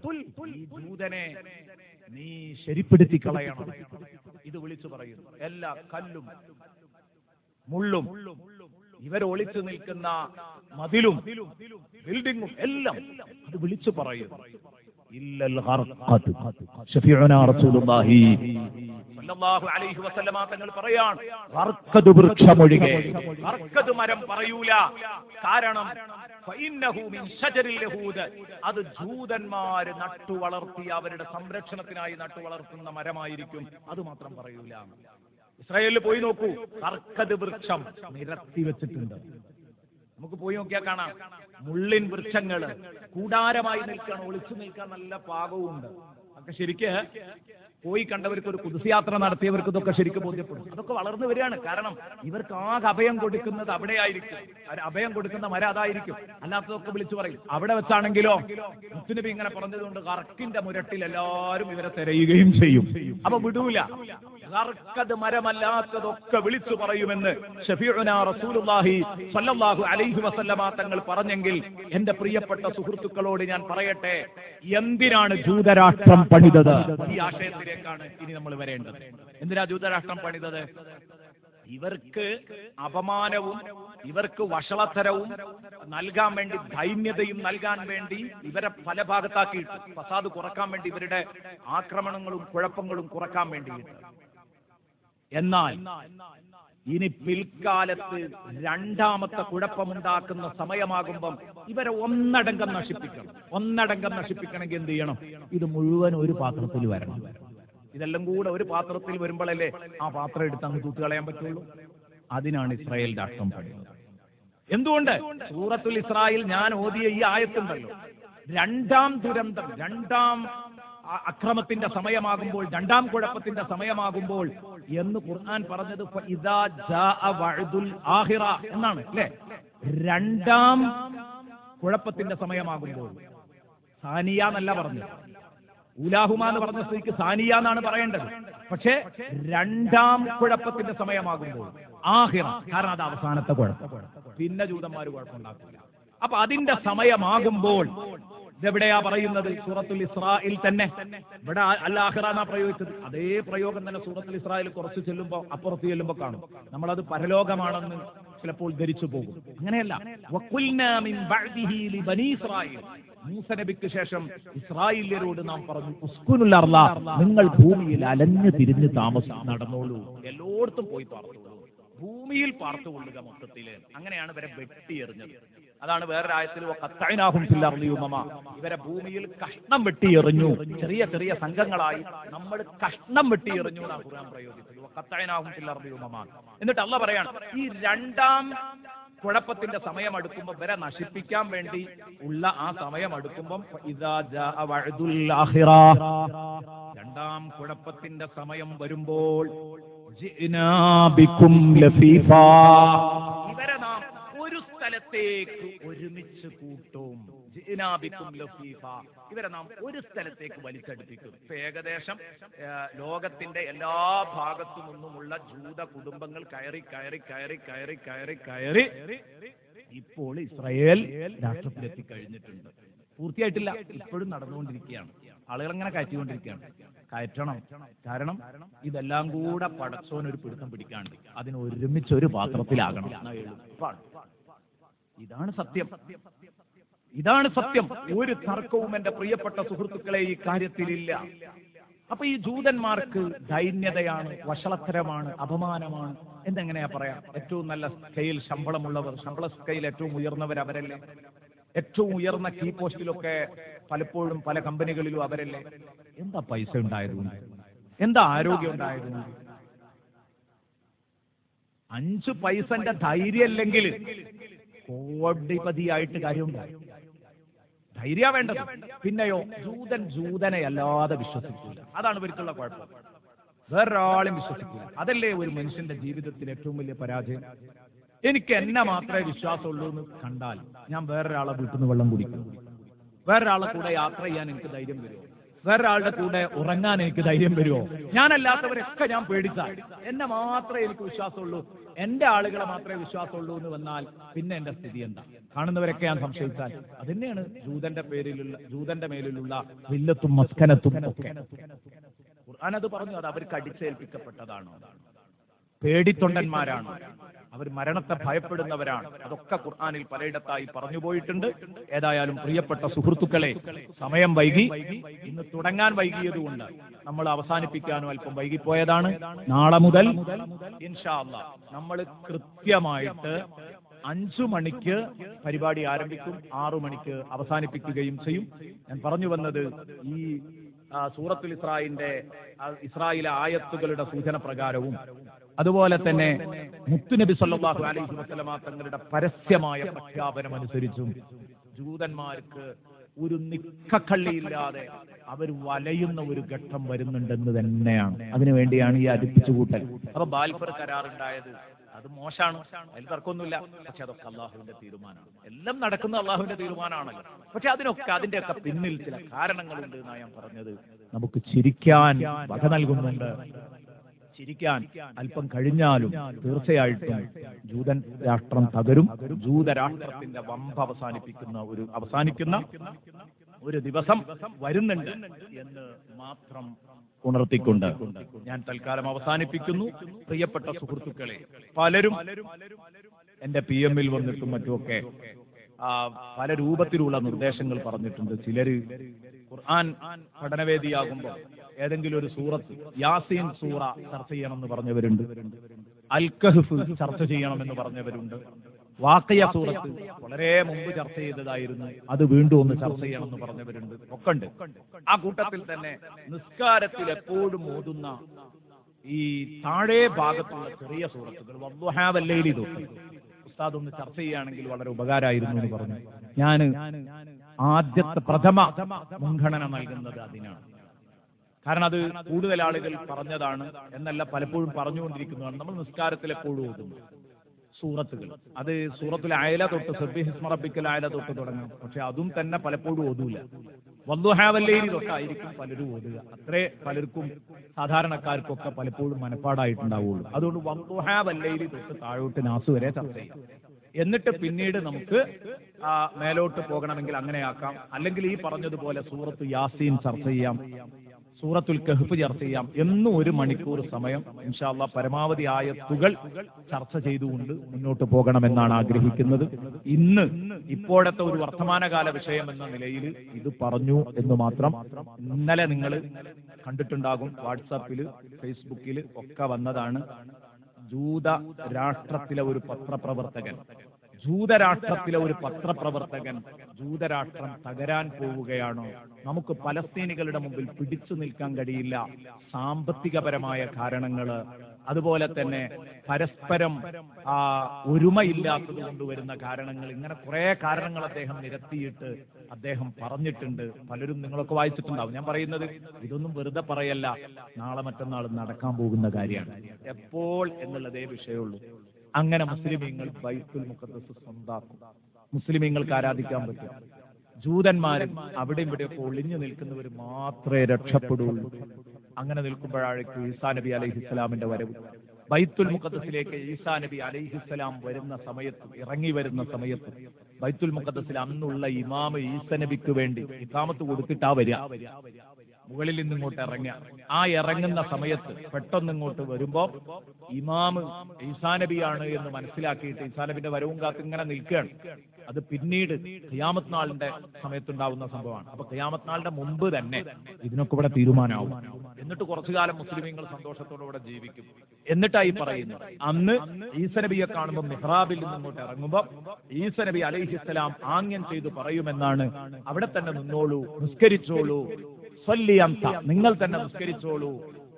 ഈ ജൂതനെ നീ ശരിപ്പെടുത്തി കളയണം ഇത് വിളിച്ചു പറയുന്നു എല്ലാ കല്ലും മുള്ളും ഇവർ ഒളിച്ചു നിൽക്കുന്ന മതിലും ബിൽഡിങ്ങും എല്ലാം അത് വിളിച്ചു പറയും ഇല്ലൽ ഖർഖത്ത്. ശഫീഉനാ റസൂലുള്ളാഹി സല്ലല്ലാഹു അലൈഹി വസല്ലമ തങ്ങൾ പറയാൻ ഖർഖത്ത് വൃക്ഷമൊഴികെ ഖർഖത്ത് മരം പറയൂല കാരണം ഫഇന്നഹു മിൻ ഷജറിൽ യഹൂദ് അത് ജൂതന്മാര് നട്ടു വളർത്തിയ അവരുടെ സംരക്ഷണത്തിനായി നട്ടു വളർത്തുന്ന മരമായിരിക്കും അത് മാത്രം പറയൂല ഇസ്രായേലിൽ പോയി നോക്കൂ കർക്കത് വൃക്ഷം നിരത്തി വെച്ചിട്ടുണ്ട് നമുക്ക് പോയി നോക്കിയാൽ കാണാം മുള്ളിൻ വൃക്ഷങ്ങള് കൂടാരമായി നിൽക്കാൻ ഒളിച്ചു നിൽക്കാൻ നല്ല പാകവുമുണ്ട് ഒക്കെ ശരിക്ക് പോയി കണ്ടവർക്ക് ഒരു കുതിസയാത്ര നടത്തിയവർക്ക് ഇതൊക്കെ ശരിക്കും ബോധ്യപ്പെടും അതൊക്കെ വളർന്നു വരികയാണ് കാരണം ഇവർക്ക് ആകെ അഭയം കൊടുക്കുന്നത് അവിടെയായിരിക്കും അവർ അഭയം കൊടുക്കുന്ന മരം അതായിരിക്കും അല്ലാത്തതൊക്കെ വിളിച്ചു പറയും അവിടെ വെച്ചാണെങ്കിലോ മുത്തുനബി ഇങ്ങനെ പറഞ്ഞതുകൊണ്ട് കറക്കിന്റെ മുരട്ടിൽ എല്ലാവരും ഇവരെ തിരയുകയും ചെയ്യും അപ്പൊ വിടൂല കർക്കത് മരമല്ലാത്തതൊക്കെ വിളിച്ചു പറയുമെന്ന് ഷഫീഉന റസൂലുള്ളാഹി സ്വല്ലല്ലാഹു അലൈഹി വസല്ലമ തങ്ങൾ പറഞ്ഞെങ്കിൽ എന്റെ പ്രിയപ്പെട്ട സുഹൃത്തുക്കളോട് ഞാൻ പറയട്ടെ എന്തിനാണ് ജൂതരാഷ്ട്രം പണിതത് ഈ ആശയത്തിലേക്കാണ് ഇനി നമ്മൾ വരേണ്ടത് എന്തിനാ ജൂതരാഷ്ട്രം പണിതത് ഇവർക്ക് അപമാനവും ഇവർക്ക് വഷളത്തരവും നൽകാൻ വേണ്ടി ദൈന്യതയും നൽകാൻ വേണ്ടി ഇവരെ പല ഭാഗത്താക്കിയിട്ട് ഫസാദ് കുറക്കാൻ വേണ്ടി ഇവരുടെ ആക്രമണങ്ങളും കുഴപ്പങ്ങളും കുറക്കാൻ വേണ്ടിയിട്ട് എന്നാൽ ഇനി പിൽക്കാലത്ത് രണ്ടാമത്തെ കുഴപ്പമുണ്ടാക്കുന്ന സമയമാകുമ്പം ഇവരെ ഒന്നടങ്കം നശിപ്പിക്കണം ഒന്നടങ്കം നശിപ്പിക്കണമെങ്കിൽ എന്ത് ചെയ്യണം ഇത് മുഴുവൻ ഒരു പാത്രത്തിൽ വരണം ഇതെല്ലാം കൂടെ ഒരു പാത്രത്തിൽ വരുമ്പോഴല്ലേ ആ പാത്രം എടുത്ത് അങ്ങ് തൂത്തുകളയാൻ പറ്റുള്ളൂ അതിനാണ് ഇസ്രായേൽ രാഷ്ട്രം പണിയുന്നത് എന്തുകൊണ്ട് സൂറത്തുൽ ഇസ്രായേൽ ഞാൻ ഓതിയ ഈ ആയത്തുണ്ടല്ലോ രണ്ടാം ദുരന്തം രണ്ടാം അ- അക്രമത്തിന്റെ സമയമാകുമ്പോൾ രണ്ടാം കുഴപ്പത്തിന്റെ സമയമാകുമ്പോൾ എന്ന് ഖുർആൻ പറഞ്ഞത് ഫ ഇദാ ജാഅ വഅദുൽ ആഖിറ എന്നാണ് അല്ലേ രണ്ടാം കുഴപ്പത്തിന്റെ സമയമാകുമ്പോൾ സാനിയ എന്നല്ല പറഞ്ഞത് ഉലാഹുമ എന്ന് പറഞ്ഞ സ്ഥിതിക്ക് സാനിയ എന്നാണ് പറയേണ്ടത് പക്ഷേ രണ്ടാം കുഴപ്പത്തിന്റെ സമയമാകുമ്പോൾ ആഹിറ കാരണം അത് അവസാനത്തെ കുഴപ്പം പിന്നെ ജൂതന്മാർ കുഴപ്പമുണ്ടാക്കില്ല അപ്പൊ അതിന്റെ സമയമാകുമ്പോൾ ഇതെവിടെയാ പറയുന്നത് സൂറത്തുൽ ഇസ്രായിൽ തന്നെ ഇവിടെ അല്ലാഹിറ എന്നാ പ്രയോഗിച്ചത് അതേ പ്രയോഗം തന്നെ സൂറത്തുൽ ഇസ്രായേൽ കുറച്ച് ചെല്ലുമ്പോ അപ്പുറത്ത് ചെല്ലുമ്പോ കാണും നമ്മളത് പരലോകമാണെന്ന് ചിലപ്പോൾ ധരിച്ചു പോകും അങ്ങനെയല്ല വഖുൽനാ മിൻ ബഅദിഹി ലിബനീ ഇസ്രായേൽ മൂസ നബിക്ക് ശേഷം ഇസ്രായേല്യരോട് നാം പറഞ്ഞു ഉസ്കുനുൽ അർള നിങ്ങൾ ഭൂമിയിൽ അലഞ്ഞു തിരിഞ്ഞ് താമസം നടന്നോളൂ എല്ലായിടത്തും പോയി പാർത്തോളൂ ഭൂമിയിൽ പാർത്തുകൊള്ളുക മൊത്തത്തില് അങ്ങനെയാണ് ഇവരെ വെട്ടിയെറിഞ്ഞത് അതാണ് വേറൊരു ആയത്തിൽ കത്തൈനാഹും ഫില്ലർലിയുമമ ഇവരെ ഭൂമിയിൽ കഷ്ണം വെട്ടിയെറിഞ്ഞു ചെറിയ ചെറിയ സംഘങ്ങളായി നമ്മൾ കഷ്ണം വെട്ടിയെറിഞ്ഞു എന്നാണ് ഖുർആൻ പ്രയോഗിച്ചത് കത്തൈനാഹും ഫില്ലർലിയുമമ എന്നിട്ട് അല്ല പറയാണ് ഈ രണ്ടാം കുഴപ്പത്തിന്റെ സമയം അടുക്കുമ്പോൾ ഇവരെ നശിപ്പിക്കാൻ വേണ്ടി ഉള്ള ആ സമയം അടുക്കുമ്പം ഇദാ ജാഅ വഅദുൽ ആഖിറ രണ്ടാം കുഴപ്പത്തിന്റെ സമയം വരുമ്പോൾ ജിഅ്നാ ബിക്കും ലഫീഫാ ഇവരെ നാം ഒരു സ്ഥലത്തേക്ക് ഒരുമിച്ച് കൂട്ടും ജിഅ്നാ ബിക്കും ലഫീഫ ഇവരെ നാം ഒരു സ്ഥലത്തേക്ക് വലിച്ചടുപ്പിക്കും ഇപ്പൊ ഏകദേശം ആ, ലോകത്തിന്റെ എല്ലാ ഭാഗത്തു നിന്നുമുള്ള ജൂത കുടുംബങ്ങൾ കയറി കയറി കയറി കയറി കയറി കയറി ഇപ്പോൾ ഇസ്രായേൽ രാഷ്ട്രത്തിലെത്തി കഴിഞ്ഞിട്ടുണ്ട് പൂർത്തിയായിട്ടില്ല ഇപ്പോഴും നടന്നുകൊണ്ടിരിക്കുകയാണ് ആളുകൾ അങ്ങനെ കയറ്റിക്കൊണ്ടിരിക്കുകയാണ് കയറ്റണം കാരണം ഇതെല്ലാം കൂടെ പടച്ചോൻ ഒരു പിടുത്തം പിടിക്കാണ്ട് അതിന് ഒരുമിച്ച് ഒരു പാത്രത്തിലാകണം എന്നാ എളുപ്പാണ് ഇതാണ് സത്യം ഇതാണ് സത്യം ഒരു തർക്കവും എന്റെ പ്രിയപ്പെട്ട സുഹൃത്തുക്കളെ ഈ കാര്യത്തിലില്ല അപ്പൊ ഈ ജൂതന്മാർക്ക് ദൈന്യതയാണ് വഷളത്തരമാണ് അപമാനമാണ് എന്തെങ്ങനെയാ പറയാം ഏറ്റവും നല്ല സ്കെയിൽ ശമ്പളമുള്ളവർ ശമ്പള സ്കെയിൽ ഏറ്റവും ഉയർന്നവർ അവരല്ലേ ഏറ്റവും ഉയർന്ന കീ പോസ്റ്റിലൊക്കെ പലപ്പോഴും പല കമ്പനികളിലും അവരല്ലേ എന്താ പൈസ ഉണ്ടായതുകൊണ്ട് എന്താ ആരോഗ്യം ഉണ്ടായതുകൊണ്ട് അഞ്ചു പൈസന്റെ ധൈര്യം അല്ലെങ്കിൽ കോടിപതിയായിട്ട് കാര്യമുണ്ടായി ധൈര്യ വേണ്ടത് പിന്നെയോ ജൂതൻ ജൂതനെ അല്ലാതെ വിശ്വസിക്കില്ല അതാണ് ഇവർക്കുള്ള കുഴപ്പം വേറൊരാളും വിശ്വസിക്കില്ല അതല്ലേ ഒരു മനുഷ്യന്റെ ജീവിതത്തിൽ ഏറ്റവും വലിയ പരാജയം എനിക്ക് എന്നെ മാത്രമേ വിശ്വാസമുള്ളൂ എന്ന് കണ്ടാൽ ഞാൻ വേറൊരാളെ വീട്ടിൽ നിന്ന് വെള്ളം കുടിക്കും വേറൊരാളെ കൂടെ യാത്ര ചെയ്യാൻ എനിക്ക് ധൈര്യം വരുമോ വേറൊരാളുടെ കൂടെ ഉറങ്ങാൻ എനിക്ക് ധൈര്യം വരുമോ ഞാനല്ലാത്തവരൊക്കെ ഞാൻ പേടിച്ചാൽ എന്നെ മാത്രമേ എനിക്ക് വിശ്വാസമുള്ളൂ എന്റെ ആളുകളെ മാത്രമേ വിശ്വാസമുള്ളൂ എന്ന് വന്നാൽ പിന്നെ എന്റെ സ്ഥിതി എന്താ കാണുന്നവരൊക്കെ ഞാൻ സംശയിച്ചാൽ അതന്നെയാണ് ജൂതന്റെ പേരിലുള്ള ജൂതന്റെ മേലിലുള്ള വില്ലത്തും മസ്കനത്തും ഒക്കെ ഖുർആൻ അത് പറഞ്ഞു അത് അവർക്ക് അടിച്ചേൽപ്പിക്കപ്പെട്ടതാണ് പേടിത്തൊണ്ടന്മാരാണ് അവർ മരണത്തെ ഭയപ്പെടുന്നവരാണ് അതൊക്കെ ഖുർആനിൽ പലയിടത്തായി പറഞ്ഞു പോയിട്ടുണ്ട് ഏതായാലും പ്രിയപ്പെട്ട സുഹൃത്തുക്കളെ സമയം വൈകി ഇന്ന് തുടങ്ങാൻ വൈകിയതുകൊണ്ട് നമ്മൾ അവസാനിപ്പിക്കാനും അല്പം വൈകിപ്പോയതാണ് നാളെ മുതൽ ഇൻഷാ അല്ലാ നമ്മൾ കൃത്യമായിട്ട് അഞ്ചു മണിക്ക് പരിപാടി ആരംഭിക്കും ആറു മണിക്ക് അവസാനിപ്പിക്കുകയും ചെയ്യും ഞാൻ പറഞ്ഞു വന്നത് ഈ ആ, സൂറത്തുൽ ഇസ്രായിന്റെ ആ, ഇസ്രായേലെ ആയത്തുകളുടെ സൂചന പ്രകാരവും അതുപോലെ തന്നെ മുത്തുനബി സല്ലല്ലാഹു അലൈഹി വസല്ലമ തങ്ങളുടെ പരസ്യമായ പ്രഖ്യാപനം അനുസരിച്ചും ജൂതന്മാർക്ക് ഒരു നിക്കക്കള്ളിയില്ലാതെ അവർ വലയുന്ന ഒരു ഘട്ടം വരുന്നുണ്ടെന്ന് തന്നെയാണ് അതിനുവേണ്ടിയാണ് ഈ അടുപ്പിച്ചുകൂട്ടൽ അപ്പൊ ബാൽഫർ കരാറുണ്ടായത് അത് മോശമാണ് അതിൽ തർക്കമൊന്നുമില്ല പക്ഷെ അതൊക്കെ അള്ളാഹുവിന്റെ തീരുമാനമാണ് എല്ലാം നടക്കുന്ന അള്ളാഹുവിന്റെ തീരുമാനമാണല്ലോ പക്ഷെ അതിനൊക്കെ അതിന്റെയൊക്കെ പിന്നിൽ ചില കാരണങ്ങളുണ്ട് എന്നാണ് ഞാൻ പറഞ്ഞത് നമുക്ക് ചിരിക്കാൻ വക നൽകുന്നുണ്ട് ചിരിക്കാൻ അല്പം കഴിഞ്ഞാലും തീർച്ചയായിട്ടും ജൂതൻ രാഷ്ട്രം തകരും ജൂതരാഷ്ട്രത്തിന്റെ വമ്പ് അവസാനിപ്പിക്കുന്ന ഒരു അവസാനിക്കുന്ന ഒരു ദിവസം വരുന്നുണ്ട് എന്ന് മാത്രം ഉണർത്തിക്കൊണ്ട് ഞാൻ തൽക്കാലം അവസാനിപ്പിക്കുന്നു പ്രിയപ്പെട്ട സുഹൃത്തുക്കളെ പലരും എന്റെ പി എമ്മിൽ വന്നിട്ടും മറ്റുമൊക്കെ ആ, പല രൂപത്തിലുള്ള നിർദ്ദേശങ്ങൾ പറഞ്ഞിട്ടുണ്ട് ചിലര് ഖുർആൻ പഠനവേദിയാകുമ്പോൾ ഏതെങ്കിലും ഒരു സൂറത്ത് യാസീൻ സൂറ ചർച്ച ചെയ്യണമെന്ന് പറഞ്ഞവരുണ്ട് അൽ കഹ്ഫ് ചർച്ച ചെയ്യണമെന്ന് പറഞ്ഞവരുണ്ട് വാക്കയ സൂറത്ത് വളരെ മുമ്പ് ചർച്ച ചെയ്തതായിരുന്നു അത് വീണ്ടും ഒന്ന് ചർച്ച ചെയ്യണമെന്ന് പറഞ്ഞവരുണ്ട് ഒക്കെ ഉണ്ട് ആ കൂട്ടത്തിൽ തന്നെ നിസ്കാരത്തിൽ എപ്പോഴും ഓതുന്ന ഈ താഴെ ഭാഗത്തുള്ള ചെറിയ സൂറത്തുകൾ വല്ലുഹാവല്ലയിലി തൊട്ട് ഉസ്താദ് ഒന്ന് ചർച്ച ചെയ്യുകയാണെങ്കിൽ വളരെ ഉപകാരമായിരുന്നു എന്ന് പറഞ്ഞു ഞാൻ ആദ്യത്തെ പ്രഥമ മുൻഗണന നൽകുന്നത് അതിനാണ് കാരണം അത് കൂടുതൽ ആളുകൾ പറഞ്ഞതാണ് എന്നല്ല പലപ്പോഴും പറഞ്ഞുകൊണ്ടിരിക്കുന്നതാണ് നമ്മൾ നിസ്കാരത്തിൽ എപ്പോഴും ഓതുന്നു സൂറത്തുകൾ അത് സൂറത്തിൽ അയല തൊട്ട് സബ്ബി ഹിസ്മറബിക്കൽ അയല തൊട്ട് തുടങ്ങും പക്ഷെ അതും തന്നെ പലപ്പോഴും ഓതൂല വല്ലുഹാവല്ലേരി തൊട്ടായിരിക്കും പലരും ഓതുക അത്രേ പലർക്കും സാധാരണക്കാർക്കൊക്കെ പലപ്പോഴും മനപ്പാടായിട്ടുണ്ടാവുള്ളൂ അതുകൊണ്ട് വല്ലുഹാവല്ലേരി തൊട്ട് താഴോട്ട് നാസ് വരെ ചർച്ച ചെയ്യാം എന്നിട്ട് പിന്നീട് നമുക്ക് ആ മേലോട്ട് പോകണമെങ്കിൽ അങ്ങനെയാക്കാം അല്ലെങ്കിൽ ഈ പറഞ്ഞതുപോലെ സൂറത്ത് യാസീൻ ചർച്ച ചെയ്യാം സൂറത്തുൽ കഹ്ഫ് ചർച്ച ചെയ്യാം എന്നും ഒരു മണിക്കൂർ സമയം ഇൻഷാല്ല പരമാവധി ആയത്തുകൾ ചർച്ച ചെയ്തുകൊണ്ട് മുന്നോട്ട് പോകണമെന്നാണ് ആഗ്രഹിക്കുന്നത് ഇന്ന് ഇപ്പോഴത്തെ ഒരു വർത്തമാനകാല വിഷയം എന്ന നിലയിൽ ഇത് പറഞ്ഞു എന്ന് മാത്രം ഇന്നലെ നിങ്ങൾ കണ്ടിട്ടുണ്ടാകും വാട്സാപ്പിൽ ഫേസ്ബുക്കിൽ ഒക്കെ വന്നതാണ് ജൂത രാഷ്ട്രത്തിലെ ഒരു പത്രപ്രവർത്തകൻ ജൂതരാഷ്ട്രത്തിലെ ഒരു പത്രപ്രവർത്തകൻ ജൂതരാഷ്ട്രം തകരാൻ പോവുകയാണോ നമുക്ക് പലസ്തീനികളുടെ മുമ്പിൽ പിടിച്ചു നിൽക്കാൻ കഴിയില്ല സാമ്പത്തികപരമായ കാരണങ്ങള് അതുപോലെ തന്നെ പരസ്പരം ആ ഒരുമയില്ലാത്തത് കൊണ്ടുവരുന്ന കാരണങ്ങൾ ഇങ്ങനെ കുറെ കാരണങ്ങൾ അദ്ദേഹം നിരത്തിയിട്ട് അദ്ദേഹം പറഞ്ഞിട്ടുണ്ട് പലരും നിങ്ങളൊക്കെ വായിച്ചിട്ടുണ്ടാവും ഞാൻ പറയുന്നത് ഇതൊന്നും വെറുതെ പറയല്ല നാളെ മറ്റന്നാൾ നടക്കാൻ പോകുന്ന കാര്യമാണ് എപ്പോൾ എന്നുള്ളതേ വിഷയമുള്ളൂ അങ്ങനെ മുസ്ലിമീങ്ങൾ ബൈത്തുൽ മുഖദ്ദസ് സ്വന്താക്കും മുസ്ലിമീങ്ങൾക്ക് ആരാധിക്കാൻ പറ്റും ജൂതന്മാരും അവിടെ ഇവിടെയൊക്കെ ഒളിഞ്ഞു നിൽക്കുന്നവർ മാത്രമേ രക്ഷപ്പെടുള്ളൂ അങ്ങനെ നിൽക്കുമ്പോഴാഴേക്ക് ഈസാ നബി അലൈഹിസ്സലാമിന്റെ വരവ് ബൈത്തുൽ മുഖദ്ദസിലേക്ക് ഈസാ നബി അലൈഹിസ്സലാം വരുന്ന സമയത്ത് ഇറങ്ങി വരുന്ന സമയത്ത് ബൈത്തുൽ മുഖദ്ദസിൽ അന്നുള്ള ഇമാമ് ഈസ നബിക്ക് വേണ്ടി ഇമാമത്ത് കൊടുത്തിട്ടാ വരിക മുകളിൽ നിന്ന് ഇങ്ങോട്ട് ഇറങ്ങുക ആ ഇറങ്ങുന്ന സമയത്ത് പെട്ടെന്ന് ഇങ്ങോട്ട് വരുമ്പോ ഇമാമ് ഈസാ നബിയാണ് എന്ന് മനസ്സിലാക്കിയിട്ട് ഈസാ നബിന്റെ വരവും കാത്ത് ഇങ്ങനെ നിൽക്കുകയാണ് അത് പിന്നീട് ഖിയാമത്ത് നാളിന്റെ സമയത്തുണ്ടാവുന്ന സംഭവമാണ് അപ്പൊ ഖിയാമത്ത് നാളിന്റെ മുമ്പ് തന്നെ ഇതിനൊക്കെ ഇവിടെ തീരുമാനമാവും എന്നിട്ട് കുറച്ചു കാലം മുസ്ലിമീങ്ങൾ സന്തോഷത്തോടെ ഇവിടെ ജീവിക്കും എന്നിട്ടായി പറയുന്നത് അന്ന് ഈസ നബിയെ കാണുമ്പോൾ മിഹ്റാബിൽ നിന്ന് ഇങ്ങോട്ട് ഇറങ്ങുമ്പോൾ ഈസ നബി അലൈഹിസ്സലാം ആംഗ്യം ചെയ്തു പറയുമെന്നാണ് അവിടെ തന്നെ നിന്നോളൂ നിസ്കരിച്ചോളൂ സ്വല്ലി അംസ നിങ്ങൾ തന്നെ നിസ്കരിച്ചോളൂ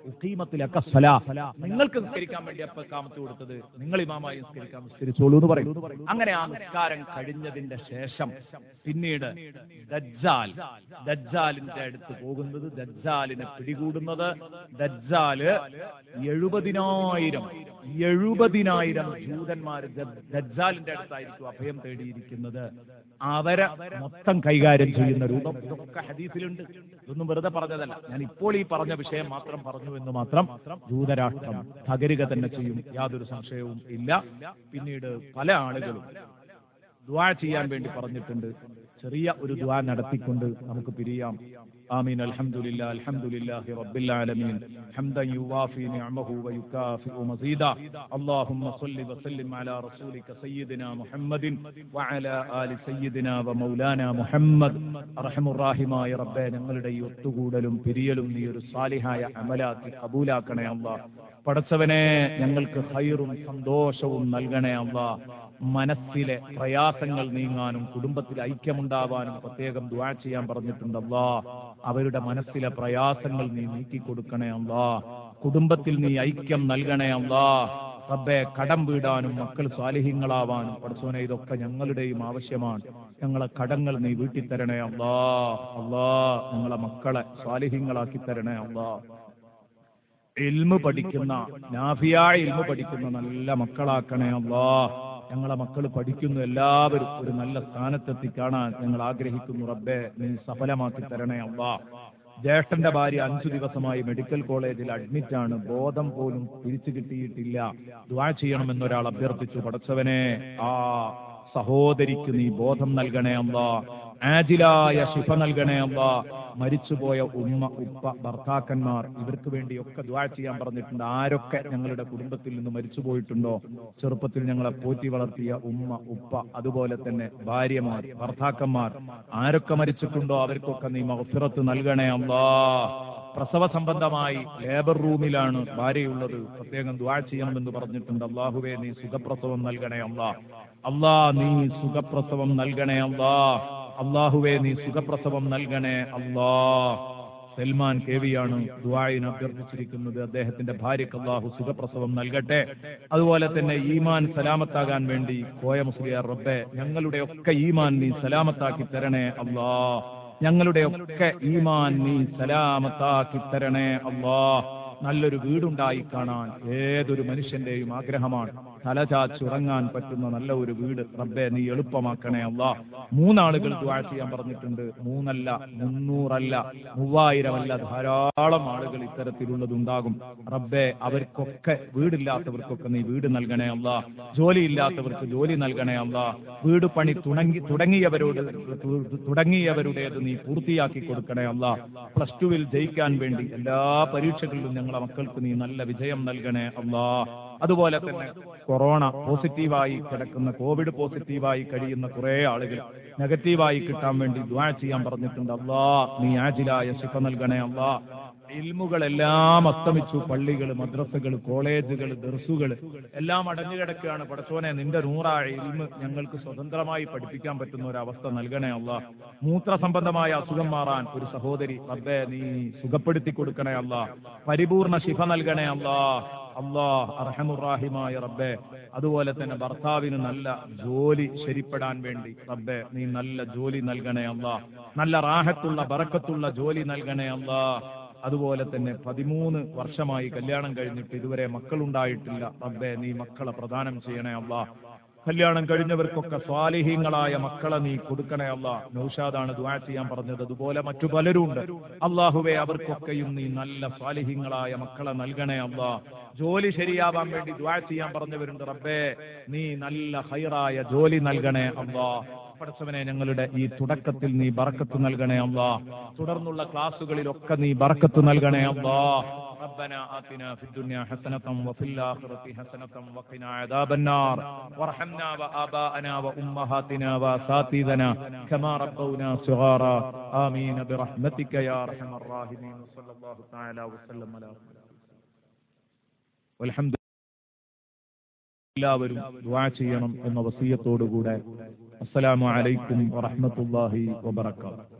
ഉഖീമത്തിലൊക്കെ സ്വലാ നിങ്ങൾക്ക് നിസ്കരിക്കാൻ വേണ്ടി അപ്പൊ കാമത്ത് കൊടുത്തത് നിങ്ങൾ ഇമാമായി നിസ്കരിക്കാൻ നിസ്കരിച്ചോളൂ എന്ന് പറയും അങ്ങനെ ആ നിസ്കാരം കഴിഞ്ഞതിന്റെ ശേഷം പിന്നീട് ദജ്ജാൽ ദജ്ജാലിന്റെ അടുത്ത് പോകുന്നത് ദജ്ജാലിനെ പിടികൂടുന്നത് ദജ്ജാല് എഴുപതിനായിരം എഴുപതിനായിരം ജൂതന്മാർ ദജ്ജാലിന്റെ അടുത്തായിരിക്കും അഭയം തേടിയിരിക്കുന്നത് അവരെ മൊത്തം കൈകാര്യം ചെയ്യുന്ന രൂപം ഇതൊക്കെ ഹദീസിലുണ്ട് ഇതൊന്നും വെറുതെ പറഞ്ഞതല്ല ഞാൻ ഇപ്പോൾ ഈ പറഞ്ഞ വിഷയം മാത്രം പറഞ്ഞു എന്ന് മാത്രം ജൂതരാഷ്ട്രം തകരുക തന്നെ ചെയ്യും യാതൊരു സംശയവും ഇല്ല പിന്നീട് പല ആളുകളും ദ്വാ ചെയ്യാൻ വേണ്ടി പറഞ്ഞിട്ടുണ്ട് ചെറിയ ഒരു ദ്വാ നടത്തിക്കൊണ്ട് നമുക്ക് പിരിയാം آمين الحمد لله الحمد لله رب العالمين حمدا يوافي نعمه ويكافئ مزيدا اللهم صل وسلم على رسولك سيدنا محمد وعلى آل سيدنا ومولانا محمد അർഹമു റാഹിമായ റബ്ബെ ഞങ്ങളുടെ ഈ ഒത്തുകൂടലും പിരിയലും നീ ഒരു സാലിഹായ അമലാക്കി കബൂലാക്കണേ അല്ല പടച്ചവനെ ഞങ്ങൾക്ക് ഹൈറും സന്തോഷവും നൽകണേ അല്ല മനസ്സിലെ പ്രയാസങ്ങൾ നീങ്ങാനും കുടുംബത്തിൽ ഐക്യമുണ്ടാവാനും പ്രത്യേകം ദുആ ചെയ്യാൻ പറഞ്ഞിട്ടുണ്ടല്ലാ അവരുടെ മനസ്സിലെ പ്രയാസങ്ങൾ നീ നീക്കി കൊടുക്കണേ അല്ലാ കുടുംബത്തിൽ നീ ഐക്യം നൽകണേ അല്ലാ റബ്ബെ കടം വീടാനും മക്കൾ സ്വാലിഹ്യങ്ങളാവാനും പടച്ചോനെ ഇതൊക്കെ ഞങ്ങളുടെയും ആവശ്യമാണ് ഞങ്ങളെ കടങ്ങൾ നീ വീട്ടി തരണേ അല്ലാ അല്ലാ ഞങ്ങളെ മക്കളെ സ്വാലിഹ്യങ്ങളാക്കി തരണേ അല്ലാ ഇൽമു പഠിക്കുന്ന നാഫിയായ ഇൽമു പഠിക്കുന്ന നല്ല മക്കളാക്കണേ അല്ലാ ഞങ്ങളെ മക്കൾ പഠിക്കുന്നു എല്ലാവരും ഒരു നല്ല സ്ഥാനത്തെത്തി കാണാൻ ഞങ്ങൾ ആഗ്രഹിക്കുന്നു റബ്ബെ നീ സഫലമാക്കി തരണേ അല്ലാ ജ്യേഷ്ഠന്റെ ഭാര്യ അഞ്ചു ദിവസമായി മെഡിക്കൽ കോളേജിൽ അഡ്മിറ്റ് ആണ് ബോധം പോലും തിരിച്ചു കിട്ടിയിട്ടില്ല ദ്വാ ചെയ്യണമെന്നൊരാൾ അഭ്യർത്ഥിച്ചു പടച്ചവനെ ആ സഹോദരിക്ക് നീ ബോധം നൽകണേ അല്ലാ ആജിലായ ശിഫ നൽകണേ അല്ലാ മരിച്ചുപോയ ഉമ്മ ഉപ്പ ഭർത്താക്കന്മാർ ഇവർക്ക് വേണ്ടിയൊക്കെ ദ്വാ ചെയ്യാൻ പറഞ്ഞിട്ടുണ്ട് ആരൊക്കെ ഞങ്ങളുടെ കുടുംബത്തിൽ നിന്ന് മരിച്ചു പോയിട്ടുണ്ടോ ചെറുപ്പത്തിൽ ഞങ്ങളെ പോറ്റി വളർത്തിയ ഉമ്മ ഉപ്പ അതുപോലെ തന്നെ ഭാര്യമാർ ഭർത്താക്കന്മാർ ആരൊക്കെ മരിച്ചിട്ടുണ്ടോ അവർക്കൊക്കെ നീ മഹഫിറത്ത് നൽകണേ അല്ലാ പ്രസവ സംബന്ധമായി ലേബർ റൂമിലാണ് ഭാര്യയുള്ളത് പ്രത്യേകം ദ്വാ ചെയ്യണമെന്ന് പറഞ്ഞിട്ടുണ്ട് അള്ളാഹുവേ നീ സുഖപ്രസവം നൽകണേ അല്ലാ അല്ലാ നീ സുഖപ്രസവം നൽകണേ അല്ലാ അള്ളാഹുവേ നീ സുഖപ്രസവം നൽകണേ അല്ലാ സൽമാൻ കേവിയാണ് ദുആയിന് അഭ്യർത്ഥിച്ചിരിക്കുന്നത് അദ്ദേഹത്തിന്റെ ഭാര്യയ്ക്ക് അള്ളാഹു സുഖപ്രസവം നൽകട്ടെ അതുപോലെ തന്നെ ഈമാൻ സലാമത്താകാൻ വേണ്ടി കോയ മുസ്ലിയാർ റബ്ബെ ഞങ്ങളുടെ ഒക്കെ ഈമാൻ നീ സലാമത്താക്കി തരണേ അല്ലാ ഞങ്ങളുടെ ഒക്കെ ഈമാൻ നീ സലാമത്താക്കി തരണേ അല്ലാ നല്ലൊരു വീടുണ്ടായി കാണാൻ ഏതൊരു മനുഷ്യന്റെയും ആഗ്രഹമാണ് തലചാച്ചുറങ്ങാൻ പറ്റുന്ന നല്ല ഒരു വീട് റബ്ബെ നീ എളുപ്പമാക്കണേ അല്ല മൂന്നാളുകൾ ദുആ ചെയ്യാൻ പറഞ്ഞിട്ടുണ്ട് മൂന്നല്ല മുന്നൂറല്ല മൂവായിരമല്ല ധാരാളം ആളുകൾ ഇത്തരത്തിലുള്ളതുണ്ടാകും റബ്ബെ അവർക്കൊക്കെ വീടില്ലാത്തവർക്കൊക്കെ നീ വീട് നൽകണേ അല്ല ജോലിയില്ലാത്തവർക്ക് ജോലി നൽകണേ അല്ല വീട് പണി തുടങ്ങി തുടങ്ങിയവരോട് തു- തുടങ്ങിയവരുടേത് നീ പൂർത്തിയാക്കി കൊടുക്കണേ അല്ല പ്ലസ് ടുവിൽ ജയിക്കാൻ വേണ്ടി എല്ലാ പരീക്ഷകളിലും ഞങ്ങളെ മക്കൾക്ക് നീ നല്ല വിജയം നൽകണേ അല്ലാ അതുപോലെ തന്നെ കൊറോണ പോസിറ്റീവായി കിടക്കുന്ന കോവിഡ് പോസിറ്റീവായി കഴിയുന്ന കുറെ ആളുകൾ നെഗറ്റീവായി കിട്ടാൻ വേണ്ടി ദ്വാ ചെയ്യാൻ പറഞ്ഞിട്ടുണ്ട് അല്ലാ നീ ആജിലായ ശിഫ നൽകണേ അല്ലാ ഇൽമുകളെല്ലാം അസ്തമിച്ചു പള്ളികൾ മദ്രസകൾ കോളേജുകൾ ദർസുകൾ എല്ലാം അടഞ്ഞു കിടക്കുകയാണ് പടച്ചോനെ നിന്റെ നൂറായ ഇൽമ് ഞങ്ങൾക്ക് സ്വതന്ത്രമായി പഠിപ്പിക്കാൻ പറ്റുന്ന ഒരു അവസ്ഥ നൽകണേ അല്ല മൂത്ര സംബന്ധമായ അസുഖം മാറാൻ ഒരു സഹോദരി റബ്ബെ നീ സുഖപ്പെടുത്തി കൊടുക്കണേ അല്ല പരിപൂർണ ശിഫ നൽകണേ അല്ലാ അള്ളാ അർഹമുറാഹിമായ റബ്ബെ അതുപോലെ തന്നെ ഭർത്താവിന് നല്ല ജോലി ശരിപ്പെടാൻ വേണ്ടി റബ്ബെ നീ നല്ല ജോലി നൽകണേ അല്ലാ നല്ല റാഹത്തുള്ള ബറക്കത്തുള്ള ജോലി നൽകണേ അല്ലാ അതുപോലെ തന്നെ പതിമൂന്ന് വർഷമായി കല്യാണം കഴിഞ്ഞിട്ട് ഇതുവരെ മക്കളുണ്ടായിട്ടില്ല റബ്ബെ നീ മക്കളെ പ്രദാനം ചെയ്യണേ അല്ലാ കല്യാണം കഴിഞ്ഞവർക്കൊക്കെ സ്വാലിഹീങ്ങളായ മക്കളെ നീ കൊടുക്കണേ അല്ല നൗഷാദാണ് ദുആ ചെയ്യാൻ പറഞ്ഞത് അതുപോലെ മറ്റു പലരും ഉണ്ട് അള്ളാഹുവെ അവർക്കൊക്കെയും നീ നല്ല സ്വാലിഹീങ്ങളായ മക്കളെ നൽകണേ അല്ല ജോലി ശരിയാവാൻ വേണ്ടി ദുആ ചെയ്യാൻ പറഞ്ഞവരുണ്ട് റബ്ബേ നീ നല്ല ഹൈറായ ജോലി നൽകണേ അല്ലാ പടച്ചവനെ ഞങ്ങളുടെ ഈ തുടക്കത്തിൽ നീ ബറക്കത്ത് നൽകണേ അല്ലാ തുടർന്നുള്ള ക്ലാസ്സുകളിലൊക്കെ നീ ബറക്കത്ത് നൽകണേ അല്ലാ ربنا آتنا في الدنيا حسنة وفي الآخرة حسنة وقنا عذاب النار وارحمنا وآباءنا وأمهاتنا وأساتذنا كما ربونا صغارا آمين برحمتك يا أرحم الراحمين صلى الله تعالى وسلم على والحمد എല്ലാവരും ദുആ ചെയ്യണം എന്ന വസീയത്തോടുകൂടെ അസ്സലാമു അലൈക്കും വറഹ്മത്തുള്ളാഹി വബറകാതുഹു